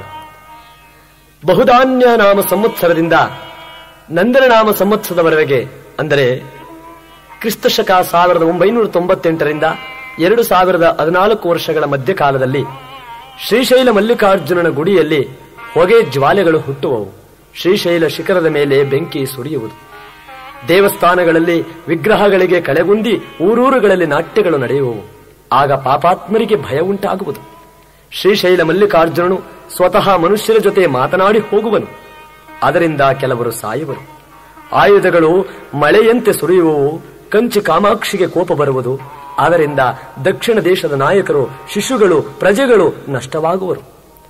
ಬಹುಧಾನ್ಯ ನಾಮ ಸಂವತ್ಸರದಿಂದ ನಂದನ ನಾಮ ಸಂವತ್ಸರದವರೆಗೆ ಅಂದರೆ ಕ್ರಿಸ್ತಶಕ ಸಾವಿರದ ಒಂಬೈನೂರ ತೊಂಬತ್ತೆಂಟರಿಂದ ಎರಡು ಸಾವಿರದ ಹದಿನಾಲ್ಕು ವರ್ಷಗಳ ಮಧ್ಯಕಾಲದಲ್ಲಿ ಶ್ರೀಶೈಲ ಮಲ್ಲಿಕಾರ್ಜುನನ ಗುಡಿಯಲ್ಲಿ ಹೊಗೆ ಜ್ವಾಲೆಗಳು ಹುಟ್ಟುವವು ಶ್ರೀಶೈಲ ಶಿಖರದ ಮೇಲೆ ಬೆಂಕಿ ಸುರಿಯುವುದು ದೇವಸ್ಥಾನಗಳಲ್ಲಿ ವಿಗ್ರಹಗಳಿಗೆ ಕಳೆಗುಂದಿ ಊರೂರುಗಳಲ್ಲಿ ನಾಟ್ಯಗಳು ನಡೆಯುವವು ಆಗ ಪಾಪಾತ್ಮರಿಗೆ ಭಯ ಉಂಟಾಗುವುದು ಶ್ರೀಶೈಲ ಮಲ್ಲಿಕಾರ್ಜುನನು ಸ್ವತಃ ಮನುಷ್ಯರ ಜೊತೆ ಮಾತನಾಡಿ ಹೋಗುವನು ಅದರಿಂದ ಕೆಲವರು ಸಾಯುವರು ಆಯುಧಗಳು ಮಳೆಯಂತೆ ಸುರಿಯುವವು ಕಂಚಿ ಕಾಮಾಕ್ಷಿಗೆ ಕೋಪ ಬರುವುದು ಅದರಿಂದ ದಕ್ಷಿಣ ದೇಶದ ನಾಯಕರು ಶಿಶುಗಳು ಪ್ರಜೆಗಳು ನಷ್ಟವಾಗುವರು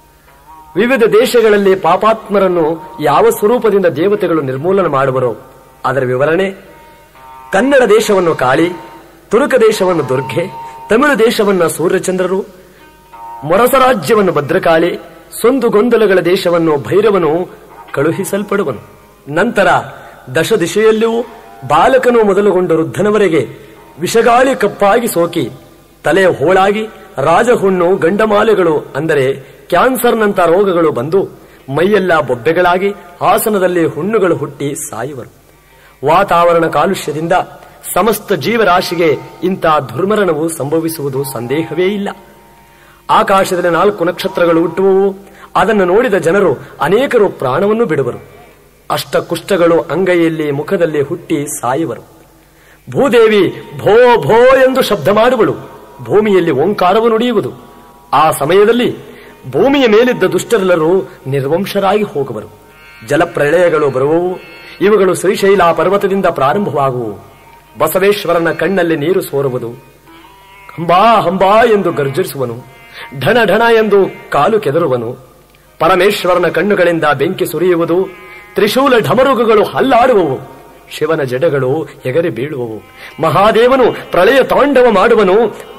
ವಿವಿಧ ದೇಶಗಳಲ್ಲಿ ಪಾಪಾತ್ಮರನ್ನು ಯಾವ ಸ್ವರೂಪದಿಂದ ದೇವತೆಗಳು ನಿರ್ಮೂಲನ ಮಾಡುವರೋ ಅದರ ವಿವರಣೆ ಕನ್ನಡ ದೇಶವನ್ನು ಕಾಳಿ ತುರುಕ ದೇಶವನ್ನು ದುರ್ಗೆ ತಮಿಳು ದೇಶವನ್ನು ಸೂರ್ಯಚಂದ್ರರು ಮೊರಸ ರಾಜ್ಯವನ್ನು ಭದ್ರಕಾಳಿ ಸೊಂದು ಗೊಂದಲಗಳ ದೇಶವನ್ನು ಭೈರವನು ಕಳುಹಿಸಲ್ಪಡುವನು ನಂತರ ದಶ ದಿಶೆಯಲ್ಲಿಯೂ ಬಾಲಕನು ಮೊದಲುಗೊಂಡು ವೃದ್ಧನವರೆಗೆ ವಿಷಗಾಳಿ ಕಪ್ಪಾಗಿ ಸೋಕಿ ತಲೆ ಹೋಳಾಗಿ ರಾಜಹುಣ್ಣು ಗಂಡಮಾಲೆಗಳು ಅಂದರೆ ಕ್ಯಾನ್ಸರ್ನಂತ ರೋಗಗಳು ಬಂದು ಮೈಯೆಲ್ಲ ಬೊಬ್ಬೆಗಳಾಗಿ ಆಸನದಲ್ಲಿ ಹುಣ್ಣುಗಳು ಹುಟ್ಟಿ ಸಾಯುವರು ವಾತಾವರಣ ಕಾಲುಷ್ಯದಿಂದ ಸಮಸ್ತ ಜೀವರಾಶಿಗೆ ಇಂಥ ದುರ್ಮರಣವು ಸಂಭವಿಸುವುದು ಸಂದೇಹವೇ ಇಲ್ಲ ಆಕಾಶದಲ್ಲಿ ನಾಲ್ಕು ನಕ್ಷತ್ರಗಳು ಹುಟ್ಟುವವು ಅದನ್ನು ನೋಡಿದ ಜನರು ಅನೇಕರು ಪ್ರಾಣವನ್ನು ಬಿಡುವರು ಅಷ್ಟ ಕುಷ್ಠಗಳು ಅಂಗೈಯಲ್ಲಿ ಮುಖದಲ್ಲಿ ಹುಟ್ಟಿ ಸಾಯುವರು ಭೂದೇವಿ ಭೋ ಭೋ ಎಂದು ಶಬ್ದ ಮಾಡುವಳು ಭೂಮಿಯಲ್ಲಿ ಓಂಕಾರವು ನುಡಿಯುವುದು ಆ ಸಮಯದಲ್ಲಿ ಭೂಮಿಯ ಮೇಲಿದ್ದ ದುಷ್ಟರೆಲ್ಲರೂ ನಿರ್ವಂಶರಾಗಿ ಹೋಗುವರು ಜಲಪ್ರಳಯಗಳು ಬರುವವು ಇವುಗಳು ಶ್ರೀಶೈಲ ಪರ್ವತದಿಂದ ಪ್ರಾರಂಭವಾಗುವು ಬಸವೇಶ್ವರನ ಕಣ್ಣಲ್ಲಿ ನೀರು ಸೋರುವುದು ಹಂಬಾ ಹಂಬಾ ಎಂದು ಗರ್ಜರಿಸುವನು ಢಣ ಢಣ ಎಂದು ಕಾಲು ಕೆದರುವನು ಪರಮೇಶ್ವರನ ಕಣ್ಣುಗಳಿಂದ ಬೆಂಕಿ ಸುರಿಯುವುದು ತ್ರಿಶೂಲ ಢಮರುಗುಗಳು ಹಲ್ಲಾಡುವವು ಶಿವನ ಜಡಗಳು ಎಗರಿ ಬೀಳುವವು ಮಹಾದೇವನು ಪ್ರಳಯ ತಾಂಡವ ಮಾಡುವನು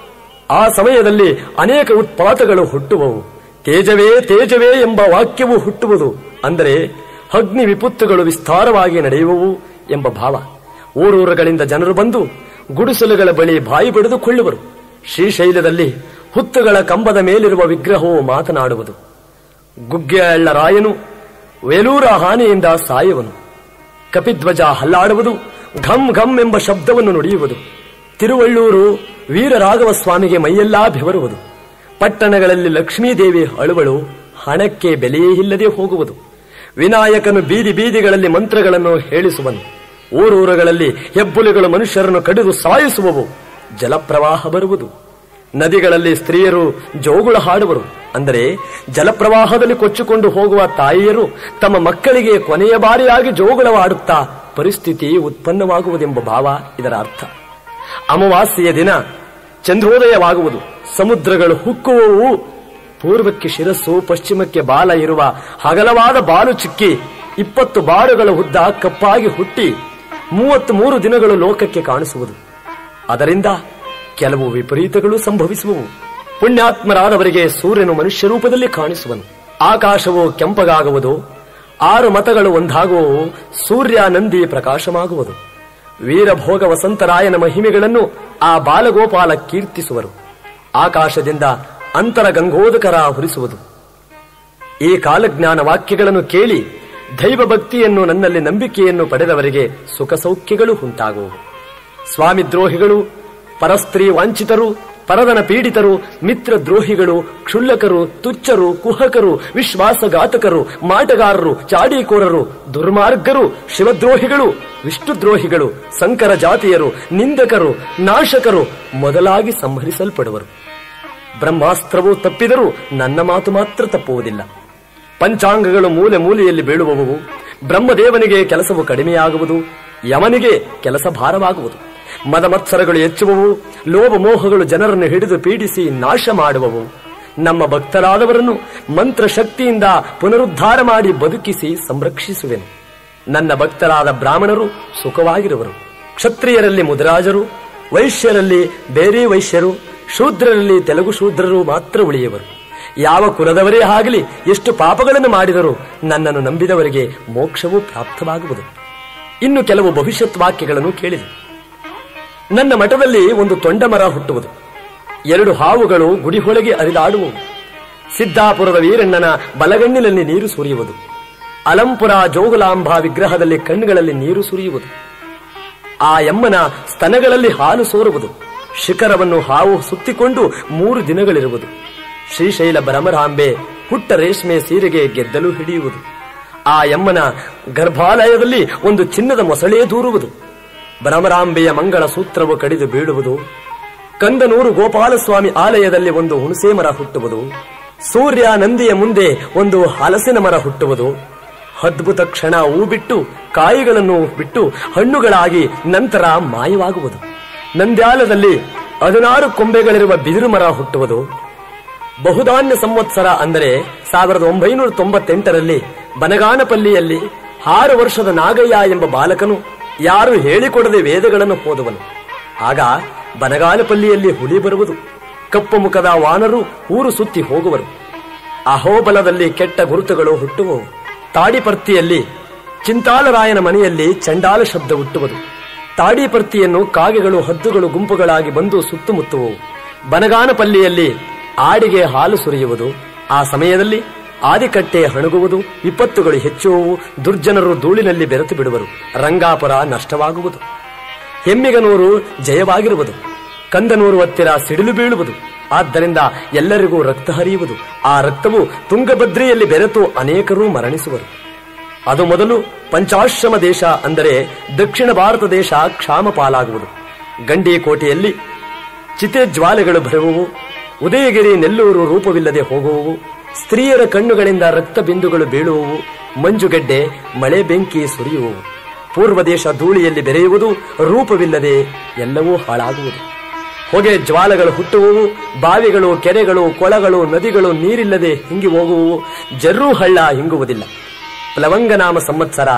ಆ ಸಮಯದಲ್ಲಿ ಅನೇಕ ಉತ್ಪಾತಗಳು ಹುಟ್ಟುವವು ತೇಜವೇ ತೇಜವೇ ಎಂಬ ವಾಕ್ಯವು ಹುಟ್ಟುವುದು ಅಂದರೆ ಅಗ್ನಿ ವಿಪತ್ತುಗಳು ವಿಸ್ತಾರವಾಗಿ ನಡೆಯುವವು ಎಂಬ ಭಾವ ಊರೂರುಗಳಿಂದ ಜನರು ಬಂದು ಗುಡಿಸಲುಗಳ ಬಳಿ ಬಾಯಿ ಬಡಿದುಕೊಳ್ಳುವರು ಶ್ರೀಶೈಲದಲ್ಲಿ ಹುತ್ತುಗಳ ಕಂಬದ ಮೇಲಿರುವ ವಿಗ್ರಹವು ಮಾತನಾಡುವುದು ಗುಗ್ಗೆಯಳ್ಳ ರಾಯನು ವೇಲೂರ ಹಾನಿಯಿಂದ ಸಾಯುವನು ಕಪಿಧ್ವಜ ಹಲ್ಲಾಡುವುದು ಘಮ್ ಘಮ್ ಎಂಬ ಶಬ್ದವನ್ನು ನುಡಿಯುವುದು ತಿರುವಳ್ಳೂರು ವೀರರಾಘವ ಸ್ವಾಮಿಗೆ ಮೈಯೆಲ್ಲಾ ಬೆವರುವುದು ಪಟ್ಟಣಗಳಲ್ಲಿ ಲಕ್ಷ್ಮೀದೇವಿ ಅಳುವಳು ಹಣಕ್ಕೆ ಬೆಲೆಯೇ ಇಲ್ಲದೆ ಹೋಗುವುದು ವಿನಾಯಕನು ಬೀದಿ ಬೀದಿಗಳಲ್ಲಿ ಮಂತ್ರಗಳನ್ನು ಹೇಳಿಸುವನು ಊರೂರುಗಳಲ್ಲಿ ಹೆಬ್ಬುಲಿಗಳು ಮನುಷ್ಯರನ್ನು ಕಡಿದು ಸಾಯಿಸುವವು ಜಲಪ್ರವಾಹ ಬರುವುದು ನದಿಗಳಲ್ಲಿ ಸ್ತ್ರೀಯರು ಜೋಗುಳ ಹಾಡುವರು ಅಂದರೆ ಜಲಪ್ರವಾಹದಲ್ಲಿ ಕೊಚ್ಚಿಕೊಂಡು ಹೋಗುವ ತಾಯಿಯರು ತಮ್ಮ ಮಕ್ಕಳಿಗೆ ಕೊನೆಯ ಬಾರಿಯಾಗಿ ಜೋಗುಳವಾಡುತ್ತಾ ಪರಿಸ್ಥಿತಿ ಉತ್ಪನ್ನವಾಗುವುದೆಂಬ ಭಾವ ಇದರ ಅರ್ಥ ಅಮಾವಾಸ್ಯೆಯ ದಿನ ಚಂದ್ರೋದಯವಾಗುವುದು ಸಮುದ್ರಗಳು ಹುಕ್ಕುವವು ಪೂರ್ವಕ್ಕೆ ಶಿರಸ್ಸು ಪಶ್ಚಿಮಕ್ಕೆ ಬಾಲ ಇರುವ ಹಗಲವಾದ ಬಾಲು ಚಿಕ್ಕಿ ಇಪ್ಪತ್ತು ಬಾರುಗಳ ಉದ್ದ ಕಪ್ಪಾಗಿ ಹುಟ್ಟಿ ಮೂವತ್ತ್ ಮೂರು ದಿನಗಳು ಲೋಕಕ್ಕೆ ಕಾಣಿಸುವುದು ಅದರಿಂದ ಕೆಲವು ವಿಪರೀತಗಳು ಸಂಭವಿಸುವವು ಪುಣ್ಯಾತ್ಮರಾದವರಿಗೆ ಸೂರ್ಯನು ಮನುಷ್ಯ ರೂಪದಲ್ಲಿ ಕಾಣಿಸುವನು ಆಕಾಶವು ಕೆಂಪಗಾಗುವುದು ಆರು ಮತಗಳು ಒಂದಾಗುವವು ಸೂರ್ಯ ನಂದಿ ಪ್ರಕಾಶಮಾಗುವುದು ವೀರಭೋಗ ವಸಂತರಾಯನ ಮಹಿಮೆಗಳನ್ನು ಆ ಬಾಲಗೋಪಾಲ ಕೀರ್ತಿಸುವರು ಆಕಾಶದಿಂದ ಅಂತರ ಗಂಗೋದಕರ ಹುರಿಸುವುದು ಈ ಕಾಲಜ್ಞಾನ ವಾಕ್ಯಗಳನ್ನು ಕೇಳಿ ದೈವ ಭಕ್ತಿಯನ್ನು ನನ್ನಲ್ಲಿ ನಂಬಿಕೆಯನ್ನು ಪಡೆದವರಿಗೆ ಸುಖ ಸೌಖ್ಯಗಳು ಉಂಟಾಗುವವು ಸ್ವಾಮಿ ದ್ರೋಹಿಗಳು ಪರಸ್ತ್ರೀ ವಂಚಿತರು ಪರದನ ಪೀಡಿತರು ಮಿತ್ರ ದ್ರೋಹಿಗಳು ಕ್ಷುಲ್ಲಕರು ತುಚ್ಛರು ಕುಹಕರು ವಿಶ್ವಾಸಘಾತಕರು ಮಾಟಗಾರರು ಚಾಡೀಕೋರರು ದುರ್ಮಾರ್ಗರು ಶಿವದ್ರೋಹಿಗಳು ವಿಷ್ಣುದ್ರೋಹಿಗಳು ಸಂಕರ ಜಾತಿಯರು ನಿಂದಕರು ನಾಶಕರು ಮೊದಲಾಗಿ ಸಂಹರಿಸಲ್ಪಡುವರು ಬ್ರಹ್ಮಾಸ್ತ್ರವು ತಪ್ಪಿದರೂ ನನ್ನ ಮಾತು ಮಾತ್ರ ತಪ್ಪುವುದಿಲ್ಲ ಪಂಚಾಂಗಗಳು ಮೂಲೆ ಮೂಲೆಯಲ್ಲಿ ಬೀಳುವವು ಬ್ರಹ್ಮದೇವನಿಗೆ ಕೆಲಸವು ಕಡಿಮೆಯಾಗುವುದು ಯಮನಿಗೆ ಕೆಲಸ ಭಾರವಾಗುವುದು ಮದಮತ್ಸರಗಳು ಹೆಚ್ಚುವವು ಲೋಭ ಮೋಹಗಳು ಜನರನ್ನು ಹಿಡಿದು ಪೀಡಿಸಿ ನಾಶ ಮಾಡುವವು ನಮ್ಮ ಭಕ್ತರಾದವರನ್ನು ಮಂತ್ರ ಶಕ್ತಿಯಿಂದ ಪುನರುದ್ಧಾರ ಮಾಡಿ ಬದುಕಿಸಿ ಸಂರಕ್ಷಿಸುವೆನು ನನ್ನ ಭಕ್ತರಾದ ಬ್ರಾಹ್ಮಣರು ಸುಖವಾಗಿರುವರು ಕ್ಷತ್ರಿಯರಲ್ಲಿ ಮುದರಾಜರು ವೈಶ್ಯರಲ್ಲಿ ಬೇರೆ ವೈಶ್ಯರು ಶೂದ್ರರಲ್ಲಿ ತೆಲುಗು ಶೂದ್ರರು ಮಾತ್ರ ಉಳಿಯುವರು ಯಾವ ಕುಲದವರೇ ಆಗಲಿ ಎಷ್ಟು ಪಾಪಗಳನ್ನು ಮಾಡಿದರೂ ನನ್ನನ್ನು ನಂಬಿದವರಿಗೆ ಮೋಕ್ಷವೂ ಪ್ರಾಪ್ತವಾಗುವುದು ಇನ್ನು ಕೆಲವು ಭವಿಷ್ಯತ್ ವಾಕ್ಯಗಳನ್ನು ಕೇಳಿದೆ ನನ್ನ ಮಠದಲ್ಲಿ ಒಂದು ತೊಂಡಮರ ಹುಟ್ಟುವುದು ಎರಡು ಹಾವುಗಳು ಗುಡಿಹೊಳಗೆ ಅರಿದಾಡುವವು ಸಿದ್ದಾಪುರದ ವೀರಣ್ಣನ ಬಲಗಣ್ಣಿನಲ್ಲಿ ನೀರು ಸುರಿಯುವುದು ಅಲಂಪುರ ಜೋಗುಲಾಂಬ ವಿಗ್ರಹದಲ್ಲಿ ಕಣ್ಣುಗಳಲ್ಲಿ ನೀರು ಸುರಿಯುವುದು ಆ ಎಮ್ಮನ ಸ್ತನಗಳಲ್ಲಿ ಹಾಲು ಸೋರುವುದು ಶಿಖರವನ್ನು ಹಾವು ಸುತ್ತಿಕೊಂಡು ಮೂರು ದಿನಗಳಿರುವುದು ಶ್ರೀಶೈಲ ಭ್ರಮರಾಂಬೆ ಹುಟ್ಟ ರೇಷ್ಮೆ ಸೀರೆಗೆ ಗೆದ್ದಲು ಹಿಡಿಯುವುದು ಆ ಎಮ್ಮನ ಗರ್ಭಾಲಯದಲ್ಲಿ ಒಂದು ಚಿನ್ನದ ಮೊಸಳೆ ದೂರುವುದು ಭ್ರಮರಾಂಬೆಯ ಮಂಗಳ ಸೂತ್ರವು ಕಡಿದು ಬೀಳುವುದು ಕಂದನೂರು ಗೋಪಾಲಸ್ವಾಮಿ ಆಲಯದಲ್ಲಿ ಒಂದು ಹುಣಸೆ ಮರ ಹುಟ್ಟುವುದು ಸೂರ್ಯ ನಂದಿಯ ಮುಂದೆ ಒಂದು ಹಲಸಿನ ಮರ ಹುಟ್ಟುವುದು ಅದ್ಭುತ ಕ್ಷಣ ಹೂ ಬಿಟ್ಟು ಕಾಯಿಗಳನ್ನು ಬಿಟ್ಟು ಹಣ್ಣುಗಳಾಗಿ ನಂತರ ಮಾಯವಾಗುವುದು ನಂದ್ಯಾಲದಲ್ಲಿ ಹದಿನಾರು ಕೊಂಬೆಗಳಿರುವ ಬಿದಿರು ಮರ ಹುಟ್ಟುವುದು ಬಹುಧಾನ್ಯ ಸಂವತ್ಸರ ಅಂದರೆ ಸಾವಿರದ ಒಂಬೈನೂರ ತೊಂಬತ್ತೆಂಟರಲ್ಲಿ ಬನಗಾನಪಲ್ಲಿಯಲ್ಲಿ ಆರು ವರ್ಷದ ನಾಗಯ್ಯ ಎಂಬ ಬಾಲಕನು ಯಾರು ಹೇಳಿಕೊಡದೆ ವೇದಗಳನ್ನು ಓದುವನು ಆಗ ಬನಗಾನಪಲ್ಲಿಯಲ್ಲಿ ಹುಲಿ ಬರುವುದು ಕಪ್ಪು ಮುಖದ ವಾನರು ಊರು ಸುತ್ತಿ ಹೋಗುವರು ಅಹೋಬಲದಲ್ಲಿ ಕೆಟ್ಟ ಗುರುತುಗಳು ಹುಟ್ಟುವವು ತಾಡಿಪರ್ತಿಯಲ್ಲಿ ಚಿಂತಾಲರಾಯನ ಮನೆಯಲ್ಲಿ ಚಂಡಾಲ ಶಬ್ದ ಹುಟ್ಟುವುದು ತಾಡಿಪರ್ತಿಯನ್ನು ಕಾಗೆಗಳು ಹದ್ದುಗಳು ಗುಂಪುಗಳಾಗಿ ಬಂದು ಸುತ್ತುಮುತ್ತುವವು ಬನಗಾನಪಲ್ಲಿಯಲ್ಲಿ ಆಡಿಗೆ ಹಾಲು ಸುರಿಯುವುದು ಆ ಸಮಯದಲ್ಲಿ ಆದಿಕಟ್ಟೆ ಹಣಗುವುದು ವಿಪತ್ತುಗಳು ಹೆಚ್ಚುವವು ದುರ್ಜನರು ಧೂಳಿನಲ್ಲಿ ಬೆರೆತು ಬಿಡುವರು ರಂಗಾಪುರ ನಷ್ಟವಾಗುವುದು ಹೆಮ್ಮಿಗನೂರು ಜಯವಾಗಿರುವುದು ಕಂದನೂರು ಹತ್ತಿರ ಸಿಡಿಲು ಬೀಳುವುದು ಆದ್ದರಿಂದ ಎಲ್ಲರಿಗೂ ರಕ್ತ ಹರಿಯುವುದು ಆ ರಕ್ತವು ತುಂಗಭದ್ರೆಯಲ್ಲಿ ಬೆರೆತು ಅನೇಕರು ಮರಣಿಸುವರು ಅದು ಮೊದಲು ಪಂಚಾಶ್ರಮ ದೇಶ ಅಂದರೆ ದಕ್ಷಿಣ ಭಾರತ ದೇಶ ಕ್ಷಾಮ ಪಾಲಾಗುವುದು ಗಂಡಿಕೋಟೆಯಲ್ಲಿ ಚಿತೆ ಜ್ವಾಲೆಗಳು ಬರುವವು ಉದಯಗಿರಿ ನೆಲ್ಲೂರು ರೂಪವಿಲ್ಲದೆ ಹೋಗುವವು ಸ್ತ್ರೀಯರ ಕಣ್ಣುಗಳಿಂದ ರಕ್ತ ಬಿಂದುಗಳು ಬೀಳುವವು ಮಂಜುಗಡ್ಡೆ ಮಳೆ ಬೆಂಕಿ ಸುರಿಯುವವು ಪೂರ್ವ ದೇಶ ಧೂಳಿಯಲ್ಲಿ ಬೆರೆಯುವುದು ರೂಪವಿಲ್ಲದೆ ಎಲ್ಲವೂ ಹಾಳಾಗುವುದು ಹೊಗೆ ಜ್ವಾಲಗಳು ಹುಟ್ಟುವವು ಬಾವಿಗಳು ಕೆರೆಗಳು ಕೊಳಗಳು ನದಿಗಳು ನೀರಿಲ್ಲದೆ ಹಿಂಗಿ ಹೋಗುವವು ಜರ್ರೂ ಹಳ್ಳ ಹಿಂಗುವುದಿಲ್ಲ ಪ್ಲವಂಗನಾಮ ಸಂವತ್ಸರ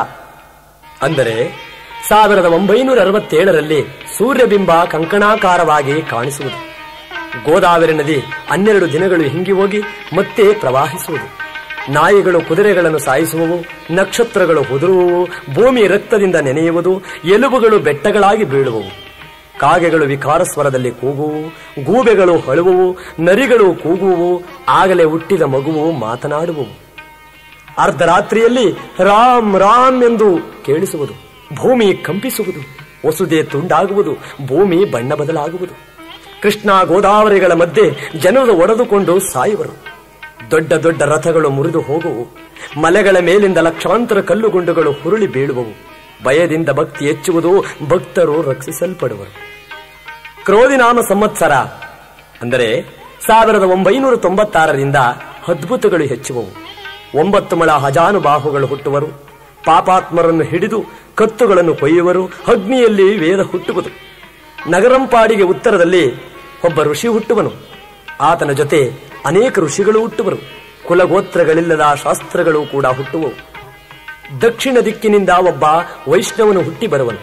ಅಂದರೆ ಸಾವಿರದ ಒಂಬೈನೂರ ಅರವತ್ತೇಳರಲ್ಲಿ ಸೂರ್ಯಬಿಂಬ ಕಂಕಣಾಕಾರವಾಗಿ ಕಾಣಿಸುವುದು ಗೋದಾವರಿ ನದಿ ಹನ್ನೆರಡು ದಿನಗಳು ಹಿಂಗಿ ಹೋಗಿ ಮತ್ತೆ ಪ್ರವಾಹಿಸುವುದು ನಾಯಿಗಳು ಕುದುರೆಗಳನ್ನು ಸಾಯಿಸುವವು ನಕ್ಷತ್ರಗಳು ಉದುರುವವು ಭೂಮಿ ರಕ್ತದಿಂದ ನೆನೆಯುವುದು ಎಲುಬುಗಳು ಬೆಟ್ಟಗಳಾಗಿ ಬೀಳುವವು ಕಾಗೆಗಳು ವಿಕಾರ ಸ್ವರದಲ್ಲಿ ಕೂಗುವು ಗೂಬೆಗಳು ಅಳುವುವು ನರಿಗಳು ಕೂಗುವು ಆಗಲೇ ಹುಟ್ಟಿದ ಮಗುವು ಮಾತನಾಡುವವು ಅರ್ಧರಾತ್ರಿಯಲ್ಲಿ ರಾಮ್ ರಾಮ್ ಎಂದು ಕೇಳಿಸುವುದು ಭೂಮಿ ಕಂಪಿಸುವುದು ಹೊಸುದೆ ತುಂಡಾಗುವುದು ಭೂಮಿ ಬಣ್ಣ ಬದಲಾಗುವುದು ಕೃಷ್ಣ ಗೋದಾವರಿಗಳ ಮಧ್ಯೆ ಜನರು ಒಡೆದುಕೊಂಡು ಸಾಯುವರು ದೊಡ್ಡ ದೊಡ್ಡ ರಥಗಳು ಮುರಿದು ಹೋಗುವು ಮಲೆಗಳ ಮೇಲಿಂದ ಲಕ್ಷಾಂತರ ಕಲ್ಲುಗುಂಡುಗಳು ಹುರುಳಿ ಬೀಳುವವು ಭಯದಿಂದ ಭಕ್ತಿ ಹೆಚ್ಚುವುದು ಭಕ್ತರು ರಕ್ಷಿಸಲ್ಪಡುವರು ಕ್ರೋಧಿನಾಮ ಸಂವತ್ಸರ ಅಂದರೆ ಸಾವಿರದ ಒಂಬೈನೂರ ತೊಂಬತ್ತಾರರಿಂದ ಅದ್ಭುತಗಳು ಹೆಚ್ಚುವವು ಒಂಬತ್ತು ಮಳ ಹಜಾನುಬಾಹುಗಳು ಹುಟ್ಟುವರು ಪಾಪಾತ್ಮರನ್ನು ಹಿಡಿದು ಕತ್ತುಗಳನ್ನು ಕೊಯ್ಯುವರು ಅಗ್ನಿಯಲ್ಲಿ ವೇದ ಹುಟ್ಟುವುದು ನಗರಂಪಾಡಿಗೆ ಉತ್ತರದಲ್ಲಿ ಒಬ್ಬ ಋಷಿ ಹುಟ್ಟುವನು ಆತನ ಜೊತೆ ಅನೇಕ ಋಷಿಗಳು ಹುಟ್ಟುವರು ಕುಲಗೋತ್ರಗಳಿಲ್ಲದ ಶಾಸ್ತ್ರಗಳು ಕೂಡ ಹುಟ್ಟುವವು ದಕ್ಷಿಣ ದಿಕ್ಕಿನಿಂದ ಒಬ್ಬ ವೈಷ್ಣವನು ಹುಟ್ಟಿ ಬರುವನು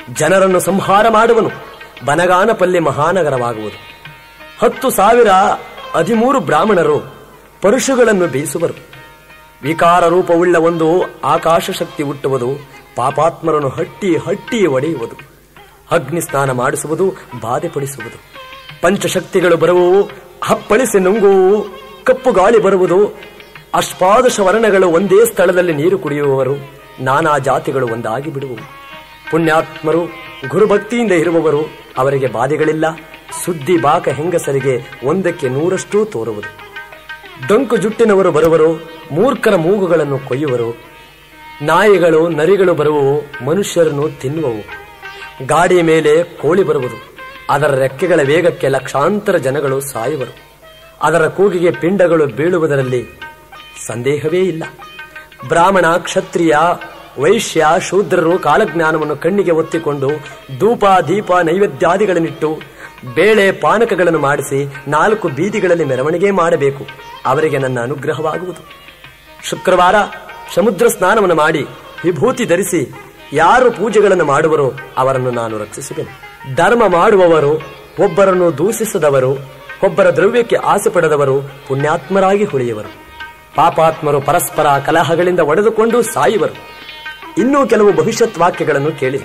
ಜನರನ್ನು ಸಂಹಾರ ಮಾಡುವನು ಬನಗಾನಪಲ್ಲಿ ಮಹಾನಗರವಾಗುವುದು ಹತ್ತು ಸಾವಿರ ಹದಿಮೂರು ಬ್ರಾಹ್ಮಣರು ಪರುಷುಗಳನ್ನು ಬೀಸುವರು ವಿಕಾರ ರೂಪವುಳ್ಳ ಒಂದು ಆಕಾಶ ಶಕ್ತಿ ಹುಟ್ಟುವುದು ಪಾಪಾತ್ಮರನ್ನು ಹಟ್ಟಿ ಹಟ್ಟಿ ಒಡೆಯುವುದು ಅಗ್ನಿ ಸ್ನಾನ ಮಾಡಿಸುವುದು ಬಾಧೆಪಡಿಸುವುದು ಪಂಚಶಕ್ತಿಗಳು ಬರುವವು ಹಪ್ಪಳಿಸಿ ನುಂಗುವು ಕಪ್ಪು ಗಾಳಿ ಬರುವುದು ಅಷ್ಪಾದಶ ವರ್ಣಗಳು ಒಂದೇ ಸ್ಥಳದಲ್ಲಿ ನೀರು ಕುಡಿಯುವವರು ನಾನಾ ಜಾತಿಗಳು ಒಂದಾಗಿ ಬಿಡುವವು ಪುಣ್ಯಾತ್ಮರು ಗುರುಭಕ್ತಿಯಿಂದ ಇರುವವರು ಅವರಿಗೆ ಬಾಧೆಗಳಿಲ್ಲ ಸುದ್ದಿ ಬಾಕ ಹೆಂಗಸರಿಗೆ ಒಂದಕ್ಕೆ ನೂರಷ್ಟೂ ತೋರುವುದು ಡೊಂಕು ಜುಟ್ಟಿನವರು ಬರುವರು ಮೂರ್ಖರ ಮೂಗುಗಳನ್ನು ಕೊಯ್ಯುವರು ನಾಯಿಗಳು ನರಿಗಳು ಬರುವವು ಮನುಷ್ಯರನ್ನು ತಿನ್ನುವವು ಗಾಡಿ ಮೇಲೆ ಕೋಳಿ ಬರುವುದು ಅದರ ರೆಕ್ಕೆಗಳ ವೇಗಕ್ಕೆ ಲಕ್ಷಾಂತರ ಜನಗಳು ಸಾಯುವರು ಅದರ ಕೂಗಿಗೆ ಪಿಂಡಗಳು ಬೀಳುವುದರಲ್ಲಿ ಸಂದೇಹವೇ ಇಲ್ಲ ಬ್ರಾಹ್ಮಣ ಕ್ಷತ್ರಿಯ ವೈಶ್ಯ ಶೂದ್ರರು ಕಾಲಜ್ಞಾನವನ್ನು ಕಣ್ಣಿಗೆ ಒತ್ತಿಕೊಂಡು ಧೂಪ ದೀಪ ನೈವೇದ್ಯಾದಿಗಳನ್ನಿಟ್ಟು ಬೇಳೆ ಪಾನಕಗಳನ್ನು ಮಾಡಿಸಿ ನಾಲ್ಕು ಬೀದಿಗಳಲ್ಲಿ ಮೆರವಣಿಗೆ ಮಾಡಬೇಕು ಅವರಿಗೆ ನನ್ನ ಅನುಗ್ರಹವಾಗುವುದು ಶುಕ್ರವಾರ ಸಮುದ್ರ ಸ್ನಾನವನ್ನು ಮಾಡಿ ವಿಭೂತಿ ಧರಿಸಿ ಯಾರು ಪೂಜೆಗಳನ್ನು ಮಾಡುವರೋ ಅವರನ್ನು ನಾನು ರಕ್ಷಿಸುವೆನು ಧರ್ಮ ಮಾಡುವವರು ಒಬ್ಬರನ್ನು ದೂಷಿಸದವರು ಒಬ್ಬರ ದ್ರವ್ಯಕ್ಕೆ ಆಸೆ ಪಡೆದವರು ಪುಣ್ಯಾತ್ಮರಾಗಿ ಉಳಿಯುವರು ಪಾಪಾತ್ಮರು ಪರಸ್ಪರ ಕಲಹಗಳಿಂದ ಒಡೆದುಕೊಂಡು ಸಾಯುವರು ಇನ್ನೂ ಕೆಲವು ಭವಿಷ್ಯತ್ ವಾಕ್ಯಗಳನ್ನು ಕೇಳಿ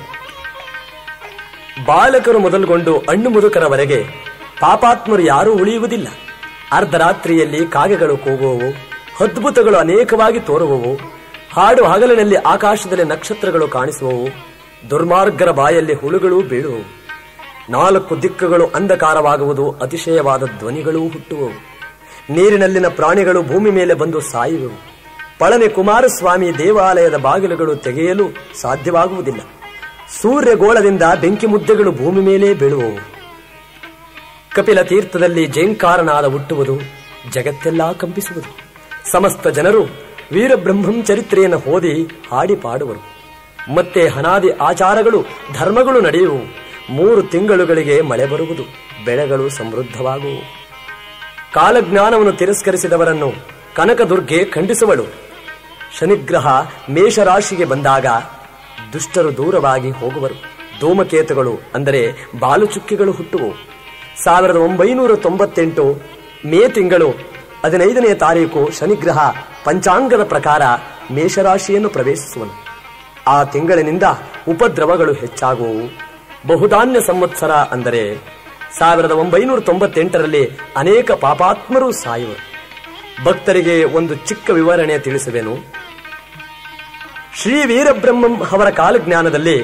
ಬಾಲಕರು ಮೊದಲುಗೊಂಡು ಹಣ್ಣು ಮುದುಕರವರೆಗೆ ಪಾಪಾತ್ಮರು ಯಾರೂ ಉಳಿಯುವುದಿಲ್ಲ ಅರ್ಧರಾತ್ರಿಯಲ್ಲಿ ಕಾಗೆಗಳು ಕೂಗುವವು ಅದ್ಭುತಗಳು ಅನೇಕವಾಗಿ ತೋರುವವು ಹಾಡು ಹಗಲಿನಲ್ಲಿ ಆಕಾಶದಲ್ಲಿ ನಕ್ಷತ್ರಗಳು ಕಾಣಿಸುವವು ದುರ್ಮಾರ್ಗರ ಬಾಯಲ್ಲಿ ಹುಳುಗಳು ಬೀಳುವವು ನಾಲ್ಕು ದಿಕ್ಕುಗಳು ಅಂಧಕಾರವಾಗುವುದು ಅತಿಶಯವಾದ ಧ್ವನಿಗಳೂ ಹುಟ್ಟುವವು ನೀರಿನಲ್ಲಿನ ಪ್ರಾಣಿಗಳು ಭೂಮಿ ಮೇಲೆ ಬಂದು ಸಾಯುವವು ಪಳನಿ ಕುಮಾರಸ್ವಾಮಿ ದೇವಾಲಯದ ಬಾಗಿಲುಗಳು ತೆಗೆಯಲು ಸಾಧ್ಯವಾಗುವುದಿಲ್ಲ ಸೂರ್ಯಗೋಳದಿಂದ ಬೆಂಕಿ ಮುದ್ದೆಗಳು ಭೂಮಿ ಮೇಲೆ ಬೀಳುವವು ಕಪಿಲ ತೀರ್ಥದಲ್ಲಿ ಜೈಂಕಾರನಾದ ಹುಟ್ಟುವುದು ಜಗತ್ತೆಲ್ಲಾ ಕಂಪಿಸುವುದು ಸಮಸ್ತ ಜನರು ವೀರಬ್ರಹ್ಮಂ ಚರಿತ್ರೆಯನ್ನು ಓದಿ ಹಾಡಿ ಪಾಡುವರು ಮತ್ತೆ ಹನಾದಿ ಆಚಾರಗಳು ಧರ್ಮಗಳು ನಡೆಯುವು ಮೂರು ತಿಂಗಳುಗಳಿಗೆ ಮಳೆ ಬರುವುದು ಬೆಳೆಗಳು ಸಮೃದ್ಧವಾಗುವು ಕಾಲಜ್ಞಾನವನ್ನು ತಿರಸ್ಕರಿಸಿದವರನ್ನು ಕನಕದುರ್ಗೆ ಖಂಡಿಸುವಳು ಶನಿಗ್ರಹ ಮೇಷರಾಶಿಗೆ ಬಂದಾಗ ದುಷ್ಟರು ದೂರವಾಗಿ ಹೋಗುವರು ಧೂಮಕೇತುಗಳು ಅಂದರೆ ಬಾಲುಚುಕ್ಕಿಗಳು ಹುಟ್ಟುವು ಸಾವಿರದ ಒಂಬೈನೂರ ತೊಂಬತ್ತೆಂಟು ಮೇ ತಿಂಗಳು ಹದಿನೈದನೇ ತಾರೀಕು ಶನಿಗ್ರಹ ಪಂಚಾಂಗದ ಪ್ರಕಾರ ಮೇಷರಾಶಿಯನ್ನು ಪ್ರವೇಶಿಸುವನು ಆ ತಿಂಗಳಿನಿಂದ ಉಪದ್ರವಗಳು ಹೆಚ್ಚಾಗುವವು ಬಹುಧಾನ್ಯ ಸಂವತ್ಸರ ಅಂದರೆ ಸಾವಿರದ ಒಂಬೈನೂರ ತೊಂಬತ್ತೆಂಟರಲ್ಲಿ ಅನೇಕ ಪಾಪಾತ್ಮರು ಸಾಯುವರು ಭಕ್ತರಿಗೆ ಒಂದು ಚಿಕ್ಕ ವಿವರಣೆ ತಿಳಿಸುವೆನು ಶ್ರೀ ವೀರಬ್ರಹ್ಮಂ ಅವರ ಕಾಲಜ್ಞಾನದಲ್ಲಿ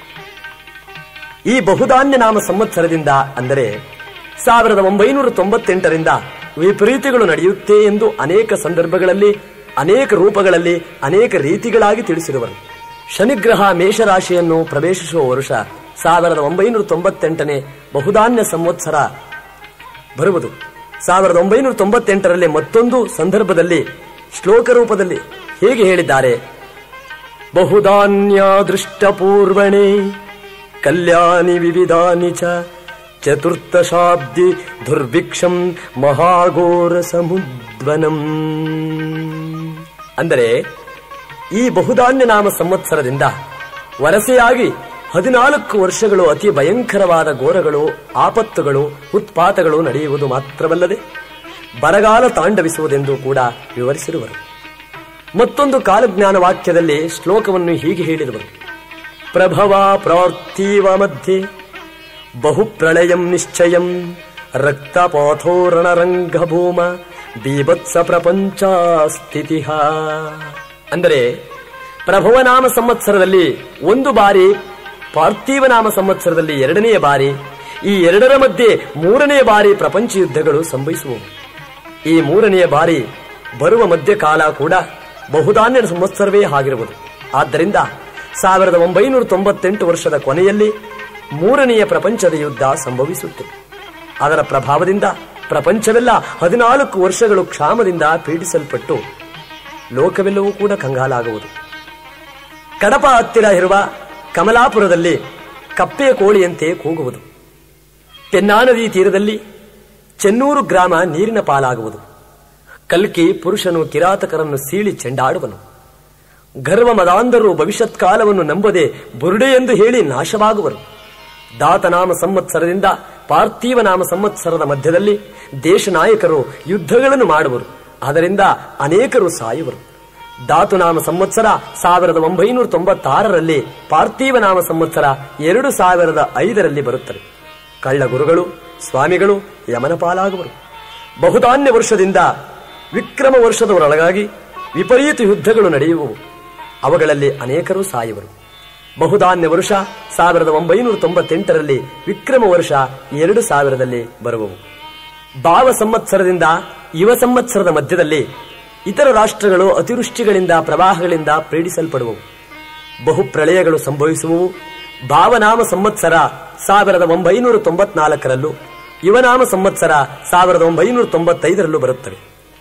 ಈ ಬಹುಧಾನ್ಯ ನಾಮ ಸಂವತ್ಸರದಿಂದ ಅಂದರೆ ಸಾವಿರದ ಒಂಬೈನೂರ ತೊಂಬತ್ತೆಂಟರಿಂದ ವಿಪರೀತಗಳು ನಡೆಯುತ್ತೆ ಎಂದು ಅನೇಕ ಸಂದರ್ಭಗಳಲ್ಲಿ ಅನೇಕ ರೂಪಗಳಲ್ಲಿ ಅನೇಕ ರೀತಿಗಳಾಗಿ ತಿಳಿಸಿರುವರು ಶನಿಗ್ರಹ ಮೇಷರಾಶಿಯನ್ನು ಪ್ರವೇಶಿಸುವ ವರುಷ ಸಾವಿರದ ಒಂಬೈನೂರ ತೊಂಬತ್ತೆಂಟನೇ ಬಹುಧಾನ್ಯ ಸಂವತ್ಸರ ಬರುವುದು ಸಾವಿರದ ಒಂಬೈನೂರ ತೊಂಬತ್ತೆಂಟರಲ್ಲಿ ಮತ್ತೊಂದು ಸಂದರ್ಭದಲ್ಲಿ ಶ್ಲೋಕ ರೂಪದಲ್ಲಿ ಹೇಗೆ ಹೇಳಿದ್ದಾರೆ ಬಹುಧಾನ್ಯ ದೃಷ್ಟಪೂರ್ವಣೆ ಕಲ್ಯಾಣಿ ವಿವಿಧಾನಿ ಚ ಚತುರ್ಥಶಾಬ್ದಿ ದುರ್ಭಿಕ್ಷಂ ಮಹಾಘೋರ ಸಮುದ್ವನಂ ಅಂದರೆ ಈ ಬಹುಧಾನ್ಯ ನಾಮ ಸಂವತ್ಸರದಿಂದ ವರಸೆಯಾಗಿ ಹದಿನಾಲ್ಕು ವರ್ಷಗಳು ಅತಿ ಭಯಂಕರವಾದ ಘೋರಗಳು ಆಪತ್ತುಗಳು ಉತ್ಪಾತಗಳು ನಡೆಯುವುದು ಮಾತ್ರವಲ್ಲದೆ ಬರಗಾಲ ತಾಂಡವಿಸುವುದೆಂದು ಕೂಡ ವಿವರಿಸಿರುವರು ಮತ್ತೊಂದು ಕಾಲಜ್ಞಾನ ವಾಕ್ಯದಲ್ಲಿ ಶ್ಲೋಕವನ್ನು ಹೀಗೆ ಹೇಳಿರುವರು ಪ್ರಭವ ಪ್ರಾರ್ಥೀವ ಮಧ್ಯೆ ಬಹು ಪ್ರಳಯಂ ನಿಶ್ಚಯಂ ರಕ್ತಪಾಥೋರಣರಂಗಭೂಮ ಬೀಭತ್ಸ ಪ್ರಪಂಚ ಸ್ಥಿತಿ ಅಂದರೆ ಪ್ರಭವನಾಮ ಸಂವತ್ಸರದಲ್ಲಿ ಒಂದು ಬಾರಿ ಪಾರ್ಥಿವನಾಮ ಸಂವತ್ಸರದಲ್ಲಿ ಎರಡನೆಯ ಬಾರಿ ಈ ಎರಡರ ಮಧ್ಯೆ ಮೂರನೆಯ ಬಾರಿ ಪ್ರಪಂಚ ಯುದ್ಧಗಳು ಸಂಭವಿಸುವವು ಈ ಮೂರನೆಯ ಬಾರಿ ಬರುವ ಮಧ್ಯಕಾಲ ಕೂಡ ಬಹುಧಾನ್ಯ ಸಂವತ್ಸರವೇ ಆಗಿರುವುದು ಆದ್ದರಿಂದ ಸಾವಿರದ ಒಂಬೈನೂರ ತೊಂಬತ್ತೆಂಟು ವರ್ಷದ ಕೊನೆಯಲ್ಲಿ ಮೂರನೆಯ ಪ್ರಪಂಚದ ಯುದ್ಧ ಸಂಭವಿಸುತ್ತೆ ಅದರ ಪ್ರಭಾವದಿಂದ ಪ್ರಪಂಚವೆಲ್ಲ ಹದಿನಾಲ್ಕು ವರ್ಷಗಳು ಕ್ಷಾಮದಿಂದ ಪೀಡಿಸಲ್ಪಟ್ಟು ಲೋಕವೆಲ್ಲವೂ ಕೂಡ ಕಂಗಾಲಾಗುವುದು ಕಡಪ ಹತ್ತಿರ ಇರುವ ಕಮಲಾಪುರದಲ್ಲಿ ಕಪ್ಪೆಯ ಕೋಳಿಯಂತೆ ಕೂಗುವುದು ಪೆನ್ನಾ ನದಿ ತೀರದಲ್ಲಿ ಚೆನ್ನೂರು ಗ್ರಾಮ ನೀರಿನ ಪಾಲಾಗುವುದು ಕಲ್ಕಿ ಪುರುಷನು ಕಿರಾತಕರನ್ನು ಸೀಳಿ ಚೆಂಡಾಡುವನು ಗರ್ವ ಮದಾಂಧರು ಭವಿಷ್ಯತ್ ಕಾಲವನ್ನು ನಂಬದೆ ಬುರುಡೆ ಎಂದು ಹೇಳಿ ನಾಶವಾಗುವರು ದಾತನಾಮ ಸಂವತ್ಸರದಿಂದ ಪಾರ್ಥಿವ ನಾಮ ಸಂವತ್ಸರದ ಮಧ್ಯದಲ್ಲಿ ದೇಶ ನಾಯಕರು ಯುದ್ಧಗಳನ್ನು ಮಾಡುವರು ಅದರಿಂದ ಅನೇಕರು ಸಾಯುವರು ಧಾತುನಾಮ ಸಂವತ್ಸರ ಸಾವಿರದ ಒಂಬೈನೂರ ತೊಂಬತ್ತಾರರಲ್ಲಿ ಪಾರ್ಥಿವ ನಾಮ ಸಂವತ್ಸರ ಎರಡು ಸಾವಿರದ ಐದರಲ್ಲಿ ಬರುತ್ತವೆ ಕಳ್ಳ ಗುರುಗಳು ಸ್ವಾಮಿಗಳು ಯಮನ ಪಾಲಾಗುವರು ಬಹುಧಾನ್ಯ ವರ್ಷದಿಂದ ವಿಕ್ರಮ ವರ್ಷದವರೊಳಗಾಗಿ ವಿಪರೀತ ಯುದ್ಧಗಳು ನಡೆಯುವವು ಅವುಗಳಲ್ಲಿ ಅನೇಕರು ಸಾಯುವರು ಬಹುಧಾನ್ಯ ವರುಷ ಸಾವಿರದ ಒಂಬೈನೂರ ತೊಂಬತ್ತೆಂಟರಲ್ಲಿ ವಿಕ್ರಮ ವರ್ಷ ಎರಡು ಸಾವಿರದಲ್ಲಿ ಬರುವವು ಭಾವ ಸಂವತ್ಸರದಿಂದ ಯುವ ಸಂವತ್ಸರದ ಮಧ್ಯದಲ್ಲಿ ಇತರ ರಾಷ್ಟ್ರಗಳು ಅತಿವೃಷ್ಟಿಗಳಿಂದ ಪ್ರವಾಹಗಳಿಂದ ಪೀಡಿಸಲ್ಪಡುವವು ಬಹು ಪ್ರಳಯಗಳು ಸಂಭವಿಸುವವು ಭಾವನಾಮ ಸಂವತ್ಸರ ಸಾವಿರದ ಒಂಬೈನೂರ ತೊಂಬತ್ನಾಲ್ಕರಲ್ಲೂ ಯುವನಾಮ ಸಂವತ್ಸರ ಸಾವಿರದ ಒಂಬೈನೂರ ತೊಂಬತ್ತೈದರಲ್ಲೂ ಬರುತ್ತವೆ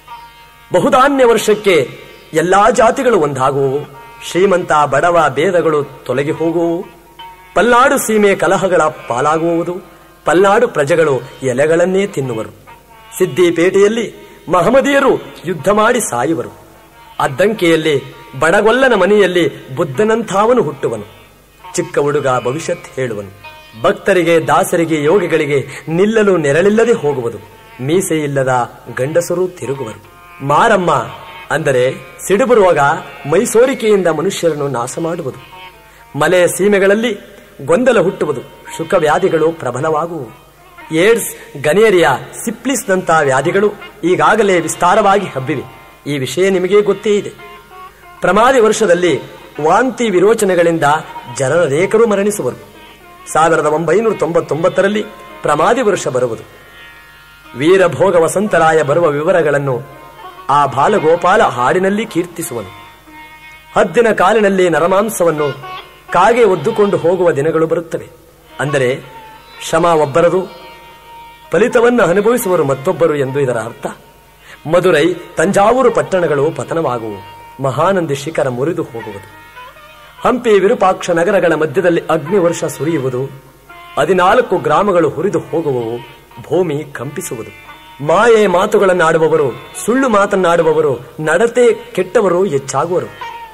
ಬಹುಧಾನ್ಯ ವರ್ಷಕ್ಕೆ ಎಲ್ಲಾ ಜಾತಿಗಳು ಒಂದಾಗುವವು ಶ್ರೀಮಂತ ಬಡವ ಭೇದಗಳು ತೊಲಗಿ ಹೋಗುವವು ಪಲ್ನಾಡು ಸೀಮೆ ಕಲಹಗಳ ಪಾಲಾಗುವುದು ಪಲ್ನಾಡು ಪ್ರಜೆಗಳು ಎಲೆಗಳನ್ನೇ ತಿನ್ನುವರು ಸಿದ್ದಿಪೇಟೆಯಲ್ಲಿ ಮಹಮದಿಯರು ಯುದ್ಧ ಮಾಡಿ ಸಾಯುವರು ಅದ್ದಂಕೆಯಲ್ಲಿ ಬಡಗೊಲ್ಲನ ಮನೆಯಲ್ಲಿ ಬುದ್ಧನಂಥಾವನು ಹುಟ್ಟುವನು ಚಿಕ್ಕ ಹುಡುಗ ಭವಿಷ್ಯತ್ ಹೇಳುವನು ಭಕ್ತರಿಗೆ ದಾಸರಿಗೆ ಯೋಗಿಗಳಿಗೆ ನಿಲ್ಲಲು ನೆರಳಿಲ್ಲದೆ ಹೋಗುವುದು ಮೀಸೆ ಇಲ್ಲದ ಗಂಡಸರು ತಿರುಗುವರು ಮಾರಮ್ಮ ಅಂದರೆ ಸಿಡುಬು ರೋಗ ಮೈಸೋರಿಕೆಯಿಂದ ಮನುಷ್ಯರನ್ನು ನಾಶ ಮಾಡುವುದು ಮಲೆ ಸೀಮೆಗಳಲ್ಲಿ ಗೊಂದಲ ಹುಟ್ಟುವುದು ಶುಕ ವ್ಯಾಧಿಗಳು ಪ್ರಬಲವಾಗುವು ಏಡ್ಸ್ ಗನೇರಿಯಾ ಸಿಪ್ಲಿಸ್ನಂತಹ ವ್ಯಾಧಿಗಳು ಈಗಾಗಲೇ ವಿಸ್ತಾರವಾಗಿ ಹಬ್ಬಿವೆ ಈ ವಿಷಯ ನಿಮಗೆ ಗೊತ್ತೇ ಇದೆ ಪ್ರಮಾದಿ ವರ್ಷದಲ್ಲಿ ವಾಂತಿ ವಿರೋಚನೆಗಳಿಂದ ಜನರನೇಕರು ಮರಣಿಸುವರು ಸಾವಿರದ ಒಂಬೈನೂರ ತೊಂಬತ್ತೊಂಬತ್ತರಲ್ಲಿ ಪ್ರಮಾದಿ ವರ್ಷ ಬರುವುದು ವೀರಭೋಗ ವಸಂತರಾಯ ಬರುವ ವಿವರಗಳನ್ನು ಆ ಬಾಲಗೋಪಾಲ ಹಾಡಿನಲ್ಲಿ ಕೀರ್ತಿಸುವನು ಹದ್ದಿನ ಕಾಲಿನಲ್ಲಿ ನರಮಾಂಸವನ್ನು ಕಾಗೆ ಒದ್ದುಕೊಂಡು ಹೋಗುವ ದಿನಗಳು ಬರುತ್ತವೆ ಅಂದರೆ ಶ್ರಮ ಒಬ್ಬರದು ಫಲಿತವನ್ನು ಅನುಭವಿಸುವರು ಮತ್ತೊಬ್ಬರು ಎಂದು ಇದರ ಅರ್ಥ ಮದುರೈ ತಂಜಾವೂರು ಪಟ್ಟಣಗಳು ಪತನವಾಗುವು ಮಹಾನಂದಿ ಶಿಖರ ಮುರಿದು ಹೋಗುವುದು ಹಂಪಿ ವಿರೂಪಾಕ್ಷ ನಗರಗಳ ಮಧ್ಯದಲ್ಲಿ ಅಗ್ನಿ ವರ್ಷ ಸುರಿಯುವುದು ಹದಿನಾಲ್ಕು ಗ್ರಾಮಗಳು ಹುರಿದು ಹೋಗುವವು ಭೂಮಿ ಕಂಪಿಸುವುದು ಮಾಯೆ ಮಾತುಗಳನ್ನಾಡುವವರು ಸುಳ್ಳು ಮಾತನ್ನಾಡುವವರು ನಡತೆ ಕೆಟ್ಟವರು ಹೆಚ್ಚಾಗುವರು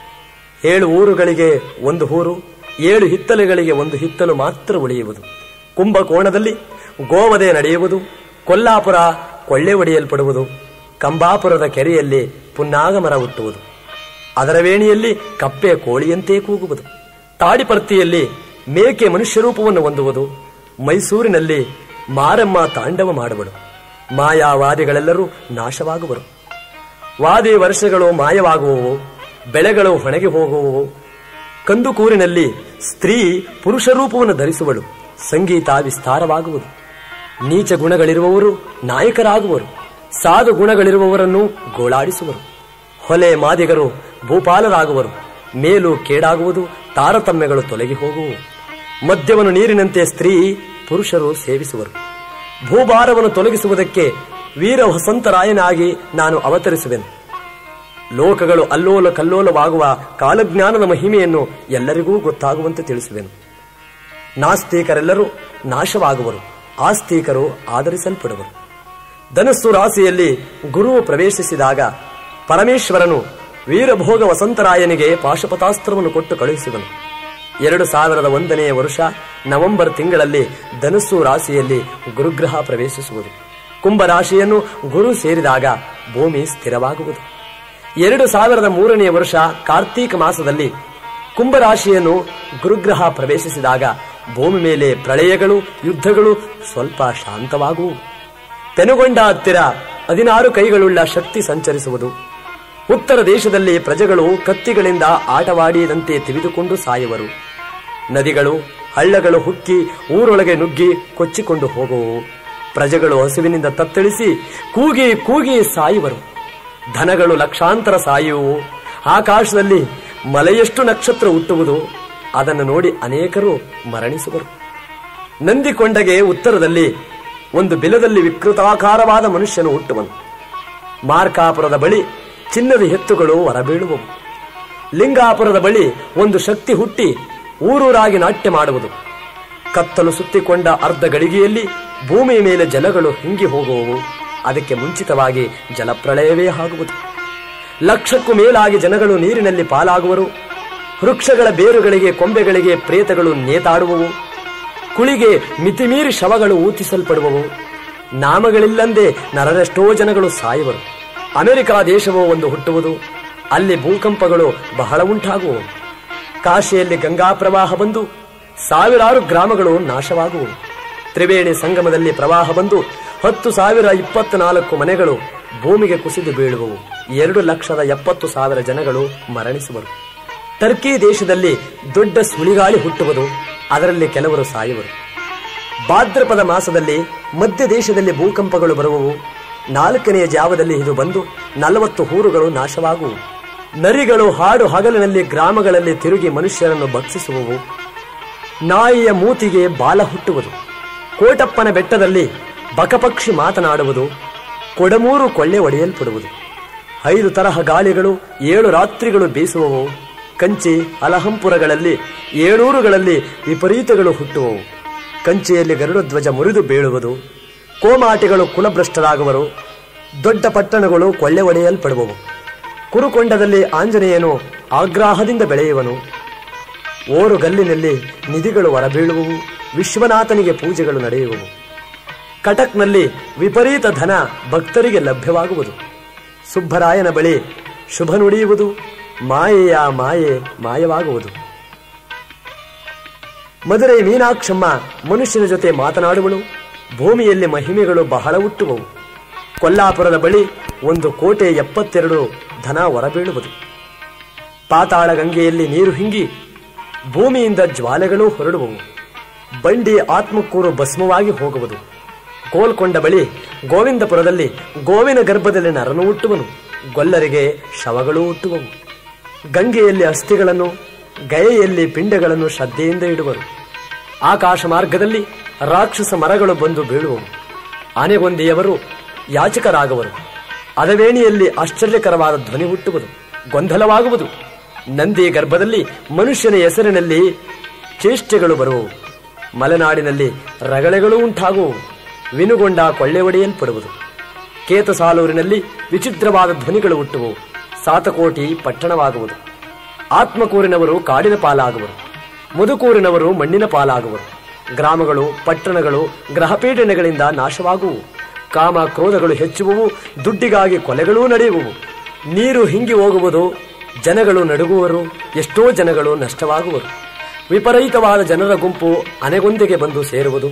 ಏಳು ಊರುಗಳಿಗೆ ಒಂದು ಊರು ಏಳು ಹಿತ್ತಲುಗಳಿಗೆ ಒಂದು ಹಿತ್ತಲು ಮಾತ್ರ ಉಳಿಯುವುದು ಕುಂಭಕೋಣದಲ್ಲಿ ಗೋವಧೆ ನಡೆಯುವುದು ಕೊಲ್ಲಾಪುರ ಕೊಳ್ಳೆ ಹೊಡೆಯಲ್ಪಡುವುದು ಕಂಬಾಪುರದ ಕೆರೆಯಲ್ಲಿ ಪುನ್ನಾಗ ಮರ ಹುಟ್ಟುವುದು ಅದರ ವೇಣಿಯಲ್ಲಿ ಕಪ್ಪೆ ಕೋಳಿಯಂತೆ ಕೂಗುವುದು ತಾಡಿಪರ್ತಿಯಲ್ಲಿ ಮೇಕೆ ಮನುಷ್ಯ ರೂಪವನ್ನು ಹೊಂದುವುದು ಮೈಸೂರಿನಲ್ಲಿ ಮಾರಮ್ಮ ತಾಂಡವ ಮಾಡುವಳು ಮಾಯಾವಾದಿಗಳೆಲ್ಲರೂ ನಾಶವಾಗುವರು ವಾದಿ ವರ್ಷಗಳು ಮಾಯವಾಗುವವು ಬೆಳೆಗಳು ಹೊಣೆಗೆ ಹೋಗುವವು ಕಂದುಕೂರಿನಲ್ಲಿ ಸ್ತ್ರೀ ಪುರುಷ ರೂಪವನ್ನು ಧರಿಸುವಳು ಸಂಗೀತ ವಿಸ್ತಾರವಾಗುವುದು ನೀಚ ಗುಣಗಳಿರುವವರು ನಾಯಕರಾಗುವರು ಸಾಧು ಗುಣಗಳಿರುವವರನ್ನು ಗೋಳಾಡಿಸುವರು ಹೊಲೆ ಮಾದಿಗರು ಭೂಪಾಲರಾಗುವರು ಮೇಲು ಕೇಡಾಗುವುದು ತಾರತಮ್ಯಗಳು ತೊಲಗಿ ಹೋಗುವು ಮದ್ಯವನ್ನು ನೀರಿನಂತೆ ಸ್ತ್ರೀ ಪುರುಷರು ಸೇವಿಸುವರು ಭೂಭಾರವನ್ನು ತೊಲಗಿಸುವುದಕ್ಕೆ ವೀರ ವಸಂತರಾಯನಾಗಿ ನಾನು ಅವತರಿಸುವೆನು ಲೋಕಗಳು ಅಲ್ಲೋಲ ಕಲ್ಲೋಲವಾಗುವ ಕಾಲಜ್ಞಾನದ ಮಹಿಮೆಯನ್ನು ಎಲ್ಲರಿಗೂ ಗೊತ್ತಾಗುವಂತೆ ತಿಳಿಸುವೆನು ನಾಸ್ತಿಕರೆಲ್ಲರೂ ನಾಶವಾಗುವರು ಆಸ್ತಿಕರು ಆದರಿಸಲ್ಪಡುವರು ಧನಸ್ಸು ರಾಶಿಯಲ್ಲಿ ಗುರುವು ಪ್ರವೇಶಿಸಿದಾಗ ಪರಮೇಶ್ವರನು ವೀರಭೋಗ ವಸಂತರಾಯನಿಗೆ ಪಾಶುಪತಾಸ್ತ್ರವನ್ನು ಕೊಟ್ಟು ಕಳುಹಿಸಿದನು ಎರಡು ಸಾವಿರದ ಒಂದನೆಯ ವರ್ಷ ನವೆಂಬರ್ ತಿಂಗಳಲ್ಲಿ ಧನಸ್ಸು ರಾಶಿಯಲ್ಲಿ ಗುರುಗ್ರಹ ಪ್ರವೇಶಿಸುವುದು ಕುಂಭ ರಾಶಿಯನ್ನು ಗುರು ಸೇರಿದಾಗ ಭೂಮಿ ಸ್ಥಿರವಾಗುವುದು ಎರಡು ಸಾವಿರದ ಮೂರನೆಯ ವರ್ಷ ಕಾರ್ತೀಕ ಮಾಸದಲ್ಲಿ ಕುಂಭರಾಶಿಯನ್ನು ಗುರುಗ್ರಹ ಪ್ರವೇಶಿಸಿದಾಗ ಭೂಮಿ ಮೇಲೆ ಪ್ರಳಯಗಳು ಯುದ್ಧಗಳು ಸ್ವಲ್ಪ ಶಾಂತವಾಗುವು ಪೆನುಗೊಂಡ ಹತ್ತಿರ ಹದಿನಾರು ಕೈಗಳುಳ್ಳ ಶಕ್ತಿ ಸಂಚರಿಸುವುದು ಉತ್ತರ ದೇಶದಲ್ಲಿ ಪ್ರಜೆಗಳು ಕತ್ತಿಗಳಿಂದ ಆಟವಾಡಿದಂತೆ ತಿಳಿದುಕೊಂಡು ಸಾಯುವರು ನದಿಗಳು ಹಳ್ಳಗಳು ಹುಕ್ಕಿ ಊರೊಳಗೆ ನುಗ್ಗಿ ಕೊಚ್ಚಿಕೊಂಡು ಹೋಗುವವು ಪ್ರಜೆಗಳು ಹಸುವಿನಿಂದ ತತ್ತಳಿಸಿ ಕೂಗಿ ಕೂಗಿ ಸಾಯುವರು ಧನಗಳು ಲಕ್ಷಾಂತರ ಸಾಯುವು ಆಕಾಶದಲ್ಲಿ ಮಲೆಯಷ್ಟು ನಕ್ಷತ್ರ ಹುಟ್ಟುವುದು ಅದನ್ನು ನೋಡಿ ಅನೇಕರು ಮರಣಿಸುವರು ನಂದಿಕೊಂಡಗೆ ಉತ್ತರದಲ್ಲಿ ಒಂದು ಬಿಲದಲ್ಲಿ ವಿಕೃತಾಕಾರವಾದ ಮನುಷ್ಯನು ಹುಟ್ಟುವನು ಮಾರ್ಕಾಪುರದ ಬಳಿ ಚಿನ್ನದ ಎತ್ತುಗಳು ಹೊರಬೀಳುವವು ಲಿಂಗಾಪುರದ ಬಳಿ ಒಂದು ಶಕ್ತಿ ಹುಟ್ಟಿ ಊರೂರಾಗಿ ನಾಟ್ಯ ಮಾಡುವುದು ಕತ್ತಲು ಸುತ್ತಿಕೊಂಡ ಅರ್ಧ ಗಳಿಗೆಯಲ್ಲಿ ಭೂಮಿಯ ಮೇಲೆ ಜಲಗಳು ಹಿಂಗಿ ಹೋಗುವವು ಅದಕ್ಕೆ ಮುಂಚಿತವಾಗಿ ಜಲಪ್ರಳಯವೇ ಆಗುವುದು ಲಕ್ಷಕ್ಕೂ ಮೇಲಾಗಿ ಜನಗಳು ನೀರಿನಲ್ಲಿ ಪಾಲಾಗುವರು ವೃಕ್ಷಗಳ ಬೇರುಗಳಿಗೆ ಕೊಂಬೆಗಳಿಗೆ ಪ್ರೇತಗಳು ನೇತಾಡುವವು ಕುಳಿಗೆ ಮಿತಿಮೀರಿ ಶವಗಳು ಊತಿಸಲ್ಪಡುವವು ನಾಮಗಳಿಲ್ಲಂದೆ ನರರೆಷ್ಟೋ ಜನಗಳು ಸಾಯುವರು ಅಮೆರಿಕ ದೇಶವೋ ಒಂದು ಹುಟ್ಟುವುದು ಅಲ್ಲಿ ಭೂಕಂಪಗಳು ಬಹಳ ಉಂಟಾಗುವವು ಕಾಶಿಯಲ್ಲಿ ಗಂಗಾ ಪ್ರವಾಹ ಬಂದು ಸಾವಿರಾರು ಗ್ರಾಮಗಳು ನಾಶವಾಗುವವು ತ್ರಿವೇಣಿ ಸಂಗಮದಲ್ಲಿ ಪ್ರವಾಹ ಬಂದು ಹತ್ತು ಸಾವಿರ ಇಪ್ಪತ್ನಾಲ್ಕು ಮನೆಗಳು ಭೂಮಿಗೆ ಕುಸಿದು ಬೀಳುವವು ಎರಡು ಲಕ್ಷದ ಎಪ್ಪತ್ತು ಸಾವಿರ ಜನಗಳು ಮರಣಿಸುವರು ಟರ್ಕಿ ದೇಶದಲ್ಲಿ ದೊಡ್ಡ ಸುಳಿಗಾಳಿ ಹುಟ್ಟುವುದು ಅದರಲ್ಲಿ ಕೆಲವರು ಸಾಯುವರು ಭಾದ್ರಪದ ಮಾಸದಲ್ಲಿ ಮಧ್ಯ ದೇಶದಲ್ಲಿ ಭೂಕಂಪಗಳು ಬರುವವು ನಾಲ್ಕನೆಯ ಜಾವದಲ್ಲಿ ಇದು ಬಂದು ನಲವತ್ತು ಊರುಗಳು ನಾಶವಾಗುವು ನರಿಗಳು ಹಾಡು ಹಗಲಿನಲ್ಲಿ ಗ್ರಾಮಗಳಲ್ಲಿ ತಿರುಗಿ ಮನುಷ್ಯರನ್ನು ಭಕ್ಷಿಸುವವು ನಾಯಿಯ ಮೂತಿಗೆ ಬಾಲ ಹುಟ್ಟುವುದು ಕೋಟಪ್ಪನ ಬೆಟ್ಟದಲ್ಲಿ ಬಕಪಕ್ಷಿ ಮಾತನಾಡುವುದು ಕೊಡಮೂರು ಕೊಳ್ಳೆ ಒಡೆಯಲ್ಪಡುವುದು ಐದು ತರಹ ಗಾಳಿಗಳು ಏಳು ರಾತ್ರಿಗಳು ಬೀಸುವವು ಕಂಚಿ ಅಲಹಂಪುರಗಳಲ್ಲಿ ಏಳೂರುಗಳಲ್ಲಿ ವಿಪರೀತಗಳು ಹುಟ್ಟುವವು ಕಂಚಿಯಲ್ಲಿ ಗರುಡಧ್ವಜ ಮುರಿದು ಬೀಳುವುದು ಕೋಮಾಟಿಗಳು ಕುಲಭ್ರಷ್ಟರಾಗುವರು ದೊಡ್ಡ ಪಟ್ಟಣಗಳು ಕೊಳ್ಳೆ ಒಡೆಯಲ್ಪಡುವವು ಕುರುಕೊಂಡದಲ್ಲಿ ಆಂಜನೇಯನು ಆಗ್ರಾಹದಿಂದ ಬೆಳೆಯುವನು ಓರುಗಲ್ಲಿನಲ್ಲಿ ನಿಧಿಗಳು ಹೊರಬೀಳುವವು ವಿಶ್ವನಾಥನಿಗೆ ಪೂಜೆಗಳು ನಡೆಯುವವು ಕಟಕ್ನಲ್ಲಿ ವಿಪರೀತ ಧನ ಭಕ್ತರಿಗೆ ಲಭ್ಯವಾಗುವುದು ಸುಬ್ಬರಾಯನ ಬಳಿ ಶುಭ ನುಡಿಯುವುದು ಮಾಯೆಯ ಮಾಯೆ ಮಾಯವಾಗುವುದು ಮದುರೈ ಮೀನಾಕ್ಷಮ್ಮ ಮನುಷ್ಯನ ಜೊತೆ ಮಾತನಾಡುವಳು ಭೂಮಿಯಲ್ಲಿ ಮಹಿಮೆಗಳು ಬಹಳ ಹುಟ್ಟುವವು ಕೊಲ್ಲಾಪುರದ ಬಳಿ ಒಂದು ಕೋಟೆ ಎಪ್ಪತ್ತೆರಡು ಧನ ಹೊರಬೀಳುವುದು ಪಾತಾಳ ಗಂಗೆಯಲ್ಲಿ ನೀರು ಹಿಂಗಿ ಭೂಮಿಯಿಂದ ಜ್ವಾಲೆಗಳು ಹೊರಡುವವು ಬಂಡಿ ಆತ್ಮಕ್ಕೂರು ಭಸ್ಮವಾಗಿ ಹೋಗುವುದು ಗೋಲ್ಕೊಂಡ ಬಳಿ ಗೋವಿಂದಪುರದಲ್ಲಿ ಗೋವಿನ ಗರ್ಭದಲ್ಲಿ ನರನು ಹುಟ್ಟುವನು ಗೊಲ್ಲರಿಗೆ ಶವಗಳು ಹುಟ್ಟುವವು ಗಂಗೆಯಲ್ಲಿ ಅಸ್ಥಿಗಳನ್ನು ಗಯೆಯಲ್ಲಿ ಪಿಂಡಗಳನ್ನು ಶ್ರದ್ಧೆಯಿಂದ ಇಡುವರು ಆಕಾಶ ಮಾರ್ಗದಲ್ಲಿ ರಾಕ್ಷಸ ಮರಗಳು ಬಂದು ಬೀಳುವವು ಆನೆಗೊಂದಿಯವರು ಯಾಚಕರಾಗುವರು ಅದವೇಣಿಯಲ್ಲಿ ಆಶ್ಚರ್ಯಕರವಾದ ಧ್ವನಿ ಹುಟ್ಟುವುದು ಗೊಂದಲವಾಗುವುದು ನಂದಿ ಗರ್ಭದಲ್ಲಿ ಮನುಷ್ಯನ ಹೆಸರಿನಲ್ಲಿ ಚೇಷ್ಟೆಗಳು ಬರುವವು ಮಲೆನಾಡಿನಲ್ಲಿ ರಗಳೆಗಳು ಉಂಟಾಗುವವು ವಿನುಗೊಂಡ ಕೊಳ್ಳೆ ಒಡೆಯಲ್ಪಡುವುದು ಕೇತಸಾಲೂರಿನಲ್ಲಿ ವಿಚಿತ್ರವಾದ ಧ್ವನಿಗಳು ಹುಟ್ಟುವವು ಸಾತಕೋಟಿ ಪಟ್ಟಣವಾಗುವುದು ಆತ್ಮಕೂರಿನವರು ಕಾಡಿನ ಪಾಲಾಗುವರು ಮುದುಕೂರಿನವರು ಮಣ್ಣಿನ ಪಾಲಾಗುವರು ಗ್ರಾಮಗಳು ಪಟ್ಟಣಗಳು ಗ್ರಹಪೀಡನೆಗಳಿಂದ ನಾಶವಾಗುವು ಕಾಮ ಕ್ರೋಧಗಳು ಹೆಚ್ಚುವವು ದುಡ್ಡಿಗಾಗಿ ಕೊಲೆಗಳೂ ನಡೆಯುವವು ನೀರು ಹಿಂಗಿ ಹೋಗುವುದು ಜನಗಳು ನಡುಗುವರು ಎಷ್ಟೋ ಜನಗಳು ನಷ್ಟವಾಗುವರು ವಿಪರೀತವಾದ ಜನರ ಗುಂಪು ಅನೆಗೊಂದಿಗೆ ಬಂದು ಸೇರುವುದು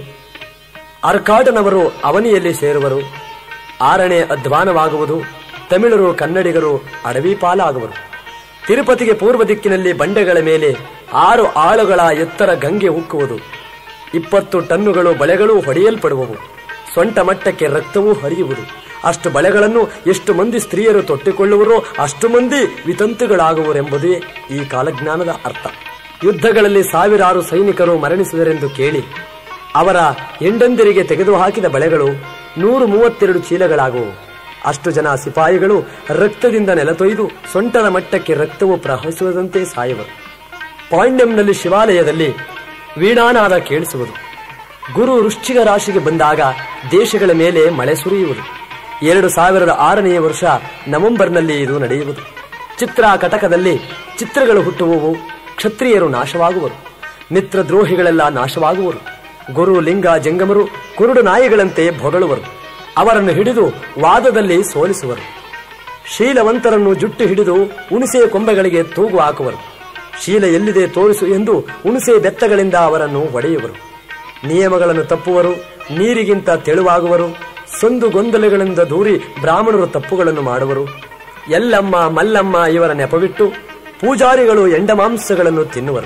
ಅರ್ಕಾಟನವರು ಅವನಿಯಲ್ಲಿ ಸೇರುವರು ಆರಣೆ ಅಧ್ವಾನವಾಗುವುದು ತಮಿಳರು ಕನ್ನಡಿಗರು ಅಡವಿ ಪಾಲಾಗುವರು ತಿರುಪತಿಗೆ ಪೂರ್ವ ದಿಕ್ಕಿನಲ್ಲಿ ಬಂಡೆಗಳ ಮೇಲೆ ಆರು ಆಳುಗಳ ಎತ್ತರ ಗಂಗೆ ಉಕ್ಕುವುದು ಇಪ್ಪತ್ತು ಟನ್ನುಗಳು ಬಳೆಗಳು ಹೊಡೆಯಲ್ಪಡುವವು ಸೊಂಟ ಮಟ್ಟಕ್ಕೆ ರಕ್ತವೂ ಹರಿಯುವುದು ಅಷ್ಟು ಬಳೆಗಳನ್ನು ಎಷ್ಟು ಮಂದಿ ಸ್ತ್ರೀಯರು ತೊಟ್ಟಿಕೊಳ್ಳುವರೋ ಅಷ್ಟು ಮಂದಿ ವಿತಂತುಗಳಾಗುವರೆಂಬುದೇ ಈ ಕಾಲಜ್ಞಾನದ ಅರ್ಥ ಯುದ್ಧಗಳಲ್ಲಿ ಸಾವಿರಾರು ಸೈನಿಕರು ಮರಣಿಸಿದರೆಂದು ಕೇಳಿ ಅವರ ಹೆಂಡಂದಿರಿಗೆ ತೆಗೆದುಹಾಕಿದ ಬಳೆಗಳು ನೂರು ಮೂವತ್ತೆರಡು ಚೀಲಗಳಾಗುವು ಅಷ್ಟು ಜನ ಸಿಪಾಯಿಗಳು ರಕ್ತದಿಂದ ನೆಲತೊಯ್ದು ಸೊಂಟದ ಮಟ್ಟಕ್ಕೆ ರಕ್ತವು ಪ್ರವಹಿಸುವುದಂತೆ ಸಾಯುವರು ಪಾಂಡ್ಯಂನಲ್ಲಿ ಶಿವಾಲಯದಲ್ಲಿ ವೀಣಾನಾದ ಕೇಳಿಸುವುದು ಗುರು ವೃಶ್ಚಿಕ ರಾಶಿಗೆ ಬಂದಾಗ ದೇಶಗಳ ಮೇಲೆ ಮಳೆ ಸುರಿಯುವುದು ಎರಡು ಸಾವಿರದ ಆರನೆಯ ವರ್ಷ ನವೆಂಬರ್ನಲ್ಲಿ ಇದು ನಡೆಯುವುದು ಚಿತ್ರ ಕಟಕದಲ್ಲಿ ಚಿತ್ರಗಳು ಹುಟ್ಟುವವು ಕ್ಷತ್ರಿಯರು ನಾಶವಾಗುವರು ಮಿತ್ರದ್ರೋಹಿಗಳೆಲ್ಲ ನಾಶವಾಗುವರು ಗುರು ಲಿಂಗ ಜಂಗಮರು ಕುರುಡು ನಾಯಿಗಳಂತೆ ಬೊಗಳುವರು ಅವರನ್ನು ಹಿಡಿದು ವಾದದಲ್ಲಿ ಸೋಲಿಸುವರು ಶೀಲವಂತರನ್ನು ಜುಟ್ಟು ಹಿಡಿದು ಉಣಿಸೆ ಕೊಂಬೆಗಳಿಗೆ ತೂಗು ಹಾಕುವರು ಶೀಲ ಎಲ್ಲಿದೆ ತೋರಿಸು ಎಂದು ಉಣಿಸೆ ಬೆತ್ತಗಳಿಂದ ಅವರನ್ನು ಹೊಡೆಯುವರು ನಿಯಮಗಳನ್ನು ತಪ್ಪುವರು ನೀರಿಗಿಂತ ತೆಳುವಾಗುವರು ಸಂದು ಗೊಂದಲಗಳಿಂದ ದೂರಿ ಬ್ರಾಹ್ಮಣರು ತಪ್ಪುಗಳನ್ನು ಮಾಡುವರು ಎಲ್ಲಮ್ಮ ಮಲ್ಲಮ್ಮ ಇವರ ನೆಪವಿಟ್ಟು ಪೂಜಾರಿಗಳು ಎಂಡಮಾಂಸಗಳನ್ನು ತಿನ್ನುವರು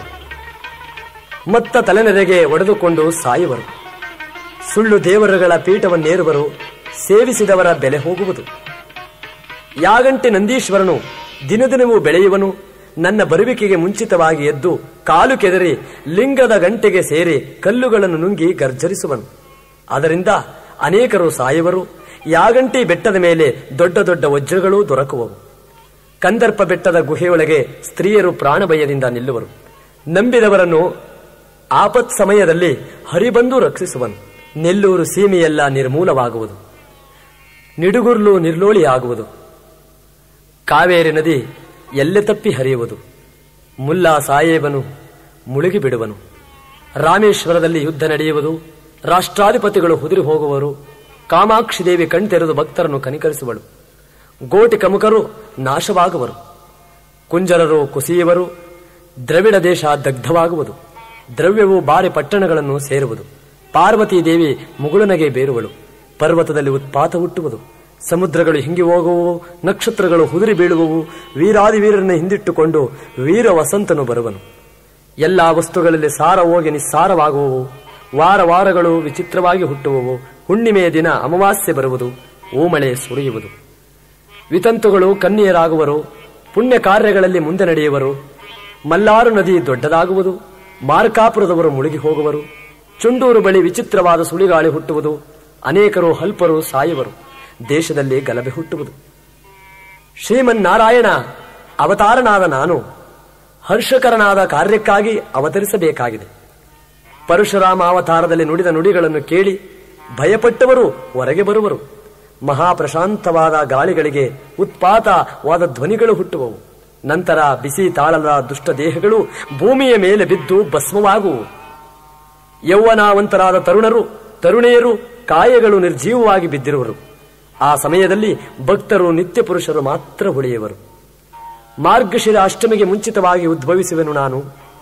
ಮತ್ತ ತಲೆನೆರೆಗೆ ಒಡೆದುಕೊಂಡು ಸಾಯುವರು ಸುಳ್ಳು ದೇವರುಗಳ ಪೀಠವನ್ನೇರುವರು ಸೇವಿಸಿದವರ ಬೆಲೆ ಹೋಗುವುದು ಯಾಗಂಟಿ ನಂದೀಶ್ವರನು ದಿನದಿನವೂ ಬೆಳೆಯುವನು ನನ್ನ ಬರುವಿಕೆಗೆ ಮುಂಚಿತವಾಗಿ ಎದ್ದು ಕಾಲು ಕೆದರಿ ಲಿಂಗದ ಗಂಟೆಗೆ ಸೇರಿ ಕಲ್ಲುಗಳನ್ನು ನುಂಗಿ ಗರ್ಜರಿಸುವನು ಅದರಿಂದ ಅನೇಕರು ಸಾಯುವರು ಯಾಗಂಟಿ ಬೆಟ್ಟದ ಮೇಲೆ ದೊಡ್ಡ ದೊಡ್ಡ ವಜ್ರಗಳೂ ದೊರಕುವವು ಕಂದರ್ಪ ಬೆಟ್ಟದ ಗುಹೆಯೊಳಗೆ ಸ್ತ್ರೀಯರು ಪ್ರಾಣಭಯದಿಂದ ನಿಲ್ಲುವರು ನಂಬಿದವರನ್ನು ಆಪತ್ ಸಮಯದಲ್ಲಿ ಹರಿಬಂದು ರಕ್ಷಿಸುವನು ನೆಲ್ಲೂರು ಸೀಮೆಯೆಲ್ಲ ನಿರ್ಮೂಲವಾಗುವುದು ನಿಡುಗುರ್ಲು ನಿರ್ಲೋಳಿಯಾಗುವುದು ಕಾವೇರಿ ನದಿ ಎಲ್ಲೆ ತಪ್ಪಿ ಹರಿಯುವುದು ಮುಲ್ಲಾ ಸಾಹೇಬನು ಮುಳುಗಿ ಬಿಡುವನು ರಾಮೇಶ್ವರದಲ್ಲಿ ಯುದ್ಧ ನಡೆಯುವುದು ರಾಷ್ಟ್ರಾಧಿಪತಿಗಳು ಹುದುರಿ ಹೋಗುವರು ಕಾಮಾಕ್ಷಿ ದೇವಿ ಕಣ್ತೆರೆದು ಭಕ್ತರನ್ನು ಕನಿಕರಿಸುವಳು ಗೋಟಿ ಕಮುಕರು ನಾಶವಾಗುವರು ಕುಂಜರರು ಕುಸಿಯುವರು ದ್ರವಿಡ ದೇಶ ದಗ್ಧವಾಗುವುದು ದ್ರವ್ಯವು ಬಾರಿ ಪಟ್ಟಣಗಳನ್ನು ಸೇರುವುದು ಪಾರ್ವತೀ ದೇವಿ ಮುಗುಳನಗೆ ಬೇರುವಳು ಪರ್ವತದಲ್ಲಿ ಉತ್ಪಾತ ಹುಟ್ಟುವುದು ಸಮುದ್ರಗಳು ಹಿಂಗಿ ಹೋಗುವವು ನಕ್ಷತ್ರಗಳು ಹುದುರಿ ಬೀಳುವವು ವೀರಾದಿ ವೀರರನ್ನು ಹಿಂದಿಟ್ಟುಕೊಂಡು ವೀರ ವಸಂತನು ಬರುವನು ಎಲ್ಲಾ ವಸ್ತುಗಳಲ್ಲಿ ಸಾರ ಹೋಗಿ ನಿಸ್ಸಾರವಾಗುವವು ವಾರ ವಾರಗಳು ವಿಚಿತ್ರವಾಗಿ ಹುಟ್ಟುವವು ಹುಣ್ಣಿಮೆಯ ದಿನ ಅಮಾವಾಸ್ಯೆ ಬರುವುದು ಓಮಳೆ ಸುರಿಯುವುದು ವಿತಂತುಗಳು ಕನ್ಯರಾಗುವರು ಪುಣ್ಯ ಕಾರ್ಯಗಳಲ್ಲಿ ಮುಂದೆ ನಡೆಯುವರು ಮಲ್ಲಾರು ನದಿ ದೊಡ್ಡದಾಗುವುದು ಮಾರ್ಕಾಪುರದವರು ಮುಳುಗಿ ಹೋಗುವರು ಚುಂಡೂರು ಬಳಿ ವಿಚಿತ್ರವಾದ ಸುಳಿಗಾಳಿ ಹುಟ್ಟುವುದು ಅನೇಕರು ಹಲ್ಪರು ಸಾಯುವರು ದೇಶದಲ್ಲಿ ಗಲಭೆ ಹುಟ್ಟುವುದು ಶ್ರೀಮನ್ನಾರಾಯಣ ಅವತಾರನಾದ ನಾನು ಹರ್ಷಕರನಾದ ಕಾರ್ಯಕ್ಕಾಗಿ ಅವತರಿಸಬೇಕಾಗಿದೆ ಪರಶುರಾಮ ಅವತಾರದಲ್ಲಿ ನುಡಿದ ನುಡಿಗಳನ್ನು ಕೇಳಿ ಭಯಪಟ್ಟವರು ಹೊರಗೆ ಬರುವರು ಮಹಾಪ್ರಶಾಂತವಾದ ಗಾಳಿಗಳಿಗೆ ಉತ್ಪಾತವಾದ ಧ್ವನಿಗಳು ಹುಟ್ಟುವವು ನಂತರ ಬಿಸಿ ತಾಳದ ದುಷ್ಟ ದೇಹಗಳು ಭೂಮಿಯ ಮೇಲೆ ಬಿದ್ದು ಭಸ್ಮವಾಗುವು ಯೌವನಾವಂತರಾದ ತರುಣರು ತರುಣಿಯರು ಕಾಯಗಳು ನಿರ್ಜೀವವಾಗಿ ಬಿದ್ದಿರುವರು ಆ ಸಮಯದಲ್ಲಿ ಭಕ್ತರು ನಿತ್ಯ ಪುರುಷರು ಮಾತ್ರ ಉಳಿಯುವರು ಮಾರ್ಗಶಿರ ಅಷ್ಟಮಿಗೆ ಮುಂಚಿತವಾಗಿ ಉದ್ಭವಿಸುವೆನು ನಾನು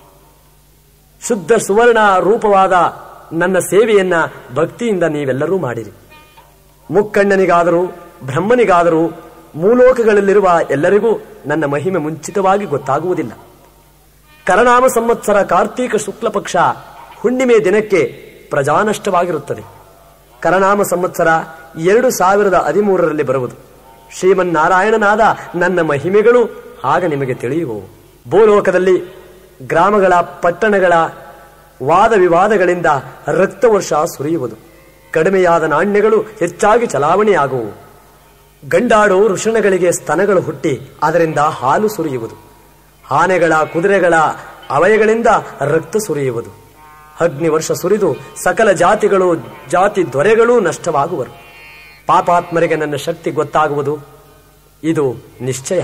ಶುದ್ಧ ಸುವರ್ಣ ರೂಪವಾದ ನನ್ನ ಸೇವೆಯನ್ನ ಭಕ್ತಿಯಿಂದ ನೀವೆಲ್ಲರೂ ಮಾಡಿರಿ ಮುಕ್ಕಣ್ಣನಿಗಾದರೂ ಬ್ರಹ್ಮನಿಗಾದರೂ ಮೂಲೋಕಗಳಲ್ಲಿರುವ ಎಲ್ಲರಿಗೂ ನನ್ನ ಮಹಿಮೆ ಮುಂಚಿತವಾಗಿ ಗೊತ್ತಾಗುವುದಿಲ್ಲ ಕರನಾಮ ಸಂವತ್ಸರ ಕಾರ್ತೀಕ ಶುಕ್ಲ ಪಕ್ಷ ಹುಣ್ಣಿಮೆ ದಿನಕ್ಕೆ ಪ್ರಜಾನಷ್ಟವಾಗಿರುತ್ತದೆ ಕರನಾಮ ಸಂವತ್ಸರ ಎರಡು ಸಾವಿರದ ಹದಿಮೂರರಲ್ಲಿ ಬರುವುದು ಶ್ರೀಮನ್ನಾರಾಯಣನಾದ ನನ್ನ ಮಹಿಮೆಗಳು ಆಗ ನಿಮಗೆ ತಿಳಿಯುವವು ಭೂಲೋಕದಲ್ಲಿ ಗ್ರಾಮಗಳ ಪಟ್ಟಣಗಳ ವಾದ ವಿವಾದಗಳಿಂದ ರಕ್ತವರ್ಷ ಸುರಿಯುವುದು ಕಡಿಮೆಯಾದ ನಾಣ್ಯಗಳು ಹೆಚ್ಚಾಗಿ ಚಲಾವಣೆಯಾಗುವು ಗಂಡಾಡು ವೃಷಣಗಳಿಗೆ ಸ್ತನಗಳು ಹುಟ್ಟಿ ಅದರಿಂದ ಹಾಲು ಸುರಿಯುವುದು ಆನೆಗಳ ಕುದುರೆಗಳ ಅವಯಗಳಿಂದ ರಕ್ತ ಸುರಿಯುವುದು ಅಗ್ನಿ ವರ್ಷ ಸುರಿದು ಸಕಲ ಜಾತಿಗಳು ಜಾತಿ ದೊರೆಗಳೂ ನಷ್ಟವಾಗುವರು ಪಾಪಾತ್ಮರಿಗೆ ನನ್ನ ಶಕ್ತಿ ಗೊತ್ತಾಗುವುದು ಇದು ನಿಶ್ಚಯ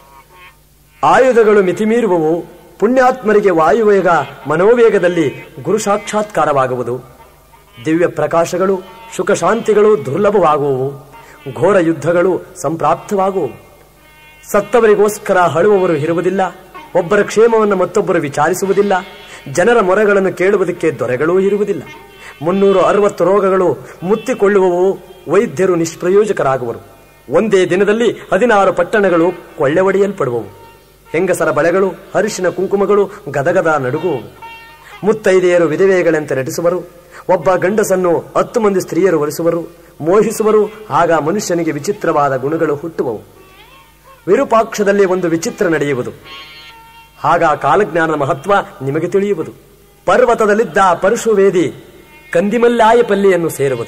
ಆಯುಧಗಳು ಮಿತಿಮೀರುವವು ಪುಣ್ಯಾತ್ಮರಿಗೆ ವಾಯುವೇಗ ಮನೋವೇಗದಲ್ಲಿ ಗುರು ಸಾಕ್ಷಾತ್ಕಾರವಾಗುವುದು ದಿವ್ಯ ಪ್ರಕಾಶಗಳು ಸುಖಶಾಂತಿಗಳು ದುರ್ಲಭವಾಗುವವು ಘೋರ ಯುದ್ಧಗಳು ಸಂಪ್ರಾಪ್ತವಾಗುವವು ಸತ್ತವರಿಗೋಸ್ಕರ ಅಳುವವರು ಇರುವುದಿಲ್ಲ ಒಬ್ಬರ ಕ್ಷೇಮವನ್ನು ಮತ್ತೊಬ್ಬರು ವಿಚಾರಿಸುವುದಿಲ್ಲ ಜನರ ಮೊರೆಗಳನ್ನು ಕೇಳುವುದಕ್ಕೆ ದೊರೆಗಳೂ ಇರುವುದಿಲ್ಲ ಮುನ್ನೂರ ಅರವತ್ತು ರೋಗಗಳು ಮುತ್ತಿಕೊಳ್ಳುವವು ವೈದ್ಯರು ನಿಷ್ಪ್ರಯೋಜಕರಾಗುವರು ಒಂದೇ ದಿನದಲ್ಲಿ ಹದಿನಾರು ಪಟ್ಟಣಗಳು ಕೊಳ್ಳೆ ಒಡೆಯಲ್ಪಡುವವು ಹೆಂಗಸರ ಬಳೆಗಳು ಅರಿಶಿನ ಕುಂಕುಮಗಳು ಗದಗದ ನಡುಗುವವು ಮುತ್ತೈದೆಯರು ವಿಧವೆಗಳಂತೆ ನಟಿಸುವರು ಒಬ್ಬ ಗಂಡಸನ್ನು ಹತ್ತು ಮಂದಿ ಸ್ತ್ರೀಯರು ಒಲಿಸುವರು ಮೋಹಿಸುವರು ಆಗ ಮನುಷ್ಯನಿಗೆ ವಿಚಿತ್ರವಾದ ಗುಣಗಳು ಹುಟ್ಟುವವು ವಿರೂಪಾಕ್ಷದಲ್ಲಿ ಒಂದು ವಿಚಿತ್ರ ನಡೆಯುವುದು ಆಗ ಕಾಲಜ್ಞಾನದ ಮಹತ್ವ ನಿಮಗೆ ತಿಳಿಯುವುದು ಪರ್ವತದಲ್ಲಿದ್ದ ಪರಶುವೇದಿ ಕಂದಿಮಲ್ಲಾಯಪಲ್ಲಿಯನ್ನು ಸೇರುವುದು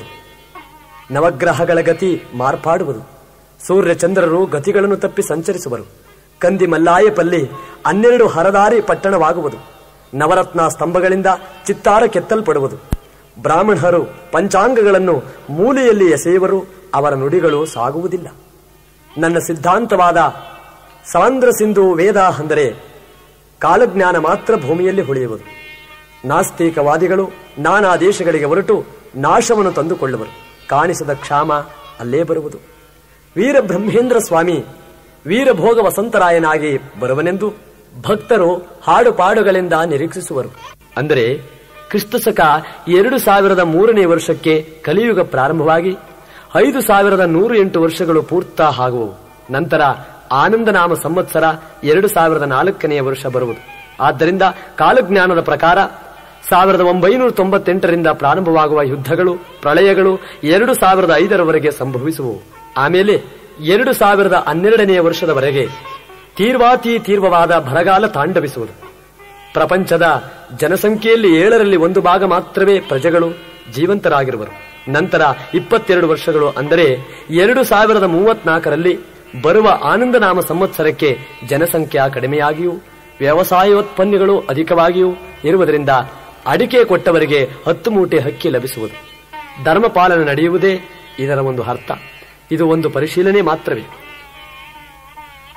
ನವಗ್ರಹಗಳ ಗತಿ ಮಾರ್ಪಾಡುವುದು ಸೂರ್ಯ ಚಂದ್ರರು ಗತಿಗಳನ್ನು ತಪ್ಪಿ ಸಂಚರಿಸುವರು ಕಂದಿಮಲ್ಲಾಯಪಲ್ಲಿ ಹನ್ನೆರಡು ಹರದಾರಿ ಪಟ್ಟಣವಾಗುವುದು ನವರತ್ನ ಸ್ತಂಭಗಳಿಂದ ಚಿತ್ತಾರ ಕೆತ್ತಲ್ಪಡುವುದು ಬ್ರಾಹ್ಮಣರು ಪಂಚಾಂಗಗಳನ್ನು ಮೂಲೆಯಲ್ಲಿ ಎಸೆಯುವರು ಅವರ ನುಡಿಗಳು ಸಾಗುವುದಿಲ್ಲ ನನ್ನ ಸಿದ್ಧಾಂತವಾದ ಸಾಂದ್ರ ಸಿಂಧು ವೇದ ಅಂದರೆ ಕಾಲಜ್ಞಾನ ಮಾತ್ರ ಭೂಮಿಯಲ್ಲಿ ಉಳಿಯುವುದು ನಾಸ್ತಿಕವಾದಿಗಳು ನಾನಾ ದೇಶಗಳಿಗೆ ಹೊರಟು ನಾಶವನ್ನು ತಂದುಕೊಳ್ಳುವರು ಕಾಣಿಸದ ಕ್ಷಾಮ ಅಲ್ಲೇ ಬರುವುದು ವೀರಬ್ರಹ್ಮೇಂದ್ರ ಸ್ವಾಮಿ ವೀರಭೋಗ ವಸಂತರಾಯನಾಗಿ ಬರುವನೆಂದು ಭಕ್ತರು ಹಾಡು ಪಾಡುಗಳಿಂದ ನಿರೀಕ್ಷಿಸುವರು ಅಂದರೆ ಕ್ರಿಸ್ತಶಕ ಎರಡು ಸಾವಿರದ ಮೂರನೇ ವರ್ಷಕ್ಕೆ ಕಲಿಯುಗ ಪ್ರಾರಂಭವಾಗಿ ಐದು ಸಾವಿರದ ನೂರು ಎಂಟು ವರ್ಷಗಳು ಪೂರ್ತ ಆಗುವವು ನಂತರ ಆನಂದನಾಮ ಸಂವತ್ಸರ ಎರಡು ಸಾವಿರದ ನಾಲ್ಕನೆಯ ವರ್ಷ ಬರುವುದು ಆದ್ದರಿಂದ ಕಾಲಜ್ಞಾನದ ಪ್ರಕಾರ ಸಾವಿರದ ಒಂಬೈನೂರ ತೊಂಬತ್ತೆಂಟರಿಂದ ಪ್ರಾರಂಭವಾಗುವ ಯುದ್ಧಗಳು ಪ್ರಳಯಗಳು ಎರಡು ಸಾವಿರದ ಐದರವರೆಗೆ ಸಂಭವಿಸುವವು ಆಮೇಲೆ ಎರಡು ಸಾವಿರದ ಹನ್ನೆರಡನೆಯ ವರ್ಷದವರೆಗೆ ತೀರ್ವಾತಿ ತೀರ್ವವಾದ ಬರಗಾಲ ತಾಂಡವಿಸುವುದು ಪ್ರಪಂಚದ ಜನಸಂಖ್ಯೆಯಲ್ಲಿ ಏಳರಲ್ಲಿ ಒಂದು ಭಾಗ ಮಾತ್ರವೇ ಪ್ರಜೆಗಳು ಜೀವಂತರಾಗಿರುವರು ನಂತರ ಇಪ್ಪತ್ತೆರಡು ವರ್ಷಗಳು ಅಂದರೆ ಎರಡು ಸಾವಿರದ ಮೂವತ್ನಾಲ್ಕರಲ್ಲಿ ಬರುವ ಆನಂದನಾಮ ಸಂವತ್ಸರಕ್ಕೆ ಜನಸಂಖ್ಯಾ ಕಡಿಮೆಯಾಗಿಯೂ ವ್ಯವಸಾಯೋತ್ಪನ್ನಗಳು ಅಧಿಕವಾಗಿಯೂ ಇರುವುದರಿಂದ ಅಡಿಕೆ ಕೊಟ್ಟವರಿಗೆ ಹತ್ತು ಮೂಟೆ ಹಕ್ಕಿ ಲಭಿಸುವುದು ಧರ್ಮಪಾಲನೆ ನಡೆಯುವುದೇ ಇದರ ಒಂದು ಅರ್ಥ ಇದು ಒಂದು ಪರಿಶೀಲನೆ ಮಾತ್ರವೇ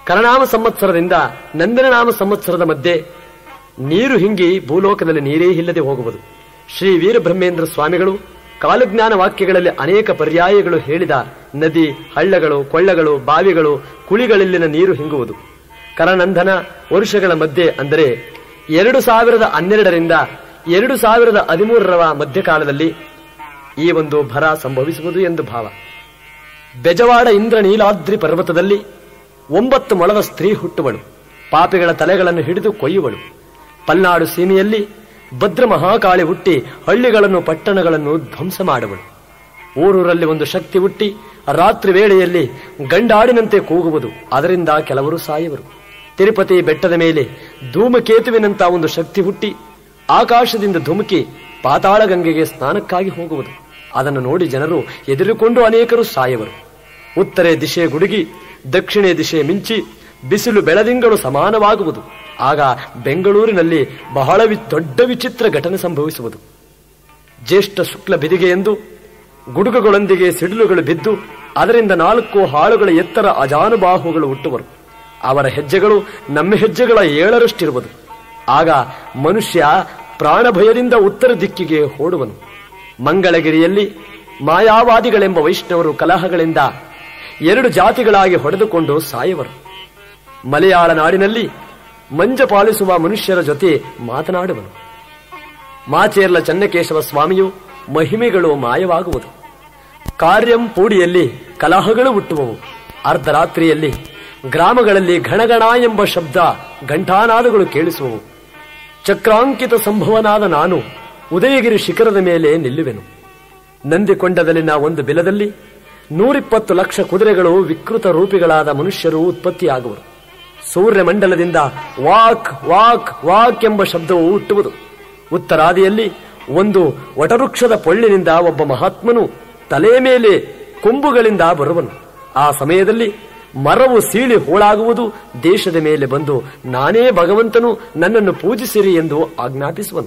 ಕರನಾಮ ಸಂವತ್ಸರದಿಂದ ನಂದನನಾಮ ಸಂವತ್ಸರದ ಮಧ್ಯೆ ನೀರು ಹಿಂಗಿ ಭೂಲೋಕದಲ್ಲಿ ನೀರೇ ಇಲ್ಲದೆ ಹೋಗುವುದು ಶ್ರೀ ವೀರಬ್ರಹ್ಮೇಂದ್ರ ಸ್ವಾಮಿಗಳು ಕಾಲಜ್ಞಾನ ವಾಕ್ಯಗಳಲ್ಲಿ ಅನೇಕ ಪರ್ಯಾಯಗಳು ಹೇಳಿದ ನದಿ ಹಳ್ಳಗಳು ಕೊಳ್ಳಗಳು ಬಾವಿಗಳು ಕುಳಿಗಳಲ್ಲಿನ ನೀರು ಹಿಂಗುವುದು ಕರನಂದನ ವರ್ಷಗಳ ಮಧ್ಯೆ ಅಂದರೆ ಎರಡು ಸಾವಿರದ ಹನ್ನೆರಡರಿಂದ ಎರಡು ಸಾವಿರದ ಹದಿಮೂರರ ಮಧ್ಯಕಾಲದಲ್ಲಿ ಈ ಒಂದು ಭರ ಸಂಭವಿಸುವುದು ಎಂದು ಭಾವ ಬೆಜವಾಡ ಇಂದ್ರ ನೀಲಾದ್ರಿ ಪರ್ವತದಲ್ಲಿ ಒಂಬತ್ತು ಮೊಳದ ಸ್ತ್ರೀ ಹುಟ್ಟುವಳು ಪಾಪಿಗಳ ತಲೆಗಳನ್ನು ಹಿಡಿದು ಕೊಯ್ಯುವಳು ಪಲ್ನಾಡು ಸೀಮೆಯಲ್ಲಿ ಭದ್ರ ಮಹಾಕಾಳಿ ಹುಟ್ಟಿ ಹಳ್ಳಿಗಳನ್ನು ಪಟ್ಟಣಗಳನ್ನು ಧ್ವಂಸ ಮಾಡುವಳು ಊರೂರಲ್ಲಿ ಒಂದು ಶಕ್ತಿ ಹುಟ್ಟಿ ರಾತ್ರಿ ವೇಳೆಯಲ್ಲಿ ಗಂಡಾಡಿನಂತೆ ಕೂಗುವುದು ಅದರಿಂದ ಕೆಲವರು ಸಾಯುವರು ತಿರುಪತಿ ಬೆಟ್ಟದ ಮೇಲೆ ಧೂಮಕೇತುವಿನಂತ ಒಂದು ಶಕ್ತಿ ಹುಟ್ಟಿ ಆಕಾಶದಿಂದ ಧುಮುಕಿ ಪಾತಾಳ ಗಂಗೆಗೆ ಸ್ನಾನಕ್ಕಾಗಿ ಹೋಗುವುದು ಅದನ್ನು ನೋಡಿ ಜನರು ಎದುರುಕೊಂಡು ಅನೇಕರು ಸಾಯುವರು ಉತ್ತರೆ ದಿಶೆ ಗುಡುಗಿ ದಕ್ಷಿಣ ದಿಶೆ ಮಿಂಚಿ ಬಿಸಿಲು ಬೆಳದಿಂಗಳು ಸಮಾನವಾಗುವುದು ಆಗ ಬೆಂಗಳೂರಿನಲ್ಲಿ ಬಹಳ ವಿ- ದೊಡ್ಡ ವಿಚಿತ್ರ ಘಟನೆ ಸಂಭವಿಸುವುದು ಜ್ಯೇಷ್ಠ ಶುಕ್ಲ ಬಿದಿಗೆ ಎಂದು ಗುಡುಗುಗಳೊಂದಿಗೆ ಸಿಡಿಲುಗಳು ಬಿದ್ದು ಅದರಿಂದ ನಾಲ್ಕು ಹಾಳುಗಳ ಎತ್ತರ ಅಜಾನುಬಾಹುಗಳು ಹುಟ್ಟುವರು ಅವರ ಹೆಜ್ಜೆಗಳು ನಮ್ಮ ಹೆಜ್ಜೆಗಳ ಏಳರಷ್ಟಿರುವುದು ಆಗ ಮನುಷ್ಯ ಪ್ರಾಣ ಭಯದಿಂದ ಉತ್ತರ ದಿಕ್ಕಿಗೆ ಓಡುವನು ಮಂಗಳಗಿರಿಯಲ್ಲಿ ಮಾಯಾವಾದಿಗಳೆಂಬ ವೈಷ್ಣವರು ಕಲಹಗಳಿಂದ ಎರಡು ಜಾತಿಗಳಾಗಿ ಹೊಡೆದುಕೊಂಡು ಸಾಯುವರು ಮಲಯಾಳ ನಾಡಿನಲ್ಲಿ ಮಂಜ ಪಾಲಿಸುವ ಮನುಷ್ಯರ ಜೊತೆ ಮಾತನಾಡುವನು ಮಾಚೇರ್ಲ ಚನ್ನಕೇಶವ ಸ್ವಾಮಿಯು ಮಹಿಮೆಗಳು ಮಾಯವಾಗುವುದು ಕಾರ್ಯಂ ಪೂಡಿಯಲ್ಲಿ ಕಲಹಗಳು ಹುಟ್ಟುವವು ಅರ್ಧರಾತ್ರಿಯಲ್ಲಿ ಗ್ರಾಮಗಳಲ್ಲಿ ಘಣಗಣ ಎಂಬ ಶಬ್ದ ಘಂಟಾನಾದಗಳು ಕೇಳಿಸುವವು ಚಕ್ರಾಂಕಿತ ಸಂಭವನಾದ ನಾನು ಉದಯಗಿರಿ ಶಿಖರದ ಮೇಲೆ ನಿಲ್ಲುವೆನು ನಂದಿಕೊಂಡದಲ್ಲಿನ ಒಂದು ಬಿಲದಲ್ಲಿ ನೂರಿಪ್ಪತ್ತು ಲಕ್ಷ ಕುದುರೆಗಳು ವಿಕೃತ ರೂಪಿಗಳಾದ ಮನುಷ್ಯರು ಉತ್ಪತ್ತಿಯಾಗುವರು ಸೂರ್ಯಮಂಡಲದಿಂದ ವಾಕ್ ವಾಕ್ ವಾಕ್ ಎಂಬ ಶಬ್ದವು ಹುಟ್ಟುವುದು ಉತ್ತರಾದಿಯಲ್ಲಿ ಒಂದು ವಟವೃಕ್ಷದ ಪೊಳ್ಳಿನಿಂದ ಒಬ್ಬ ಮಹಾತ್ಮನು ತಲೆಯ ಮೇಲೆ ಕೊಂಬುಗಳಿಂದ ಬರುವನು ಆ ಸಮಯದಲ್ಲಿ ಮರವು ಸೀಳಿ ಹೋಳಾಗುವುದು ದೇಶದ ಮೇಲೆ ಬಂದು ನಾನೇ ಭಗವಂತನು ನನ್ನನ್ನು ಪೂಜಿಸಿರಿ ಎಂದು ಆಜ್ಞಾಪಿಸುವನು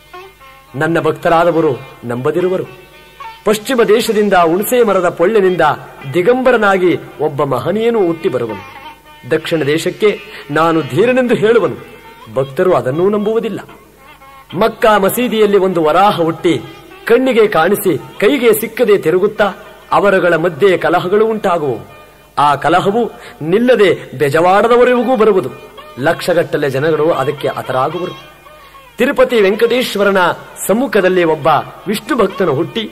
ನನ್ನ ಭಕ್ತರಾದವರು ನಂಬದಿರುವರು ಪಶ್ಚಿಮ ದೇಶದಿಂದ ಹುಣಸೆ ಮರದ ಪೊಳ್ಳಿನಿಂದ ದಿಗಂಬರನಾಗಿ ಒಬ್ಬ ಮಹನೀಯನು ಹುಟ್ಟಿ ಬರುವನು ದಕ್ಷಿಣ ದೇಶಕ್ಕೆ ನಾನು ಧೀರನೆಂದು ಹೇಳುವನು ಭಕ್ತರು ಅದನ್ನೂ ನಂಬುವುದಿಲ್ಲ ಮಕ್ಕಾ ಮಸೀದಿಯಲ್ಲಿ ಒಂದು ವರಾಹ ಹುಟ್ಟಿ ಕಣ್ಣಿಗೆ ಕಾಣಿಸಿ ಕೈಗೆ ಸಿಕ್ಕದೆ ತಿರುಗುತ್ತಾ ಅವರುಗಳ ಮಧ್ಯೆ ಕಲಹಗಳು ಉಂಟಾಗುವು ಆ ಕಲಹವು ನಿಲ್ಲದೆ ಬೆಜವಾಡದವರೆಗೂ ಬರುವುದು ಲಕ್ಷಗಟ್ಟಲೆ ಜನಗಳು ಅದಕ್ಕೆ ಹತರಾಗುವರು ತಿರುಪತಿ ವೆಂಕಟೇಶ್ವರನ ಸಮ್ಮುಖದಲ್ಲಿ ಒಬ್ಬ ವಿಷ್ಣು ಭಕ್ತನು ಹುಟ್ಟಿ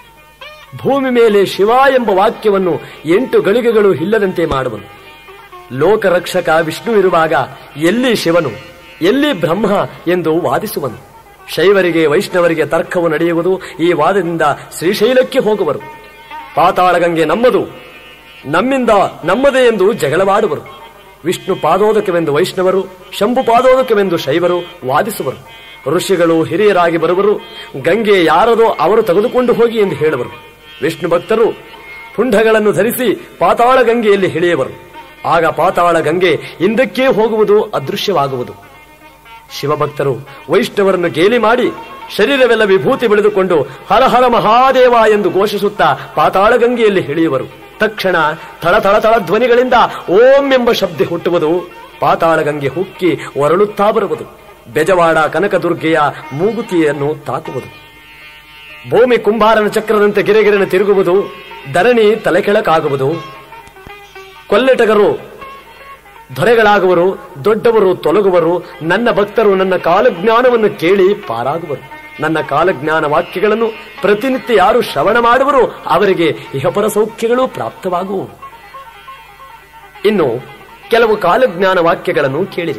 ಭೂಮಿ ಮೇಲೆ ಶಿವ ಎಂಬ ವಾಕ್ಯವನ್ನು ಎಂಟು ಗಳಿಗೆಗಳು ಇಲ್ಲದಂತೆ ಮಾಡುವನು ಲೋಕರಕ್ಷಕ ವಿಷ್ಣು ಇರುವಾಗ ಎಲ್ಲಿ ಶಿವನು ಎಲ್ಲಿ ಬ್ರಹ್ಮ ಎಂದು ವಾದಿಸುವನು ಶೈವರಿಗೆ ವೈಷ್ಣವರಿಗೆ ತರ್ಕವು ನಡೆಯುವುದು ಈ ವಾದದಿಂದ ಶ್ರೀಶೈಲಕ್ಕೆ ಹೋಗುವರು ಪಾತಾಳಗಂಗೆ ನಮ್ಮದು ನಮ್ಮಿಂದ ನಮ್ಮದೇ ಎಂದು ಜಗಳವಾಡುವರು ವಿಷ್ಣು ಪಾದೋದಕವೆಂದು ವೈಷ್ಣವರು ಶಂಭು ಪಾದೋದಕವೆಂದು ಶೈವರು ವಾದಿಸುವರು ಋಷಿಗಳು ಹಿರಿಯರಾಗಿ ಬರುವರು ಗಂಗೆ ಯಾರದೋ ಅವರು ತೆಗೆದುಕೊಂಡು ಹೋಗಿ ಎಂದು ಹೇಳುವರು ವಿಷ್ಣು ಭಕ್ತರು ಪುಂಡಗಳನ್ನು ಧರಿಸಿ ಪಾತಾಳ ಗಂಗೆಯಲ್ಲಿ ಇಳಿಯುವರು ಆಗ ಪಾತಾಳ ಗಂಗೆ ಹಿಂದಕ್ಕೆ ಹೋಗುವುದು ಅದೃಶ್ಯವಾಗುವುದು ಶಿವಭಕ್ತರು ವೈಷ್ಣವರನ್ನು ಗೇಲಿ ಮಾಡಿ ಶರೀರವೆಲ್ಲ ವಿಭೂತಿ ಬೆಳೆದುಕೊಂಡು ಹರ ಹರ ಮಹಾದೇವ ಎಂದು ಘೋಷಿಸುತ್ತಾ ಪಾತಾಳ ಗಂಗೆಯಲ್ಲಿ ಇಳಿಯುವರು ತಕ್ಷಣ ಥಳ ಥಳ ಥಳ ಧ್ವನಿಗಳಿಂದ ಓಂ ಎಂಬ ಶಬ್ದ ಹುಟ್ಟುವುದು ಪಾತಾಳ ಗಂಗೆ ಹುಕ್ಕಿ ಹೊರಳುತ್ತಾ ಬರುವುದು ಬೆಜವಾಡ ಕನಕದುರ್ಗೆಯ ಮೂಗುತಿಯನ್ನು ತಾಕುವುದು ಭೂಮಿ ಕುಂಭಾರನ ಚಕ್ರದಂತೆ ಗಿರೆಗಿರೆನ ತಿರುಗುವುದು ಧರಣಿ ತಲೆಕೆಳಕಾಗುವುದು ಕೊಲ್ಲೆಟಗರು ದೊರೆಗಳಾಗುವರು ದೊಡ್ಡವರು ತೊಲಗುವರು ನನ್ನ ಭಕ್ತರು ನನ್ನ ಕಾಲಜ್ಞಾನವನ್ನು ಕೇಳಿ ಪಾರಾಗುವರು ನನ್ನ ಕಾಲಜ್ಞಾನ ವಾಕ್ಯಗಳನ್ನು ಪ್ರತಿನಿತ್ಯ ಯಾರು ಶ್ರವಣ ಮಾಡುವರೋ ಅವರಿಗೆ ಇಹಪರ ಸೌಖ್ಯಗಳು ಪ್ರಾಪ್ತವಾಗುವು ಇನ್ನು ಕೆಲವು ಕಾಲಜ್ಞಾನ ವಾಕ್ಯಗಳನ್ನು ಕೇಳಿರಿ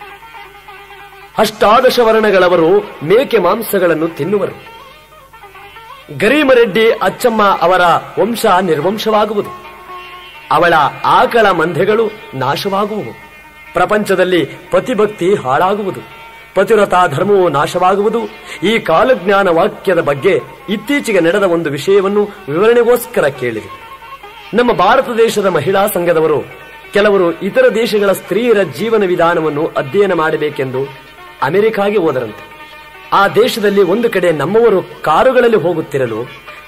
ಅಷ್ಟಾದಶ ವರ್ಣಗಳವರು ಮೇಕೆ ಮಾಂಸಗಳನ್ನು ತಿನ್ನುವರು ಗರೀಮರೆಡ್ಡಿ ಅಚ್ಚಮ್ಮ ಅವರ ವಂಶ ನಿರ್ವಂಶವಾಗುವುದು ಅವಳ ಆಕಳ ಮಂದೆಗಳು ನಾಶವಾಗುವುವು ಪ್ರಪಂಚದಲ್ಲಿ ಪತಿಭಕ್ತಿ ಹಾಳಾಗುವುದು ಪತಿವ್ರತಾ ಧರ್ಮವು ನಾಶವಾಗುವುದು ಈ ಕಾಲಜ್ಞಾನ ವಾಕ್ಯದ ಬಗ್ಗೆ ಇತ್ತೀಚೆಗೆ ನಡೆದ ಒಂದು ವಿಷಯವನ್ನು ವಿವರಣೆಗೋಸ್ಕರ ಕೇಳಿದೆ ನಮ್ಮ ಭಾರತ ದೇಶದ ಮಹಿಳಾ ಸಂಘದವರು ಕೆಲವರು ಇತರ ದೇಶಗಳ ಸ್ತ್ರೀಯರ ಜೀವನ ವಿಧಾನವನ್ನು ಅಧ್ಯಯನ ಮಾಡಬೇಕೆಂದು ಅಮೆರಿಕಾಗೆ ಹೋದರಂತೆ ಆ ದೇಶದಲ್ಲಿ ಒಂದು ಕಡೆ ನಮ್ಮವರು ಕಾರುಗಳಲ್ಲಿ ಹೋಗುತ್ತಿರಲು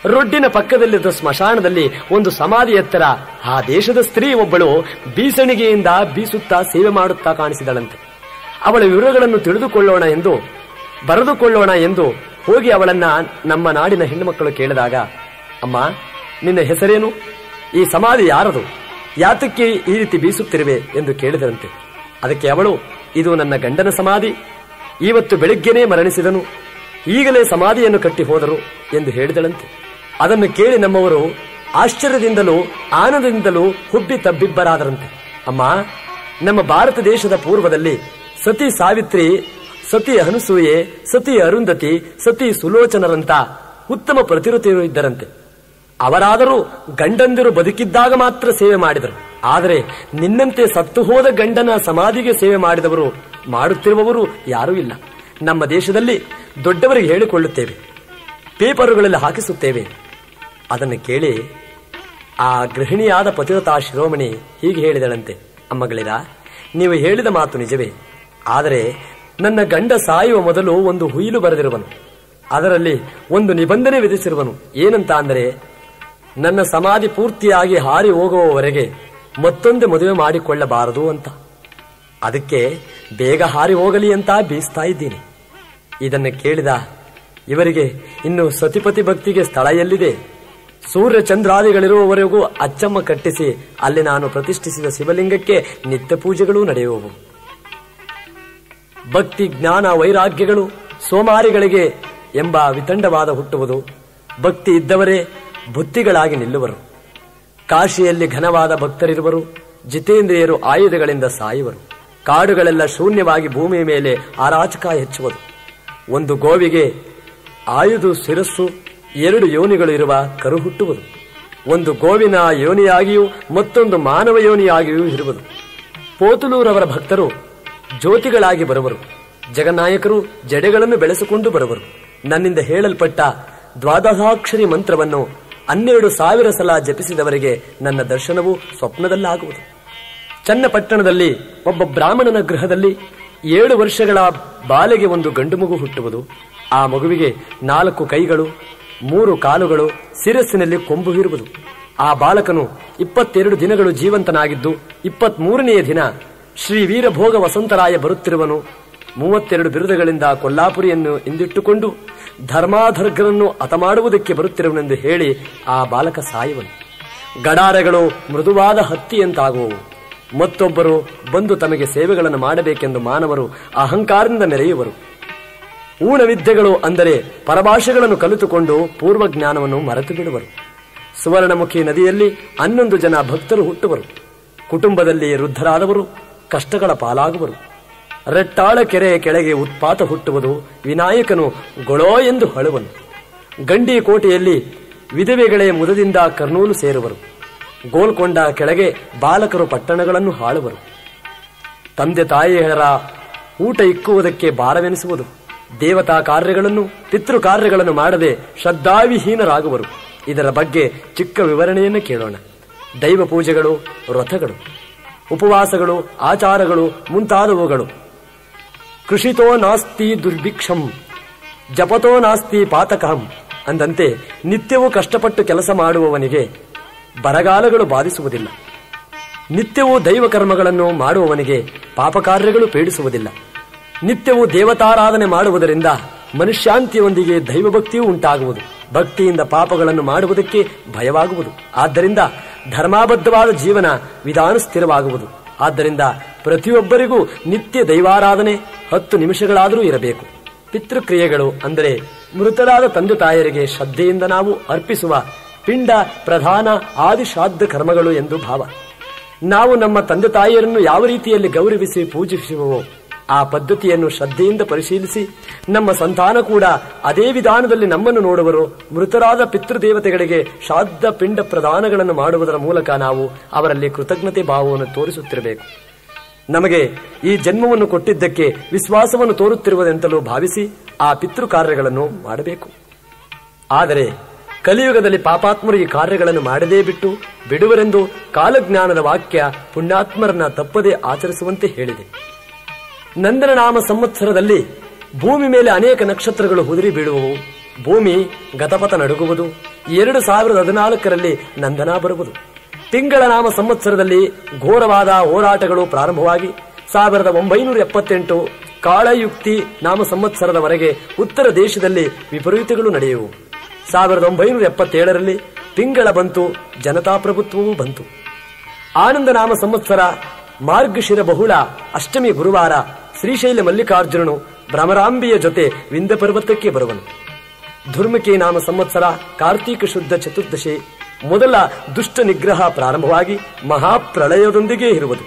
ರೊಡ್ಡಿನ ಪಕ್ಕದಲ್ಲಿದ್ದ ಸ್ಮಶಾನದಲ್ಲಿ ಒಂದು ಸಮಾಧಿ ಎತ್ತರ ಆ ದೇಶದ ಸ್ತ್ರೀ ಒಬ್ಬಳು ಬೀಸಣಿಗೆಯಿಂದ ಬೀಸುತ್ತಾ ಸೇವೆ ಮಾಡುತ್ತಾ ಕಾಣಿಸಿದಳಂತೆ ಅವಳ ವಿವರಗಳನ್ನು ತಿಳಿದುಕೊಳ್ಳೋಣ ಎಂದು ಬರೆದುಕೊಳ್ಳೋಣ ಎಂದು ಹೋಗಿ ಅವಳನ್ನ ನಮ್ಮ ನಾಡಿನ ಹೆಣ್ಣುಮಕ್ಕಳು ಕೇಳಿದಾಗ ಅಮ್ಮ ನಿನ್ನ ಹೆಸರೇನು ಈ ಸಮಾಧಿ ಯಾರದು ಯಾತಕ್ಕೆ ಈ ರೀತಿ ಬೀಸುತ್ತಿರುವೆ ಎಂದು ಕೇಳಿದರಂತೆ ಅದಕ್ಕೆ ಅವಳು ಇದು ನನ್ನ ಗಂಡನ ಸಮಾಧಿ ಇವತ್ತು ಬೆಳಿಗ್ಗೆನೇ ಮರಣಿಸಿದನು ಈಗಲೇ ಸಮಾಧಿಯನ್ನು ಕಟ್ಟಿ ಹೋದರು ಎಂದು ಹೇಳಿದಳಂತೆ ಅದನ್ನು ಕೇಳಿ ನಮ್ಮವರು ಆಶ್ಚರ್ಯದಿಂದಲೂ ಆನಂದದಿಂದಲೂ ಹುಬ್ಬಿ ತಬ್ಬಿಬ್ಬರಾದರಂತೆ ಅಮ್ಮ ನಮ್ಮ ಭಾರತ ದೇಶದ ಪೂರ್ವದಲ್ಲಿ ಸತಿ ಸಾವಿತ್ರಿ ಸತಿ ಅನಸೂಯೆ ಸತಿ ಅರುಂಧತಿ ಸತಿ ಸುಲೋಚನರಂತ ಉತ್ತಮ ಪ್ರತಿರತಿಯರು ಇದ್ದರಂತೆ ಅವರಾದರೂ ಗಂಡಂದಿರು ಬದುಕಿದ್ದಾಗ ಮಾತ್ರ ಸೇವೆ ಮಾಡಿದರು ಆದರೆ ನಿನ್ನಂತೆ ಸತ್ತು ಹೋದ ಗಂಡನ ಸಮಾಧಿಗೆ ಸೇವೆ ಮಾಡಿದವರು ಮಾಡುತ್ತಿರುವವರು ಯಾರೂ ಇಲ್ಲ ನಮ್ಮ ದೇಶದಲ್ಲಿ ದೊಡ್ಡವರಿಗೆ ಹೇಳಿಕೊಳ್ಳುತ್ತೇವೆ ಪೇಪರುಗಳಲ್ಲಿ ಹಾಕಿಸುತ್ತೇವೆ ಅದನ್ನು ಕೇಳಿ ಆ ಗೃಹಿಣಿಯಾದ ಪತಿರತಾ ಶಿರೋಮಣಿ ಹೀಗೆ ಹೇಳಿದಳಂತೆ ಅಮ್ಮಗಳಿರ ನೀವು ಹೇಳಿದ ಮಾತು ನಿಜವೇ ಆದರೆ ನನ್ನ ಗಂಡ ಸಾಯುವ ಮೊದಲು ಒಂದು ಹುಯಿಲು ಬರೆದಿರುವನು ಅದರಲ್ಲಿ ಒಂದು ನಿಬಂಧನೆ ವಿಧಿಸಿರುವನು ಏನಂತ ಅಂದರೆ ನನ್ನ ಸಮಾಧಿ ಪೂರ್ತಿಯಾಗಿ ಹಾರಿ ಹೋಗುವವರೆಗೆ ಮತ್ತೊಂದು ಮದುವೆ ಮಾಡಿಕೊಳ್ಳಬಾರದು ಅಂತ ಅದಕ್ಕೆ ಬೇಗ ಹಾರಿ ಹೋಗಲಿ ಅಂತ ಬೀಸ್ತಾ ಇದ್ದೀನಿ ಇದನ್ನು ಕೇಳಿದ ಇವರಿಗೆ ಇನ್ನು ಸತಿಪತಿ ಭಕ್ತಿಗೆ ಸ್ಥಳ ಎಲ್ಲಿದೆ ಸೂರ್ಯ ಚಂದ್ರಾದಿಗಳಿರುವವರೆಗೂ ಅಚ್ಚಮ್ಮ ಕಟ್ಟಿಸಿ ಅಲ್ಲಿ ನಾನು ಪ್ರತಿಷ್ಠಿಸಿದ ಶಿವಲಿಂಗಕ್ಕೆ ನಿತ್ಯ ಪೂಜೆಗಳೂ ನಡೆಯುವವು ಭಕ್ತಿ ಜ್ಞಾನ ವೈರಾಗ್ಯಗಳು ಸೋಮಾರಿಗಳಿಗೆ ಎಂಬ ವಿತಂಡವಾದ ಹುಟ್ಟುವುದು ಭಕ್ತಿ ಇದ್ದವರೇ ಬುದ್ಧಿಗಳಾಗಿ ನಿಲ್ಲುವರು ಕಾಶಿಯಲ್ಲಿ ಘನವಾದ ಭಕ್ತರಿರುವರು ಜಿತೇಂದ್ರಿಯರು ಆಯುಧಗಳಿಂದ ಸಾಯುವರು ಕಾಡುಗಳೆಲ್ಲ ಶೂನ್ಯವಾಗಿ ಭೂಮಿಯ ಮೇಲೆ ಆರಾಚಕ ಹೆಚ್ಚುವುದು ಒಂದು ಗೋವಿಗೆ ಆಯುಧ ಶಿರಸ್ಸು ಎರಡು ಯೋನಿಗಳು ಇರುವ ಕರು ಹುಟ್ಟುವುದು ಒಂದು ಗೋವಿನ ಯೋನಿಯಾಗಿಯೂ ಮತ್ತೊಂದು ಮಾನವ ಯೋನಿಯಾಗಿಯೂ ಇರುವುದು ಪೋತುಲೂರವರ ಭಕ್ತರು ಜ್ಯೋತಿಗಳಾಗಿ ಬರುವರು ಜಗನ್ನಾಯಕರು ಜಡೆಗಳನ್ನು ಬೆಳೆಸಿಕೊಂಡು ಬರುವರು ನನ್ನಿಂದ ಹೇಳಲ್ಪಟ್ಟ ದ್ವಾದಶಾಕ್ಷರಿ ಮಂತ್ರವನ್ನು ಹನ್ನೆರಡು ಸಾವಿರ ಸಲ ಜಪಿಸಿದವರಿಗೆ ನನ್ನ ದರ್ಶನವು ಸ್ವಪ್ನದಲ್ಲಾಗುವುದು ಚನ್ನಪಟ್ಟಣದಲ್ಲಿ ಒಬ್ಬ ಬ್ರಾಹ್ಮಣನ ಗೃಹದಲ್ಲಿ ಏಳು ವರ್ಷಗಳ ಬಾಲೆಗೆ ಒಂದು ಗಂಡು ಮಗು ಹುಟ್ಟುವುದು ಆ ಮಗುವಿಗೆ ನಾಲ್ಕು ಕೈಗಳು ಮೂರು ಕಾಲುಗಳು ಶಿರಸ್ಸಿನಲ್ಲಿ ಕೊಂಬು ಇರುವುದು ಆ ಬಾಲಕನು ಇಪ್ಪತ್ತೆರಡು ದಿನಗಳು ಜೀವಂತನಾಗಿದ್ದು ಇಪ್ಪತ್ಮೂರನೆಯ ದಿನ ಶ್ರೀ ವೀರಭೋಗ ವಸಂತರಾಯ ಬರುತ್ತಿರುವನು ಮೂವತ್ತೆರಡು ಬಿರುದುಗಳಿಂದ ಕೊಲ್ಲಾಪುರಿಯನ್ನು ಇಂದಿಟ್ಟುಕೊಂಡು ಧರ್ಮಾಧರ್ಗರನ್ನು ಹತಮಾಡುವುದಕ್ಕೆ ಬರುತ್ತಿರುವನೆಂದು ಹೇಳಿ ಆ ಬಾಲಕ ಸಾಯುವನು ಗಡಾರಗಳು ಮೃದುವಾದ ಹತ್ತಿಯಂತಾಗುವವು ಮತ್ತೊಬ್ಬರು ಬಂದು ತಮಗೆ ಸೇವೆಗಳನ್ನು ಮಾಡಬೇಕೆಂದು ಮಾನವರು ಅಹಂಕಾರದಿಂದ ಮೆರೆಯುವರು ಊನವಿದ್ಯೆಗಳು ಅಂದರೆ ಪರಭಾಷೆಗಳನ್ನು ಕಲಿತುಕೊಂಡು ಪೂರ್ವ ಜ್ಞಾನವನ್ನು ಮರೆತು ಬಿಡುವರು ಸುವರ್ಣಮುಖಿ ನದಿಯಲ್ಲಿ ಹನ್ನೊಂದು ಜನ ಭಕ್ತರು ಹುಟ್ಟುವರು ಕುಟುಂಬದಲ್ಲಿ ವೃದ್ಧರಾದವರು ಕಷ್ಟಗಳ ಪಾಲಾಗುವರು ರೆಟ್ಟಾಳ ಕೆರೆ ಕೆಳಗೆ ಉತ್ಪಾತ ಹುಟ್ಟುವುದು ವಿನಾಯಕನು ಗೊಳೋ ಎಂದು ಹಳುವನು ಗಂಡಿ ಕೋಟೆಯಲ್ಲಿ ವಿಧವೆಗಳೇ ಮುದದಿಂದ ಕರ್ನೂಲು ಸೇರುವರು ಗೋಲ್ಕೊಂಡ ಕೆಳಗೆ ಬಾಲಕರು ಪಟ್ಟಣಗಳನ್ನು ಹಾಳುವರು ತಂದೆ ತಾಯಿಯರ ಊಟ ಇಕ್ಕುವುದಕ್ಕೆ ಭಾರವೆನಿಸುವುದು ದೇವತಾ ಕಾರ್ಯಗಳನ್ನು ಪಿತೃ ಕಾರ್ಯಗಳನ್ನು ಮಾಡದೆ ಶ್ರದ್ಧಾವಿಹೀನರಾಗುವರು ಇದರ ಬಗ್ಗೆ ಚಿಕ್ಕ ವಿವರಣೆಯನ್ನು ಕೇಳೋಣ ದೈವ ಪೂಜೆಗಳು ವ್ರತಗಳು ಉಪವಾಸಗಳು ಆಚಾರಗಳು ಮುಂತಾದವುಗಳು ಕೃಷಿತೋ ನಾಸ್ತಿ ದುರ್ಭಿಕ್ಷಂ ಜಪತೋ ನಾಸ್ತಿ ಪಾತಕಹಂ ಅಂದಂತೆ ನಿತ್ಯವೂ ಕಷ್ಟಪಟ್ಟು ಕೆಲಸ ಮಾಡುವವನಿಗೆ ಬರಗಾಲಗಳು ಬಾಧಿಸುವುದಿಲ್ಲ ನಿತ್ಯವೂ ದೈವ ಕರ್ಮಗಳನ್ನು ಮಾಡುವವನಿಗೆ ಪಾಪಕಾರ್ಯಗಳು ಪೀಡಿಸುವುದಿಲ್ಲ ನಿತ್ಯವೂ ದೇವತಾರಾಧನೆ ಮಾಡುವುದರಿಂದ ಮನುಷ್ಯಾಂತಿಯೊಂದಿಗೆ ದೈವಭಕ್ತಿಯೂ ಉಂಟಾಗುವುದು ಭಕ್ತಿಯಿಂದ ಪಾಪಗಳನ್ನು ಮಾಡುವುದಕ್ಕೆ ಭಯವಾಗುವುದು ಆದ್ದರಿಂದ ಧರ್ಮಾಬದ್ಧವಾದ ಜೀವನ ವಿಧಾನ ಸ್ಥಿರವಾಗುವುದು ಆದ್ದರಿಂದ ಪ್ರತಿಯೊಬ್ಬರಿಗೂ ನಿತ್ಯ ದೈವಾರಾಧನೆ ಹತ್ತು ನಿಮಿಷಗಳಾದರೂ ಇರಬೇಕು ಪಿತೃಕ್ರಿಯೆಗಳು ಅಂದರೆ ಮೃತರಾದ ತಂದೆ ತಾಯರಿಗೆ ಶ್ರದ್ಧೆಯಿಂದ ನಾವು ಅರ್ಪಿಸುವ ಪಿಂಡ ಪ್ರಧಾನ ಆದಿಶ್ರಾದ್ದ ಕರ್ಮಗಳು ಎಂದು ಭಾವ ನಾವು ನಮ್ಮ ತಂದೆ ತಾಯಿಯರನ್ನು ಯಾವ ರೀತಿಯಲ್ಲಿ ಗೌರವಿಸಿ ಪೂಜಿಸುವವೋ ಆ ಪದ್ಧತಿಯನ್ನು ಶ್ರದ್ಧೆಯಿಂದ ಪರಿಶೀಲಿಸಿ ನಮ್ಮ ಸಂತಾನ ಕೂಡ ಅದೇ ವಿಧಾನದಲ್ಲಿ ನಮ್ಮನ್ನು ನೋಡುವರು ಮೃತರಾದ ಪಿತೃದೇವತೆಗಳಿಗೆ ಶ್ರಾದ್ದ ಪಿಂಡ ಪ್ರದಾನಗಳನ್ನು ಮಾಡುವುದರ ಮೂಲಕ ನಾವು ಅವರಲ್ಲಿ ಕೃತಜ್ಞತೆ ಭಾವವನ್ನು ತೋರಿಸುತ್ತಿರಬೇಕು ನಮಗೆ ಈ ಜನ್ಮವನ್ನು ಕೊಟ್ಟಿದ್ದಕ್ಕೆ ವಿಶ್ವಾಸವನ್ನು ತೋರುತ್ತಿರುವುದೆಂತಲೂ ಭಾವಿಸಿ ಆ ಪಿತೃ ಕಾರ್ಯಗಳನ್ನು ಮಾಡಬೇಕು ಆದರೆ ಕಲಿಯುಗದಲ್ಲಿ ಪಾಪಾತ್ಮರು ಈ ಕಾರ್ಯಗಳನ್ನು ಮಾಡದೇ ಬಿಟ್ಟು ಬಿಡುವರೆಂದು ಕಾಲಜ್ಞಾನದ ವಾಕ್ಯ ಪುಣ್ಯಾತ್ಮರನ್ನ ತಪ್ಪದೇ ಆಚರಿಸುವಂತೆ ಹೇಳಿದೆ ನಂದನ ನಾಮ ಸಂವತ್ಸರದಲ್ಲಿ ಭೂಮಿ ಮೇಲೆ ಅನೇಕ ನಕ್ಷತ್ರಗಳು ಉದುರಿ ಬೀಳುವವು ಭೂಮಿ ಗತಪಥ ನಡುಗುವುದು ಎರಡು ಸಾವಿರದ ಹದಿನಾಲ್ಕರಲ್ಲಿ ನಂದನ ಬರುವುದು ತಿಂಗಳ ನಾಮ ಸಂವತ್ಸರದಲ್ಲಿ ಘೋರವಾದ ಹೋರಾಟಗಳು ಪ್ರಾರಂಭವಾಗಿ ಸಾವಿರದ ಒಂಬೈನೂರ ಎಪ್ಪತ್ತೆಂಟು ಕಾಳಯುಕ್ತಿ ನಾಮ ಸಂವತ್ಸರದವರೆಗೆ ಉತ್ತರ ದೇಶದಲ್ಲಿ ವಿಪರೀತಗಳು ನಡೆಯುವು ಸಾವಿರದ ಒಂಬೈನೂರ ಎಪ್ಪತ್ತೇಳರಲ್ಲಿ ತಿಂಗಳ ಬಂತು ಜನತಾಪ್ರಭುತ್ವವೂ ಬಂತು ಆನಂದ ನಾಮ ಸಂವತ್ಸರ ಮಾರ್ಗಶಿರ ಬಹುಳ ಅಷ್ಟಮಿ ಗುರುವಾರ ಶ್ರೀಶೈಲ ಮಲ್ಲಿಕಾರ್ಜುನನು ಭ್ರಮರಾಂಬಿಯ ಜೊತೆ ವಿಂದ ಪರ್ವತಕ್ಕೆ ಬರುವನು ಧುರ್ಮಕಿ ನಾಮ ಸಂವತ್ಸರ ಕಾರ್ತೀಕ ಶುದ್ಧ ಚತುರ್ದಶಿ ಮೊದಲ ದುಷ್ಟ ನಿಗ್ರಹ ಪ್ರಾರಂಭವಾಗಿ ಮಹಾಪ್ರಳಯದೊಂದಿಗೆ ಇರುವುದು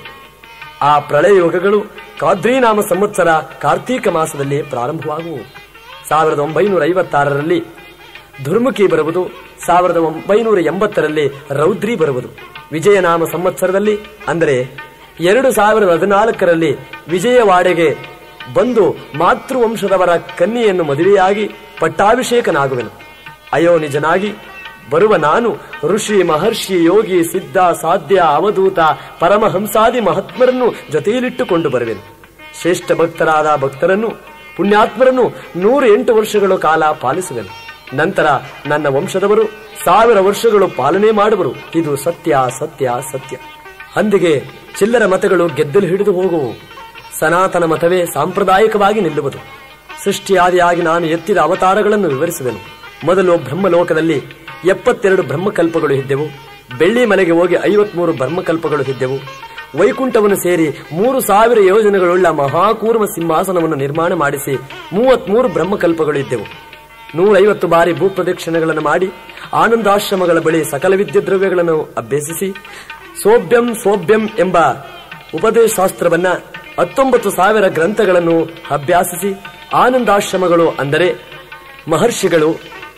ಆ ಪ್ರಳಯ ಯೋಗಗಳು ಕಾದ್ರಿ ನಾಮ ಸಂವತ್ಸರ ಕಾರ್ತೀಕ ಮಾಸದಲ್ಲಿ ಪ್ರಾರಂಭವಾಗುವು ಸಾವಿರದ ಒಂಬೈನೂರ ಐವತ್ತಾರರಲ್ಲಿ ಧುರ್ಮುಖಿ ಬರುವುದು ಸಾವಿರದ ಒಂಬೈನೂರ ಎಂಬತ್ತರಲ್ಲಿ ರೌದ್ರಿ ಬರುವುದು ವಿಜಯನಾಮ ಸಂವತ್ಸರದಲ್ಲಿ ಅಂದರೆ ಎರಡು ಸಾವಿರದ ಹದಿನಾಲ್ಕರಲ್ಲಿ ವಿಜಯವಾಡೆಗೆ ಬಂದು ಮಾತೃವಂಶದವರ ಕನ್ಯೆಯನ್ನು ಮದುವೆಯಾಗಿ ಪಟ್ಟಾಭಿಷೇಕನಾಗುವೆನು ಅಯೋ ನಿಜನಾಗಿ ಬರುವ ನಾನು ಋಷಿ ಮಹರ್ಷಿ ಯೋಗಿ ಸಿದ್ಧ ಸಾಧ್ಯ ಅವಧೂತ ಪರಮಹಂಸಾದಿ ಮಹಾತ್ಮರನ್ನು ಜೊತೆಯಲ್ಲಿಟ್ಟುಕೊಂಡು ಬರುವೆನು ಶ್ರೇಷ್ಠ ಭಕ್ತರಾದ ಭಕ್ತರನ್ನು ಪುಣ್ಯಾತ್ಮರನ್ನು ನೂರ ಎಂಟು ವರ್ಷಗಳ ಕಾಲ ಪಾಲಿಸುವೆನು ನಂತರ ನನ್ನ ವಂಶದವರು ಸಾವಿರ ವರ್ಷಗಳು ಪಾಲನೆ ಮಾಡುವರು ಇದು ಸತ್ಯ ಸತ್ಯ ಸತ್ಯ ಅಂದಿಗೆ ಚಿಲ್ಲರ ಮತಗಳು ಗೆದ್ದಲು ಹಿಡಿದು ಹೋಗುವು ಸನಾತನ ಮತವೇ ಸಾಂಪ್ರದಾಯಿಕವಾಗಿ ನಿಲ್ಲುವುದು ಸೃಷ್ಟಿಯಾದಿಯಾಗಿ ನಾನು ಎತ್ತಿದ ಅವತಾರಗಳನ್ನು ವಿವರಿಸುವೆನು ಮೊದಲು ಬ್ರಹ್ಮಲೋಕದಲ್ಲಿ ಎಪ್ಪತ್ತೆರಡು ಬ್ರಹ್ಮಕಲ್ಪಗಳು ಇದ್ದೆವು ಬೆಳ್ಳಿ ಮಲೆಗೆ ಹೋಗಿ ಐವತ್ಮೂರು ಬ್ರಹ್ಮಕಲ್ಪಗಳು ಇದ್ದೆವು ವೈಕುಂಠವನ್ನು ಸೇರಿ ಮೂರು ಸಾವಿರ ಯೋಜನೆಗಳುಳ್ಳ ಮಹಾಕೂರ್ಮ ಸಿಂಹಾಸನವನ್ನು ನಿರ್ಮಾಣ ಮಾಡಿಸಿ ಮೂವತ್ಮೂರು ಬ್ರಹ್ಮಕಲ್ಪಗಳು ಇದ್ದೆವು ನೂರೈವತ್ತು ಬಾರಿ ಭೂಪ್ರದಕ್ಷಿಣೆಗಳನ್ನು ಮಾಡಿ ಆನಂದಾಶ್ರಮಗಳ ಬಳಿ ಸಕಲ ವಿದ್ಯೆ ದ್ರವ್ಯಗಳನ್ನು ಅಭ್ಯಸಿಸಿ ಸೋಭ್ಯಂ ಸೋಭ್ಯಂ ಎಂಬ ಉಪದೇಶಾಸ್ತ್ರವನ್ನ ಹತ್ತೊಂಬತ್ತು ಸಾವಿರ ಗ್ರಂಥಗಳನ್ನು ಅಭ್ಯಾಸಿಸಿ ಆನಂದಾಶ್ರಮಗಳು ಅಂದರೆ ಮಹರ್ಷಿಗಳು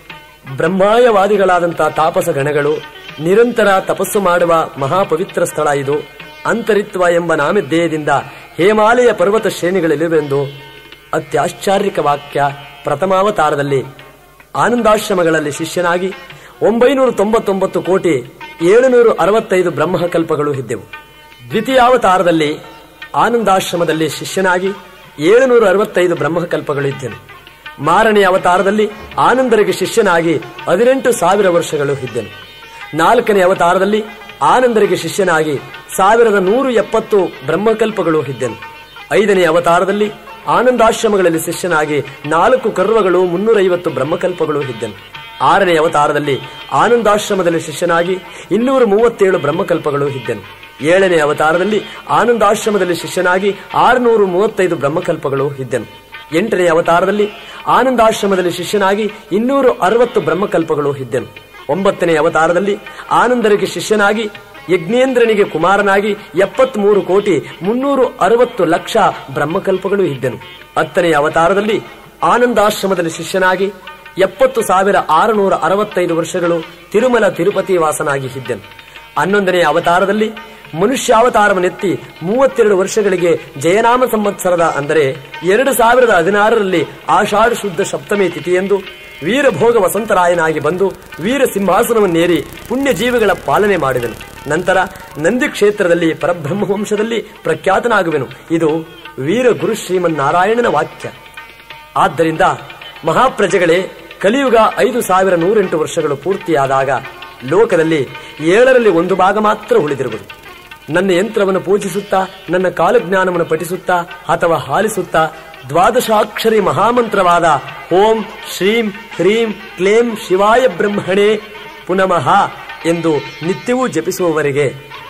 ಬ್ರಹ್ಮಾಯವಾದಿಗಳಾದಂತಹ ತಾಪಸ ಗಣಗಳು ನಿರಂತರ ತಪಸ್ಸು ಮಾಡುವ ಮಹಾಪವಿತ್ರ ಸ್ಥಳ ಇದು ಅಂತರಿತ್ವ ಎಂಬ ನಾಮಧ್ಯೇಯದಿಂದ ಹೇಮಾಲಯ ಪರ್ವತ ಶ್ರೇಣಿಗಳಿರುವೆಂದು ಅತ್ಯಾಶ್ಚರ್ಯಕ ವಾಕ್ಯ ಪ್ರಥಮಾವತಾರದಲ್ಲಿ ಆನಂದಾಶ್ರಮಗಳಲ್ಲಿ ಶಿಷ್ಯನಾಗಿ ಒಂಬೈನೂರ ತೊಂಬತ್ತೊಂಬತ್ತು ಕೋಟಿ ಏಳುನೂರ ಅರವತ್ತೈದು ಬ್ರಹ್ಮಕಲ್ಪಗಳು ಇದ್ದೆವು ದ್ವಿತೀಯಾವತಾರದಲ್ಲಿ ಆನಂದಾಶ್ರಮದಲ್ಲಿ ಶಿಷ್ಯನಾಗಿ ಏಳುನೂರ ಅರವತ್ತೈದು ಬ್ರಹ್ಮಕಲ್ಪಗಳು ಇದ್ದೆನು ಮಾರನೇ ಅವತಾರದಲ್ಲಿ ಆನಂದರಿಗೆ ಶಿಷ್ಯನಾಗಿ ಹದಿನೆಂಟು ಸಾವಿರ ವರ್ಷಗಳು ಇದ್ದೆನು ನಾಲ್ಕನೇ ಅವತಾರದಲ್ಲಿ ಆನಂದರಿಗೆ ಶಿಷ್ಯನಾಗಿ ಸಾವಿರದ ನೂರು ಎಪ್ಪತ್ತು ಬ್ರಹ್ಮಕಲ್ಪಗಳು ಇದ್ದೆನು ಐದನೇ ಅವತಾರದಲ್ಲಿ ಆನಂದಾಶ್ರಮಗಳಲ್ಲಿ ಶಿಷ್ಯನಾಗಿ ನಾಲ್ಕು ಕರ್ವಗಳು ಮುನ್ನೂರೈವತ್ತು ಬ್ರಹ್ಮಕಲ್ಪಗಳು ಇದ್ದೆನು ಆರನೇ ಅವತಾರದಲ್ಲಿ ಆನಂದಾಶ್ರಮದಲ್ಲಿ ಶಿಷ್ಯನಾಗಿ ಇನ್ನೂರ ಮೂವತ್ತೇಳು ಬ್ರಹ್ಮಕಲ್ಪಗಳು ಇದ್ದೆನು ಏಳನೇ ಅವತಾರದಲ್ಲಿ ಆನಂದಾಶ್ರಮದಲ್ಲಿ ಶಿಷ್ಯನಾಗಿ ಆರುನೂರು ಮೂವತ್ತೈದು ಬ್ರಹ್ಮಕಲ್ಪಗಳು ಇದ್ದೆನು ಎಂಟನೇ ಅವತಾರದಲ್ಲಿ ಆನಂದಾಶ್ರಮದಲ್ಲಿ ಶಿಷ್ಯನಾಗಿ ಇನ್ನೂರು ಅರವತ್ತು ಬ್ರಹ್ಮಕಲ್ಪಗಳು ಇದ್ದೆನು ಒಂಬತ್ತನೇ ಅವತಾರದಲ್ಲಿ ಆನಂದರಿಗೆ ಶಿಷ್ಯನಾಗಿ ಯಜ್ಞೇಂದ್ರನಿಗೆ ಕುಮಾರನಾಗಿ ಎಪ್ಪತ್ಮೂರು ಕೋಟಿ ಮುನ್ನೂರು ಅರವತ್ತು ಲಕ್ಷ ಬ್ರಹ್ಮಕಲ್ಪಗಳು ಇದ್ದೆನು ಹತ್ತನೇ ಅವತಾರದಲ್ಲಿ ಆನಂದಾಶ್ರಮದಲ್ಲಿ ಶಿಷ್ಯನಾಗಿ ಎಪ್ಪತ್ತು ಸಾವಿರ ಆರುನೂರ ಅರವತ್ತೈದು ವರ್ಷಗಳು ತಿರುಮಲ ತಿರುಪತಿ ವಾಸನಾಗಿ ಇದ್ದೆನು ಹನ್ನೊಂದನೇ ಅವತಾರದಲ್ಲಿ ಮನುಷ್ಯಾವತಾರವನ್ನೆತ್ತಿ ಮೂವತ್ತೆರಡು ವರ್ಷಗಳಿಗೆ ಜಯನಾಮ ಸಂವತ್ಸರದ ಅಂದರೆ ಎರಡು ಸಾವಿರದ ಹದಿನಾರರಲ್ಲಿ ಆಷಾಢ ಶುದ್ಧ ಸಪ್ತಮಿ ತಿಥಿಯಂದು ವೀರಭೋಗ ವಸಂತರಾಯನಾಗಿ ಬಂದು ವೀರ ಸಿಂಹಾಸನವನ್ನೇರಿ ಪುಣ್ಯ ಜೀವಿಗಳ ಪಾಲನೆ ಮಾಡಿದನು ನಂತರ ನಂದಿ ಕ್ಷೇತ್ರದಲ್ಲಿ ಪರಬ್ರಹ್ಮವಂಶದಲ್ಲಿ ಪ್ರಖ್ಯಾತನಾಗುವೆನು ಇದು ವೀರ ಗುರು ಶ್ರೀಮನ್ನಾರಾಯಣನ ವಾಕ್ಯ ಆದ್ದರಿಂದ ಮಹಾಪ್ರಜೆಗಳೇ ಕಲಿಯುಗ ಐದು ಸಾವಿರ ನೂರೆಂಟು ವರ್ಷಗಳು ಪೂರ್ತಿಯಾದಾಗ ಲೋಕದಲ್ಲಿ ಏಳರಲ್ಲಿ ಒಂದು ಭಾಗ ಮಾತ್ರ ಉಳಿದಿರುವುದು ನನ್ನ ಯಂತ್ರವನ್ನು ಪೂಜಿಸುತ್ತಾ ನನ್ನ ಕಾಲಜ್ಞಾನವನ್ನು ಪಠಿಸುತ್ತಾ ಅಥವಾ ಹಾಲಿಸುತ್ತಾ ದ್ವಾದಶಾಕ್ಷರಿ ಮಹಾಮಂತ್ರವಾದ ಓಂ ಶ್ರೀಂ ಹ್ರೀಂ ಕ್ಲೇಂ ಶಿವಾಯ ಬ್ರಹ್ಮಣೇ ಪುನಮಃ ಎಂದು ನಿತ್ಯವೂ ಜಪಿಸುವವರಿಗೆ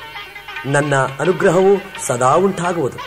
ನನ್ನ ಅನುಗ್ರಹವು ಸದಾ ಉಂಟಾಗುವುದು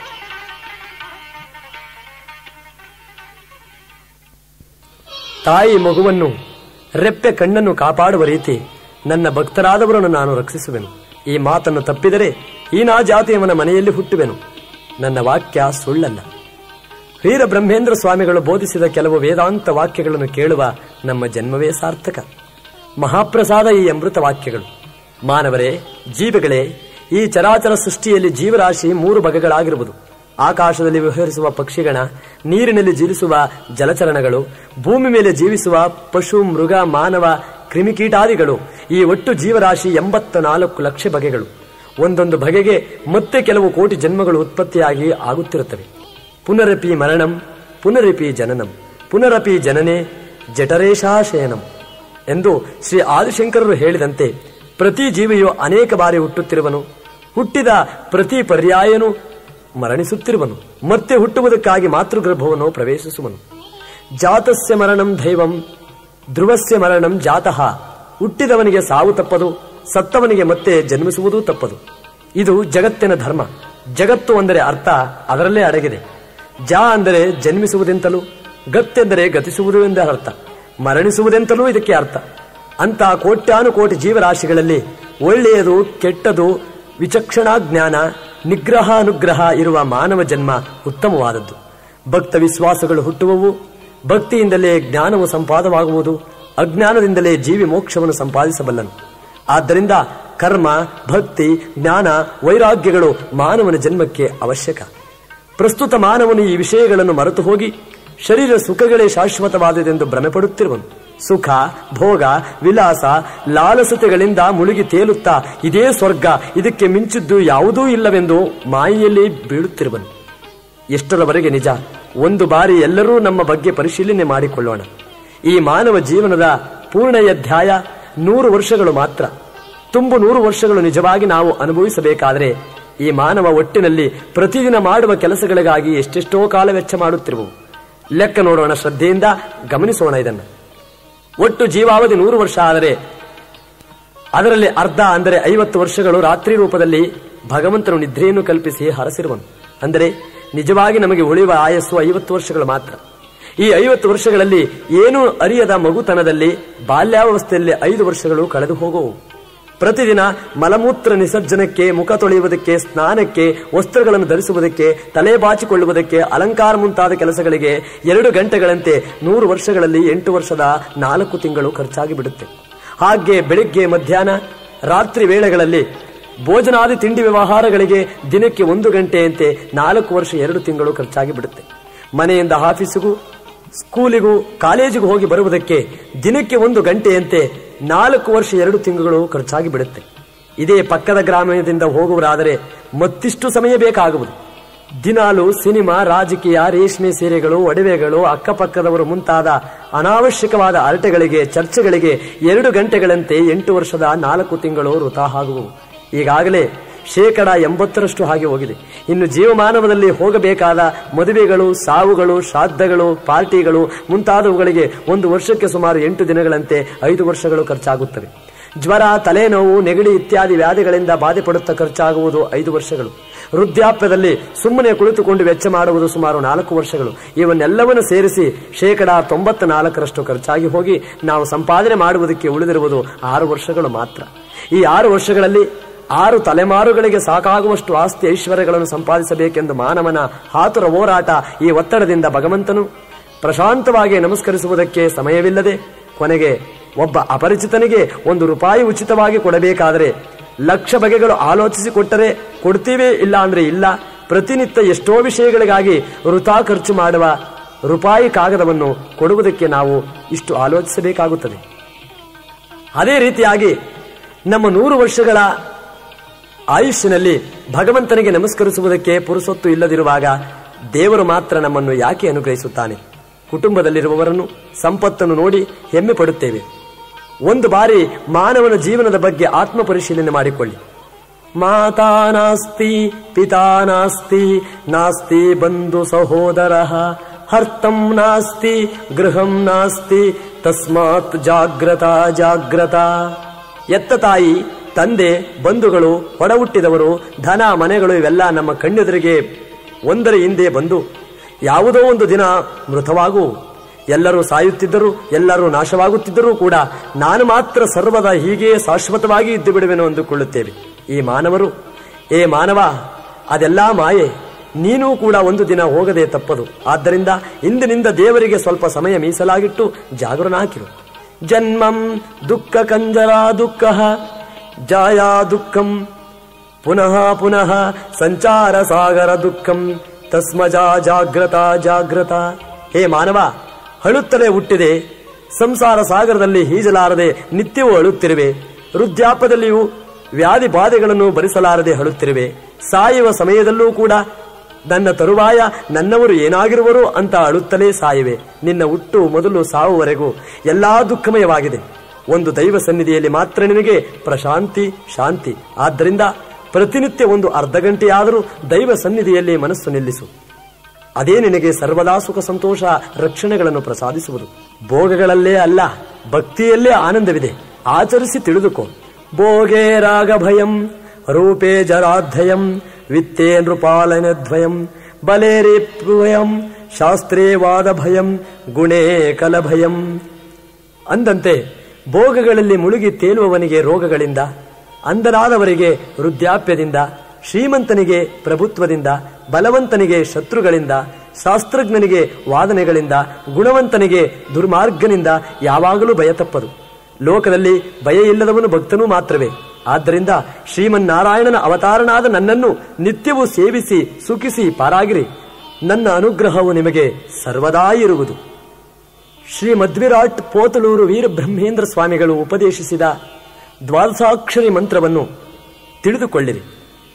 ತಾಯಿ ಮಗುವನ್ನು ರೆಪ್ಪೆ ಕಣ್ಣನ್ನು ಕಾಪಾಡುವ ರೀತಿ ನನ್ನ ಭಕ್ತರಾದವರನ್ನು ನಾನು ರಕ್ಷಿಸುವೆನು ಈ ಮಾತನ್ನು ತಪ್ಪಿದರೆ ಈನಾ ಜಾತಿಯವನ ಮನೆಯಲ್ಲಿ ಹುಟ್ಟುವೆನು ನನ್ನ ವಾಕ್ಯ ಸುಳ್ಳಲ್ಲ ವೀರ ಬ್ರಹ್ಮೇಂದ್ರ ಸ್ವಾಮಿಗಳು ಬೋಧಿಸಿದ ಕೆಲವು ವೇದಾಂತ ವಾಕ್ಯಗಳನ್ನು ಕೇಳುವ ನಮ್ಮ ಜನ್ಮವೇ ಸಾರ್ಥಕ ಮಹಾಪ್ರಸಾದ ಈ ಅಮೃತ ವಾಕ್ಯಗಳು ಮಾನವರೇ ಜೀವಿಗಳೇ ಈ ಚರಾಚರ ಸೃಷ್ಟಿಯಲ್ಲಿ ಜೀವರಾಶಿ ಮೂರು ಬಗೆಗಳಾಗಿರುವುದು ಆಕಾಶದಲ್ಲಿ ವಿಹರಿಸುವ ಪಕ್ಷಿಗಣ ನೀರಿನಲ್ಲಿ ಜೀವಿಸುವ ಜಲಚರಣಗಳು ಭೂಮಿ ಮೇಲೆ ಜೀವಿಸುವ ಪಶು ಮೃಗ ಮಾನವ ಕ್ರಿಮಿಕೀಟಾದಿಗಳು ಈ ಒಟ್ಟು ಜೀವರಾಶಿ ಎಂಬತ್ತ ನಾಲ್ಕು ಲಕ್ಷ ಬಗೆಗಳು ಒಂದೊಂದು ಬಗೆಗೆ ಮತ್ತೆ ಕೆಲವು ಕೋಟಿ ಜನ್ಮಗಳು ಉತ್ಪತ್ತಿಯಾಗಿ ಆಗುತ್ತಿರುತ್ತವೆ ಪುನರಪಿ ಮರಣಂ ಪುನರಪಿ ಜನನಂ ಪುನರಪಿ ಜನನೆ ಜಠರೇಶಾಶಯನಂ ಎಂದು ಶ್ರೀ ಆದಿಶಂಕರರು ಹೇಳಿದಂತೆ ಪ್ರತಿ ಜೀವಿಯು ಅನೇಕ ಬಾರಿ ಹುಟ್ಟುತ್ತಿರುವನು ಹುಟ್ಟಿದ ಪ್ರತಿ ಪರ್ಯಾಯನು ಮರಣಿಸುತ್ತಿರುವನು ಮತ್ತೆ ಹುಟ್ಟುವುದಕ್ಕಾಗಿ ಮಾತೃಗರ್ಭವನ್ನು ಪ್ರವೇಶಿಸುವನು ಜಾತಸ್ಯ ಮರಣಂ ದೈವಂ ಧ್ರುವಸ್ಯ ಮರಣಂ ಜಾತಃ ಹುಟ್ಟಿದವನಿಗೆ ಸಾವು ತಪ್ಪದು ಸತ್ತವನಿಗೆ ಮತ್ತೆ ಜನ್ಮಿಸುವುದೂ ತಪ್ಪದು ಇದು ಜಗತ್ತಿನ ಧರ್ಮ ಜಗತ್ತು ಅಂದರೆ ಅರ್ಥ ಅದರಲ್ಲೇ ಅಡಗಿದೆ ಜಾ ಅಂದರೆ ಜನ್ಮಿಸುವುದೆಂತಲೂ ಗತ್ತೆಂದರೆ ಗತಿಸುವುದು ಎಂದ ಅರ್ಥ ಮರಣಿಸುವುದೆಂತಲೂ ಇದಕ್ಕೆ ಅರ್ಥ ಅಂತ ಕೋಟ್ಯಾನುಕೋಟಿ ಜೀವರಾಶಿಗಳಲ್ಲಿ ಒಳ್ಳೆಯದು ಕೆಟ್ಟದು ವಿಚಕ್ಷಣಾ ಜ್ಞಾನ ನಿಗ್ರಹ ಅನುಗ್ರಹ ಇರುವ ಮಾನವ ಜನ್ಮ ಉತ್ತಮವಾದದ್ದು ಭಕ್ತ ವಿಶ್ವಾಸಗಳು ಹುಟ್ಟುವವು ಭಕ್ತಿಯಿಂದಲೇ ಜ್ಞಾನವು ಸಂಪಾದವಾಗುವುದು ಅಜ್ಞಾನದಿಂದಲೇ ಜೀವಿ ಮೋಕ್ಷವನ್ನು ಸಂಪಾದಿಸಬಲ್ಲನು ಆದ್ದರಿಂದ ಕರ್ಮ ಭಕ್ತಿ ಜ್ಞಾನ ವೈರಾಗ್ಯಗಳು ಮಾನವನ ಜನ್ಮಕ್ಕೆ ಅವಶ್ಯಕ ಪ್ರಸ್ತುತ ಮಾನವನು ಈ ವಿಷಯಗಳನ್ನು ಮರೆತು ಹೋಗಿ ಶರೀರ ಸುಖಗಳೇ ಶಾಶ್ವತವಾದುದೆಂದು ಭ್ರಮೆ ಪಡುತ್ತಿರುವನು ಸುಖ ಭೋಗ ವಿಲಾಸ ಲಾಲಸತೆಗಳಿಂದ ಮುಳುಗಿ ತೇಲುತ್ತಾ ಇದೇ ಸ್ವರ್ಗ ಇದಕ್ಕೆ ಮಿಂಚಿದ್ದು ಯಾವುದೂ ಇಲ್ಲವೆಂದು ಮಾಯೆಯಲ್ಲಿ ಬೀಳುತ್ತಿರುವನು ಎಷ್ಟರವರೆಗೆ ನಿಜ ಒಂದು ಬಾರಿ ಎಲ್ಲರೂ ನಮ್ಮ ಬಗ್ಗೆ ಪರಿಶೀಲನೆ ಮಾಡಿಕೊಳ್ಳೋಣ ಈ ಮಾನವ ಜೀವನದ ಪೂರ್ಣಯಧ್ಯಾಯ ನೂರು ವರ್ಷಗಳು ಮಾತ್ರ ತುಂಬು ನೂರು ವರ್ಷಗಳು ನಿಜವಾಗಿ ನಾವು ಅನುಭವಿಸಬೇಕಾದರೆ ಈ ಮಾನವ ಒಟ್ಟಿನಲ್ಲಿ ಪ್ರತಿದಿನ ಮಾಡುವ ಕೆಲಸಗಳಿಗಾಗಿ ಎಷ್ಟೆಷ್ಟೋ ಕಾಲ ವೆಚ್ಚ ಮಾಡುತ್ತಿರುವವು ಲೆಕ್ಕ ನೋಡೋಣ ಶ್ರದ್ಧೆಯಿಂದ ಗಮನಿಸೋಣ ಇದನ್ನು ಒಟ್ಟು ಜೀವಾವಧಿ ನೂರು ವರ್ಷ ಆದರೆ ಅದರಲ್ಲಿ ಅರ್ಧ ಅಂದರೆ ಐವತ್ತು ವರ್ಷಗಳು ರಾತ್ರಿ ರೂಪದಲ್ಲಿ ಭಗವಂತನು ನಿದ್ರೆಯನ್ನು ಕಲ್ಪಿಸಿ ಹರಸಿರುವನು ಅಂದರೆ ನಿಜವಾಗಿ ನಮಗೆ ಉಳಿಯುವ ಆಯಸ್ಸು ಐವತ್ತು ವರ್ಷಗಳು ಮಾತ್ರ ಈ ಐವತ್ತು ವರ್ಷಗಳಲ್ಲಿ ಏನೂ ಅರಿಯದ ಮಗುತನದಲ್ಲಿ ಬಾಲ್ಯಾವಸ್ಥೆಯಲ್ಲಿ ಐದು ವರ್ಷಗಳು ಕಳೆದು ಹೋಗುವು ಪ್ರತಿದಿನ ಮಲಮೂತ್ರ ವಿಸರ್ಜನಕ್ಕೆ ಮುಖ ತೊಳೆಯುವುದಕ್ಕೆ ಸ್ನಾನಕ್ಕೆ ವಸ್ತ್ರಗಳನ್ನು ಧರಿಸುವುದಕ್ಕೆ ತಲೆ ಬಾಚಿಕೊಳ್ಳುವುದಕ್ಕೆ ಅಲಂಕಾರ ಮುಂತಾದ ಕೆಲಸಗಳಿಗೆ ಎರಡು ಗಂಟೆಗಳಂತೆ ನೂರು ವರ್ಷಗಳಲ್ಲಿ ಎಂಟು ವರ್ಷದ ನಾಲ್ಕು ತಿಂಗಳು ಖರ್ಚಾಗಿ ಬಿಡುತ್ತೆ ಹಾಗೆ ಬೆಳಿಗ್ಗೆ ಮಧ್ಯಾಹ್ನ ರಾತ್ರಿ ವೇಳೆಗಳಲ್ಲಿ ಭೋಜನಾದಿ ತಿಂಡಿ ವ್ಯವಹಾರಗಳಿಗೆ ದಿನಕ್ಕೆ ಒಂದು ಗಂಟೆಯಂತೆ ನಾಲ್ಕು ವರ್ಷ ಎರಡು ತಿಂಗಳು ಖರ್ಚಾಗಿ ಬಿಡುತ್ತೆ ಮನೆಯಿಂದ ಆಫೀಸಿಗೂ ಸ್ಕೂಲಿಗೂ ಕಾಲೇಜಿಗೂ ಹೋಗಿ ಬರುವುದಕ್ಕೆ ದಿನಕ್ಕೆ ಒಂದು ಗಂಟೆಯಂತೆ ನಾಲ್ಕು ವರ್ಷ ಎರಡು ತಿಂಗಳು ಖರ್ಚಾಗಿ ಬಿಡುತ್ತೆ ಇದೇ ಪಕ್ಕದ ಗ್ರಾಮದಿಂದ ಹೋಗುವರಾದರೆ ಮತ್ತಿಷ್ಟು ಸಮಯ ಬೇಕಾಗುವುದು ದಿನಾಲು ಸಿನಿಮಾ ರಾಜಕೀಯ ರೇಷ್ಮೆ ಸೀರೆಗಳು ಒಡವೆಗಳು ಅಕ್ಕಪಕ್ಕದವರು ಮುಂತಾದ ಅನಾವಶ್ಯಕವಾದ ಅರಟೆಗಳಿಗೆ ಚರ್ಚೆಗಳಿಗೆ ಎರಡು ಗಂಟೆಗಳಂತೆ ಎಂಟು ವರ್ಷದ ನಾಲ್ಕು ತಿಂಗಳು ವೃಥಾ ಆಗುವು ಈಗಾಗಲೇ ಶೇಕಡ ಎಂಬತ್ತರಷ್ಟು ಹಾಗೆ ಹೋಗಿದೆ ಇನ್ನು ಜೀವಮಾನವದಲ್ಲಿ ಹೋಗಬೇಕಾದ ಮದುವೆಗಳು ಸಾವುಗಳು ಶ್ರಾದ್ದಗಳು ಪಾರ್ಟಿಗಳು ಮುಂತಾದವುಗಳಿಗೆ ಒಂದು ವರ್ಷಕ್ಕೆ ಸುಮಾರು ಎಂಟು ದಿನಗಳಂತೆ ಐದು ವರ್ಷಗಳು ಖರ್ಚಾಗುತ್ತವೆ ಜ್ವರ ತಲೆನೋವು ನೆಗಡಿ ಇತ್ಯಾದಿ ವ್ಯಾಧಿಗಳಿಂದ ಬಾಧೆ ಪಡುತ್ತಾ ಖರ್ಚಾಗುವುದು ಐದು ವರ್ಷಗಳು ವೃದ್ಧಾಪ್ಯದಲ್ಲಿ ಸುಮ್ಮನೆ ಕುಳಿತುಕೊಂಡು ವೆಚ್ಚ ಮಾಡುವುದು ಸುಮಾರು ನಾಲ್ಕು ವರ್ಷಗಳು ಇವನ್ನೆಲ್ಲವನ್ನು ಸೇರಿಸಿ ಶೇಕಡ ತೊಂಬತ್ತ ನಾಲ್ಕರಷ್ಟು ಖರ್ಚಾಗಿ ಹೋಗಿ ನಾವು ಸಂಪಾದನೆ ಮಾಡುವುದಕ್ಕೆ ಉಳಿದಿರುವುದು ಆರು ವರ್ಷಗಳು ಮಾತ್ರ ಈ ಆರು ವರ್ಷಗಳಲ್ಲಿ ಆರು ತಲೆಮಾರುಗಳಿಗೆ ಸಾಕಾಗುವಷ್ಟು ಆಸ್ತಿ ಐಶ್ವರ್ಯಗಳನ್ನು ಸಂಪಾದಿಸಬೇಕೆಂದು ಮಾನವನ ಹಾತುರ ಹೋರಾಟ ಈ ಒತ್ತಡದಿಂದ ಭಗವಂತನು ಪ್ರಶಾಂತವಾಗಿ ನಮಸ್ಕರಿಸುವುದಕ್ಕೆ ಸಮಯವಿಲ್ಲದೆ ಕೊನೆಗೆ ಒಬ್ಬ ಅಪರಿಚಿತನಿಗೆ ಒಂದು ರೂಪಾಯಿ ಉಚಿತವಾಗಿ ಕೊಡಬೇಕಾದರೆ ಲಕ್ಷ ಬಗೆಗಳು ಆಲೋಚಿಸಿ ಕೊಟ್ಟರೆ ಕೊಡ್ತೀವಿ ಇಲ್ಲ ಅಂದ್ರೆ ಇಲ್ಲ ಪ್ರತಿನಿತ್ಯ ಎಷ್ಟೋ ವಿಷಯಗಳಿಗಾಗಿ ವೃಥಾ ಖರ್ಚು ಮಾಡುವ ರೂಪಾಯಿ ಕಾಗದವನ್ನು ಕೊಡುವುದಕ್ಕೆ ನಾವು ಇಷ್ಟು ಆಲೋಚಿಸಬೇಕಾಗುತ್ತದೆ ಅದೇ ರೀತಿಯಾಗಿ ನಮ್ಮ ನೂರು ವರ್ಷಗಳ ಆಯುಷ್ಯನಲ್ಲಿ ಭಗವಂತನಿಗೆ ನಮಸ್ಕರಿಸುವುದಕ್ಕೆ ಪುರುಸೊತ್ತು ಇಲ್ಲದಿರುವಾಗ ದೇವರು ಮಾತ್ರ ನಮ್ಮನ್ನು ಯಾಕೆ ಅನುಗ್ರಹಿಸುತ್ತಾನೆ ಕುಟುಂಬದಲ್ಲಿರುವವರನ್ನು ಸಂಪತ್ತನ್ನು ನೋಡಿ ಹೆಮ್ಮೆ ಪಡುತ್ತೇವೆ ಒಂದು ಬಾರಿ ಮಾನವನ ಜೀವನದ ಬಗ್ಗೆ ಆತ್ಮ ಪರಿಶೀಲನೆ ಮಾಡಿಕೊಳ್ಳಿ ಮಾತಾ ನಾಸ್ತಿ ಪಿತಾ ನಾಸ್ತಿ ನಾಸ್ತಿ ಬಂಧು ಸಹೋದರ ಹರ್ತಂ ನಾಸ್ತಿ ಗೃಹಂ ನಾಸ್ತಿ ತಸ್ಮಾತ್ ಜಾಗ್ರತ ಜಾಗ್ರತ ಎತ್ತ ತಾಯಿ ತಂದೆ ಬಂಧುಗಳು ಹೊಡ ಹುಟ್ಟಿದವರು ಧನ ಮನೆಗಳು ಇವೆಲ್ಲ ನಮ್ಮ ಕಣ್ಣೆದುರಿಗೆ ಒಂದರ ಹಿಂದೆ ಬಂದು ಯಾವುದೋ ಒಂದು ದಿನ ಮೃತವಾಗುವು ಎಲ್ಲರೂ ಸಾಯುತ್ತಿದ್ದರು ಎಲ್ಲರೂ ನಾಶವಾಗುತ್ತಿದ್ದರೂ ಕೂಡ ನಾನು ಮಾತ್ರ ಸರ್ವದ ಹೀಗೆ ಶಾಶ್ವತವಾಗಿ ಇದ್ದು ಬಿಡುವೆನು ಅಂದುಕೊಳ್ಳುತ್ತೇವೆ ಈ ಮಾನವರು ಏ ಮಾನವ ಅದೆಲ್ಲಾ ಮಾಯೆ ನೀನೂ ಕೂಡ ಒಂದು ದಿನ ಹೋಗದೆ ತಪ್ಪದು ಆದ್ದರಿಂದ ಇಂದಿನಿಂದ ದೇವರಿಗೆ ಸ್ವಲ್ಪ ಸಮಯ ಮೀಸಲಾಗಿಟ್ಟು ಜಾಗರನಾಕಿರು ಜನ್ಮಂ ದುಃಖ ಕಂಜರ ದುಃಖ ಜಾಯಾ ದುಃಖಂ ಪುನಃ ಪುನಃ ಸಂಚಾರ ಸಾಗರ ದುಃಖಂ ತಸ್ಮಜಾ ಜಾಗ್ರತ ಜಾಗ್ರತ ಹೇ ಮಾನವ ಅಳುತ್ತಲೇ ಹುಟ್ಟಿದೆ ಸಂಸಾರ ಸಾಗರದಲ್ಲಿ ಈಜಲಾರದೆ ನಿತ್ಯವೂ ಅಳುತ್ತಿರುವೆ ವೃದ್ಧಾಪ್ಯದಲ್ಲಿಯೂ ವ್ಯಾಧಿ ಬಾಧೆಗಳನ್ನು ಭರಿಸಲಾರದೆ ಅಳುತ್ತಿರುವೆ ಸಾಯುವ ಸಮಯದಲ್ಲೂ ಕೂಡ ನನ್ನ ತರುವಾಯ ನನ್ನವರು ಏನಾಗಿರುವರು ಅಂತ ಅಳುತ್ತಲೇ ಸಾಯುವೆ ನಿನ್ನ ಹುಟ್ಟು ಮೊದಲು ಸಾವುವರೆಗೂ ಎಲ್ಲಾ ದುಃಖಮಯವಾಗಿದೆ ಒಂದು ದೈವ ಸನ್ನಿಧಿಯಲ್ಲಿ ಮಾತ್ರ ನಿನಗೆ ಪ್ರಶಾಂತಿ ಶಾಂತಿ ಆದ್ದರಿಂದ ಪ್ರತಿನಿತ್ಯ ಒಂದು ಅರ್ಧ ಗಂಟೆಯಾದರೂ ದೈವ ಸನ್ನಿಧಿಯಲ್ಲಿ ಮನಸ್ಸು ನಿಲ್ಲಿಸು ಅದೇ ನಿನಗೆ ಸರ್ವದಾ ಸುಖ ಸಂತೋಷ ರಕ್ಷಣೆಗಳನ್ನು ಪ್ರಸಾದಿಸುವುದು ಭೋಗಗಳಲ್ಲೇ ಅಲ್ಲ ಭಕ್ತಿಯಲ್ಲೇ ಆನಂದವಿದೆ ಆಚರಿಸಿ ತಿಳಿದುಕೋ ಭೋಗೇ ರಾಗ ಭಯಂ ರೂಪೇ ಜರಾಧ್ಯಯಂ ವಿತ್ತೇ ನೃಪಾಲನದ್ವಯಂ ಬಲೇರಿ ಭಯಂ ಶಾಸ್ತ್ರೇ ವಾದ ಭಯಂ ಗುಣೇ ಕಲಭಯಂ ಅಂದಂತೆ ಭೋಗಗಳಲ್ಲಿ ಮುಳುಗಿ ತೇಲುವವನಿಗೆ ರೋಗಗಳಿಂದ ಅಂಧನಾದವರಿಗೆ ವೃದ್ಧಾಪ್ಯದಿಂದ ಶ್ರೀಮಂತನಿಗೆ ಪ್ರಭುತ್ವದಿಂದ ಬಲವಂತನಿಗೆ ಶತ್ರುಗಳಿಂದ ಶಾಸ್ತ್ರಜ್ಞನಿಗೆ ವಾದನೆಗಳಿಂದ ಗುಣವಂತನಿಗೆ ದುರ್ಮಾರ್ಗನಿಂದ ಯಾವಾಗಲೂ ಭಯ ತಪ್ಪದು ಲೋಕದಲ್ಲಿ ಭಯ ಇಲ್ಲದವನು ಭಕ್ತನೂ ಮಾತ್ರವೇ ಆದ್ದರಿಂದ ಶ್ರೀಮನ್ನಾರಾಯಣನ ಅವತಾರನಾದ ನನ್ನನ್ನು ನಿತ್ಯವೂ ಸೇವಿಸಿ ಸುಖಿಸಿ ಪಾರಾಗಿರಿ ನನ್ನ ಅನುಗ್ರಹವು ನಿಮಗೆ ಸರ್ವದಾ ಇರುವುದು ಶ್ರೀ ಮಧ್ವಿರಾಟ್ ಪೋತಲೂರು ವೀರಬ್ರಹ್ಮೇಂದ್ರ ಸ್ವಾಮಿಗಳು ಉಪದೇಶಿಸಿದ ದ್ವಾದಶಾಕ್ಷರಿ ಮಂತ್ರವನ್ನು ತಿಳಿದುಕೊಳ್ಳಿರಿ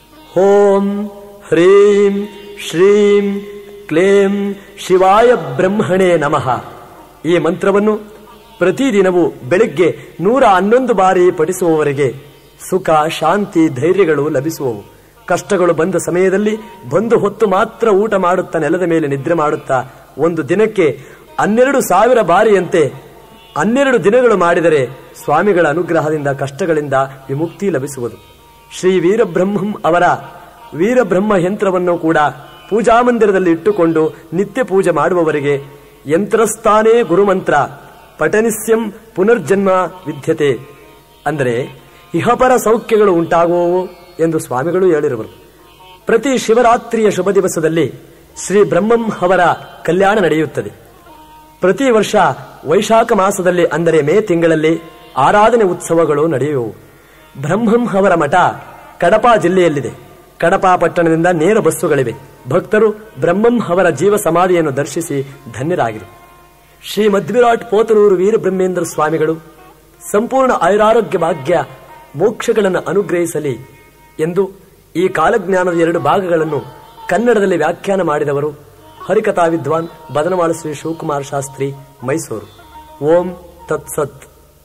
ಓಂ ಹ್ರೀಂ ಶ್ರೀಂ ಕ್ಲೇಂ ಶಿವಾಯ ಬ್ರಹ್ಮಣೇ ನಮಃ ಈ ಮಂತ್ರವನ್ನು ಪ್ರತಿದಿನವೂ ಬೆಳಿಗ್ಗೆ ನೂರ ಹನ್ನೊಂದು ಬಾರಿ ಪಠಿಸುವವರೆಗೆ ಸುಖ ಶಾಂತಿ ಧೈರ್ಯಗಳು ಲಭಿಸುವವು ಕಷ್ಟಗಳು ಬಂದ ಸಮಯದಲ್ಲಿ ಬಂದು ಹೊತ್ತು ಮಾತ್ರ ಊಟ ಮಾಡುತ್ತಾ ನೆಲದ ಮೇಲೆ ನಿದ್ರೆ ಮಾಡುತ್ತಾ ಒಂದು ದಿನಕ್ಕೆ ಹನ್ನೆರಡು ಸಾವಿರ ಬಾರಿಯಂತೆ ಹನ್ನೆರಡು ದಿನಗಳು ಮಾಡಿದರೆ ಸ್ವಾಮಿಗಳ ಅನುಗ್ರಹದಿಂದ ಕಷ್ಟಗಳಿಂದ ವಿಮುಕ್ತಿ ಲಭಿಸುವುದು ಶ್ರೀ ವೀರಬ್ರಹ್ಮಂ ಅವರ ವೀರಬ್ರಹ್ಮ ಯಂತ್ರವನ್ನು ಕೂಡ ಪೂಜಾ ಮಂದಿರದಲ್ಲಿ ಇಟ್ಟುಕೊಂಡು ನಿತ್ಯ ಪೂಜೆ ಮಾಡುವವರಿಗೆ ಯಂತ್ರಸ್ಥಾನೇ ಗುರುಮಂತ್ರ ಪಠನಿಸ್ಯಂ ಪುನರ್ಜನ್ಮ ವಿದ್ಯತೆ ಅಂದರೆ ಇಹಪರ ಸೌಖ್ಯಗಳು ಉಂಟಾಗುವವು ಎಂದು ಸ್ವಾಮಿಗಳು ಹೇಳಿರುವರು ಪ್ರತಿ ಶಿವರಾತ್ರಿಯ ಶುಭ ದಿವಸದಲ್ಲಿ ಶ್ರೀ ಬ್ರಹ್ಮಂ ಅವರ ಕಲ್ಯಾಣ ನಡೆಯುತ್ತದೆ ಪ್ರತಿ ವರ್ಷ ವೈಶಾಖ ಮಾಸದಲ್ಲಿ ಅಂದರೆ ಮೇ ತಿಂಗಳಲ್ಲಿ ಆರಾಧನೆ ಉತ್ಸವಗಳು ನಡೆಯುವವು ಬ್ರಹ್ಮಂ ಅವರ ಮಠ ಕಡಪ ಜಿಲ್ಲೆಯಲ್ಲಿದೆ ಕಡಪ ಪಟ್ಟಣದಿಂದ ನೇರ ಬಸ್ಸುಗಳಿವೆ ಭಕ್ತರು ಬ್ರಹ್ಮಂ ಅವರ ಜೀವ ಸಮಾಧಿಯನ್ನು ದರ್ಶಿಸಿ ಧನ್ಯರಾಗಿರಿ ಶ್ರೀ ಮಧ್ವಿರಾಟ್ ಪೋತರೂರು ವೀರಬ್ರಹ್ಮೇಂದ್ರ ಸ್ವಾಮಿಗಳು ಸಂಪೂರ್ಣ ಆಯುರಾರೋಗ್ಯ ಭಾಗ್ಯ ಮೋಕ್ಷಗಳನ್ನು ಅನುಗ್ರಹಿಸಲಿ ಎಂದು ಈ ಕಾಲಜ್ಞಾನದ ಎರಡು ಭಾಗಗಳನ್ನು ಕನ್ನಡದಲ್ಲಿ ವ್ಯಾಖ್ಯಾನ ಮಾಡಿದವರು ಹರಿಕಥಾ ವಿದ್ವಾನ್ ಬದನವಾಳ ಶ್ರೀ ಶಿವಕುಮಾರ ಶಾಸ್ತ್ರಿ ಮೈಸೂರು ಓಂ ತತ್ಸತ್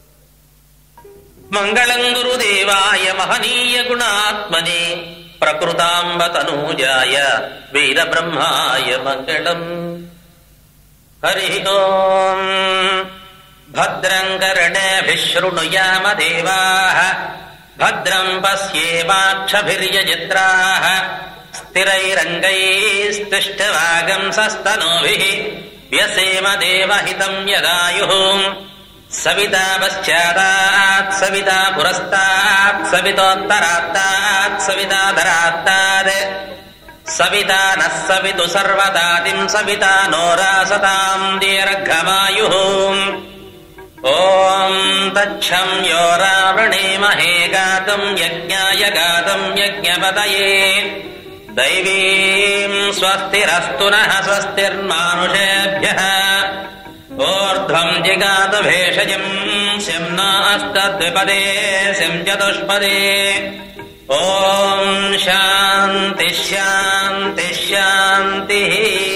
मङ्गलम् गुरुदेवाय महनीय गुणात्मने प्रकृताम्ब तनूजाय वीरब्रह्माय मङ्गलम् हरिः ओम् भद्रम् कर्णेभिः शृणुयाम देवाः भद्रम् पश्येमाक्षभिर्यजित्राः स्थिरैरङ्गैस्तिष्ठवागम् सस्तनूभिः व्यसेम देवहितम् यदायुः सविता पश्चादात् सविता पुरस्तात् सवितोत्तरात्तात् सविता धरात्तात् सविता नः सवितु सर्वदातिम् सविता नोरासताम् दीर्घमायुः ॐ तच्छम् यो रावणीमहे गातुम् यज्ञाय गातुम् यज्ञपतये दैवीम् स्वस्तिरस्तु नः स्वस्तिर्मानुषेभ्यः ऊर्ध्वम् जिगातु भेषजम् शम् नास्तद्विपदे शम् चतुष्पदे ॐ शान्तिः शान्तिः शान्तिः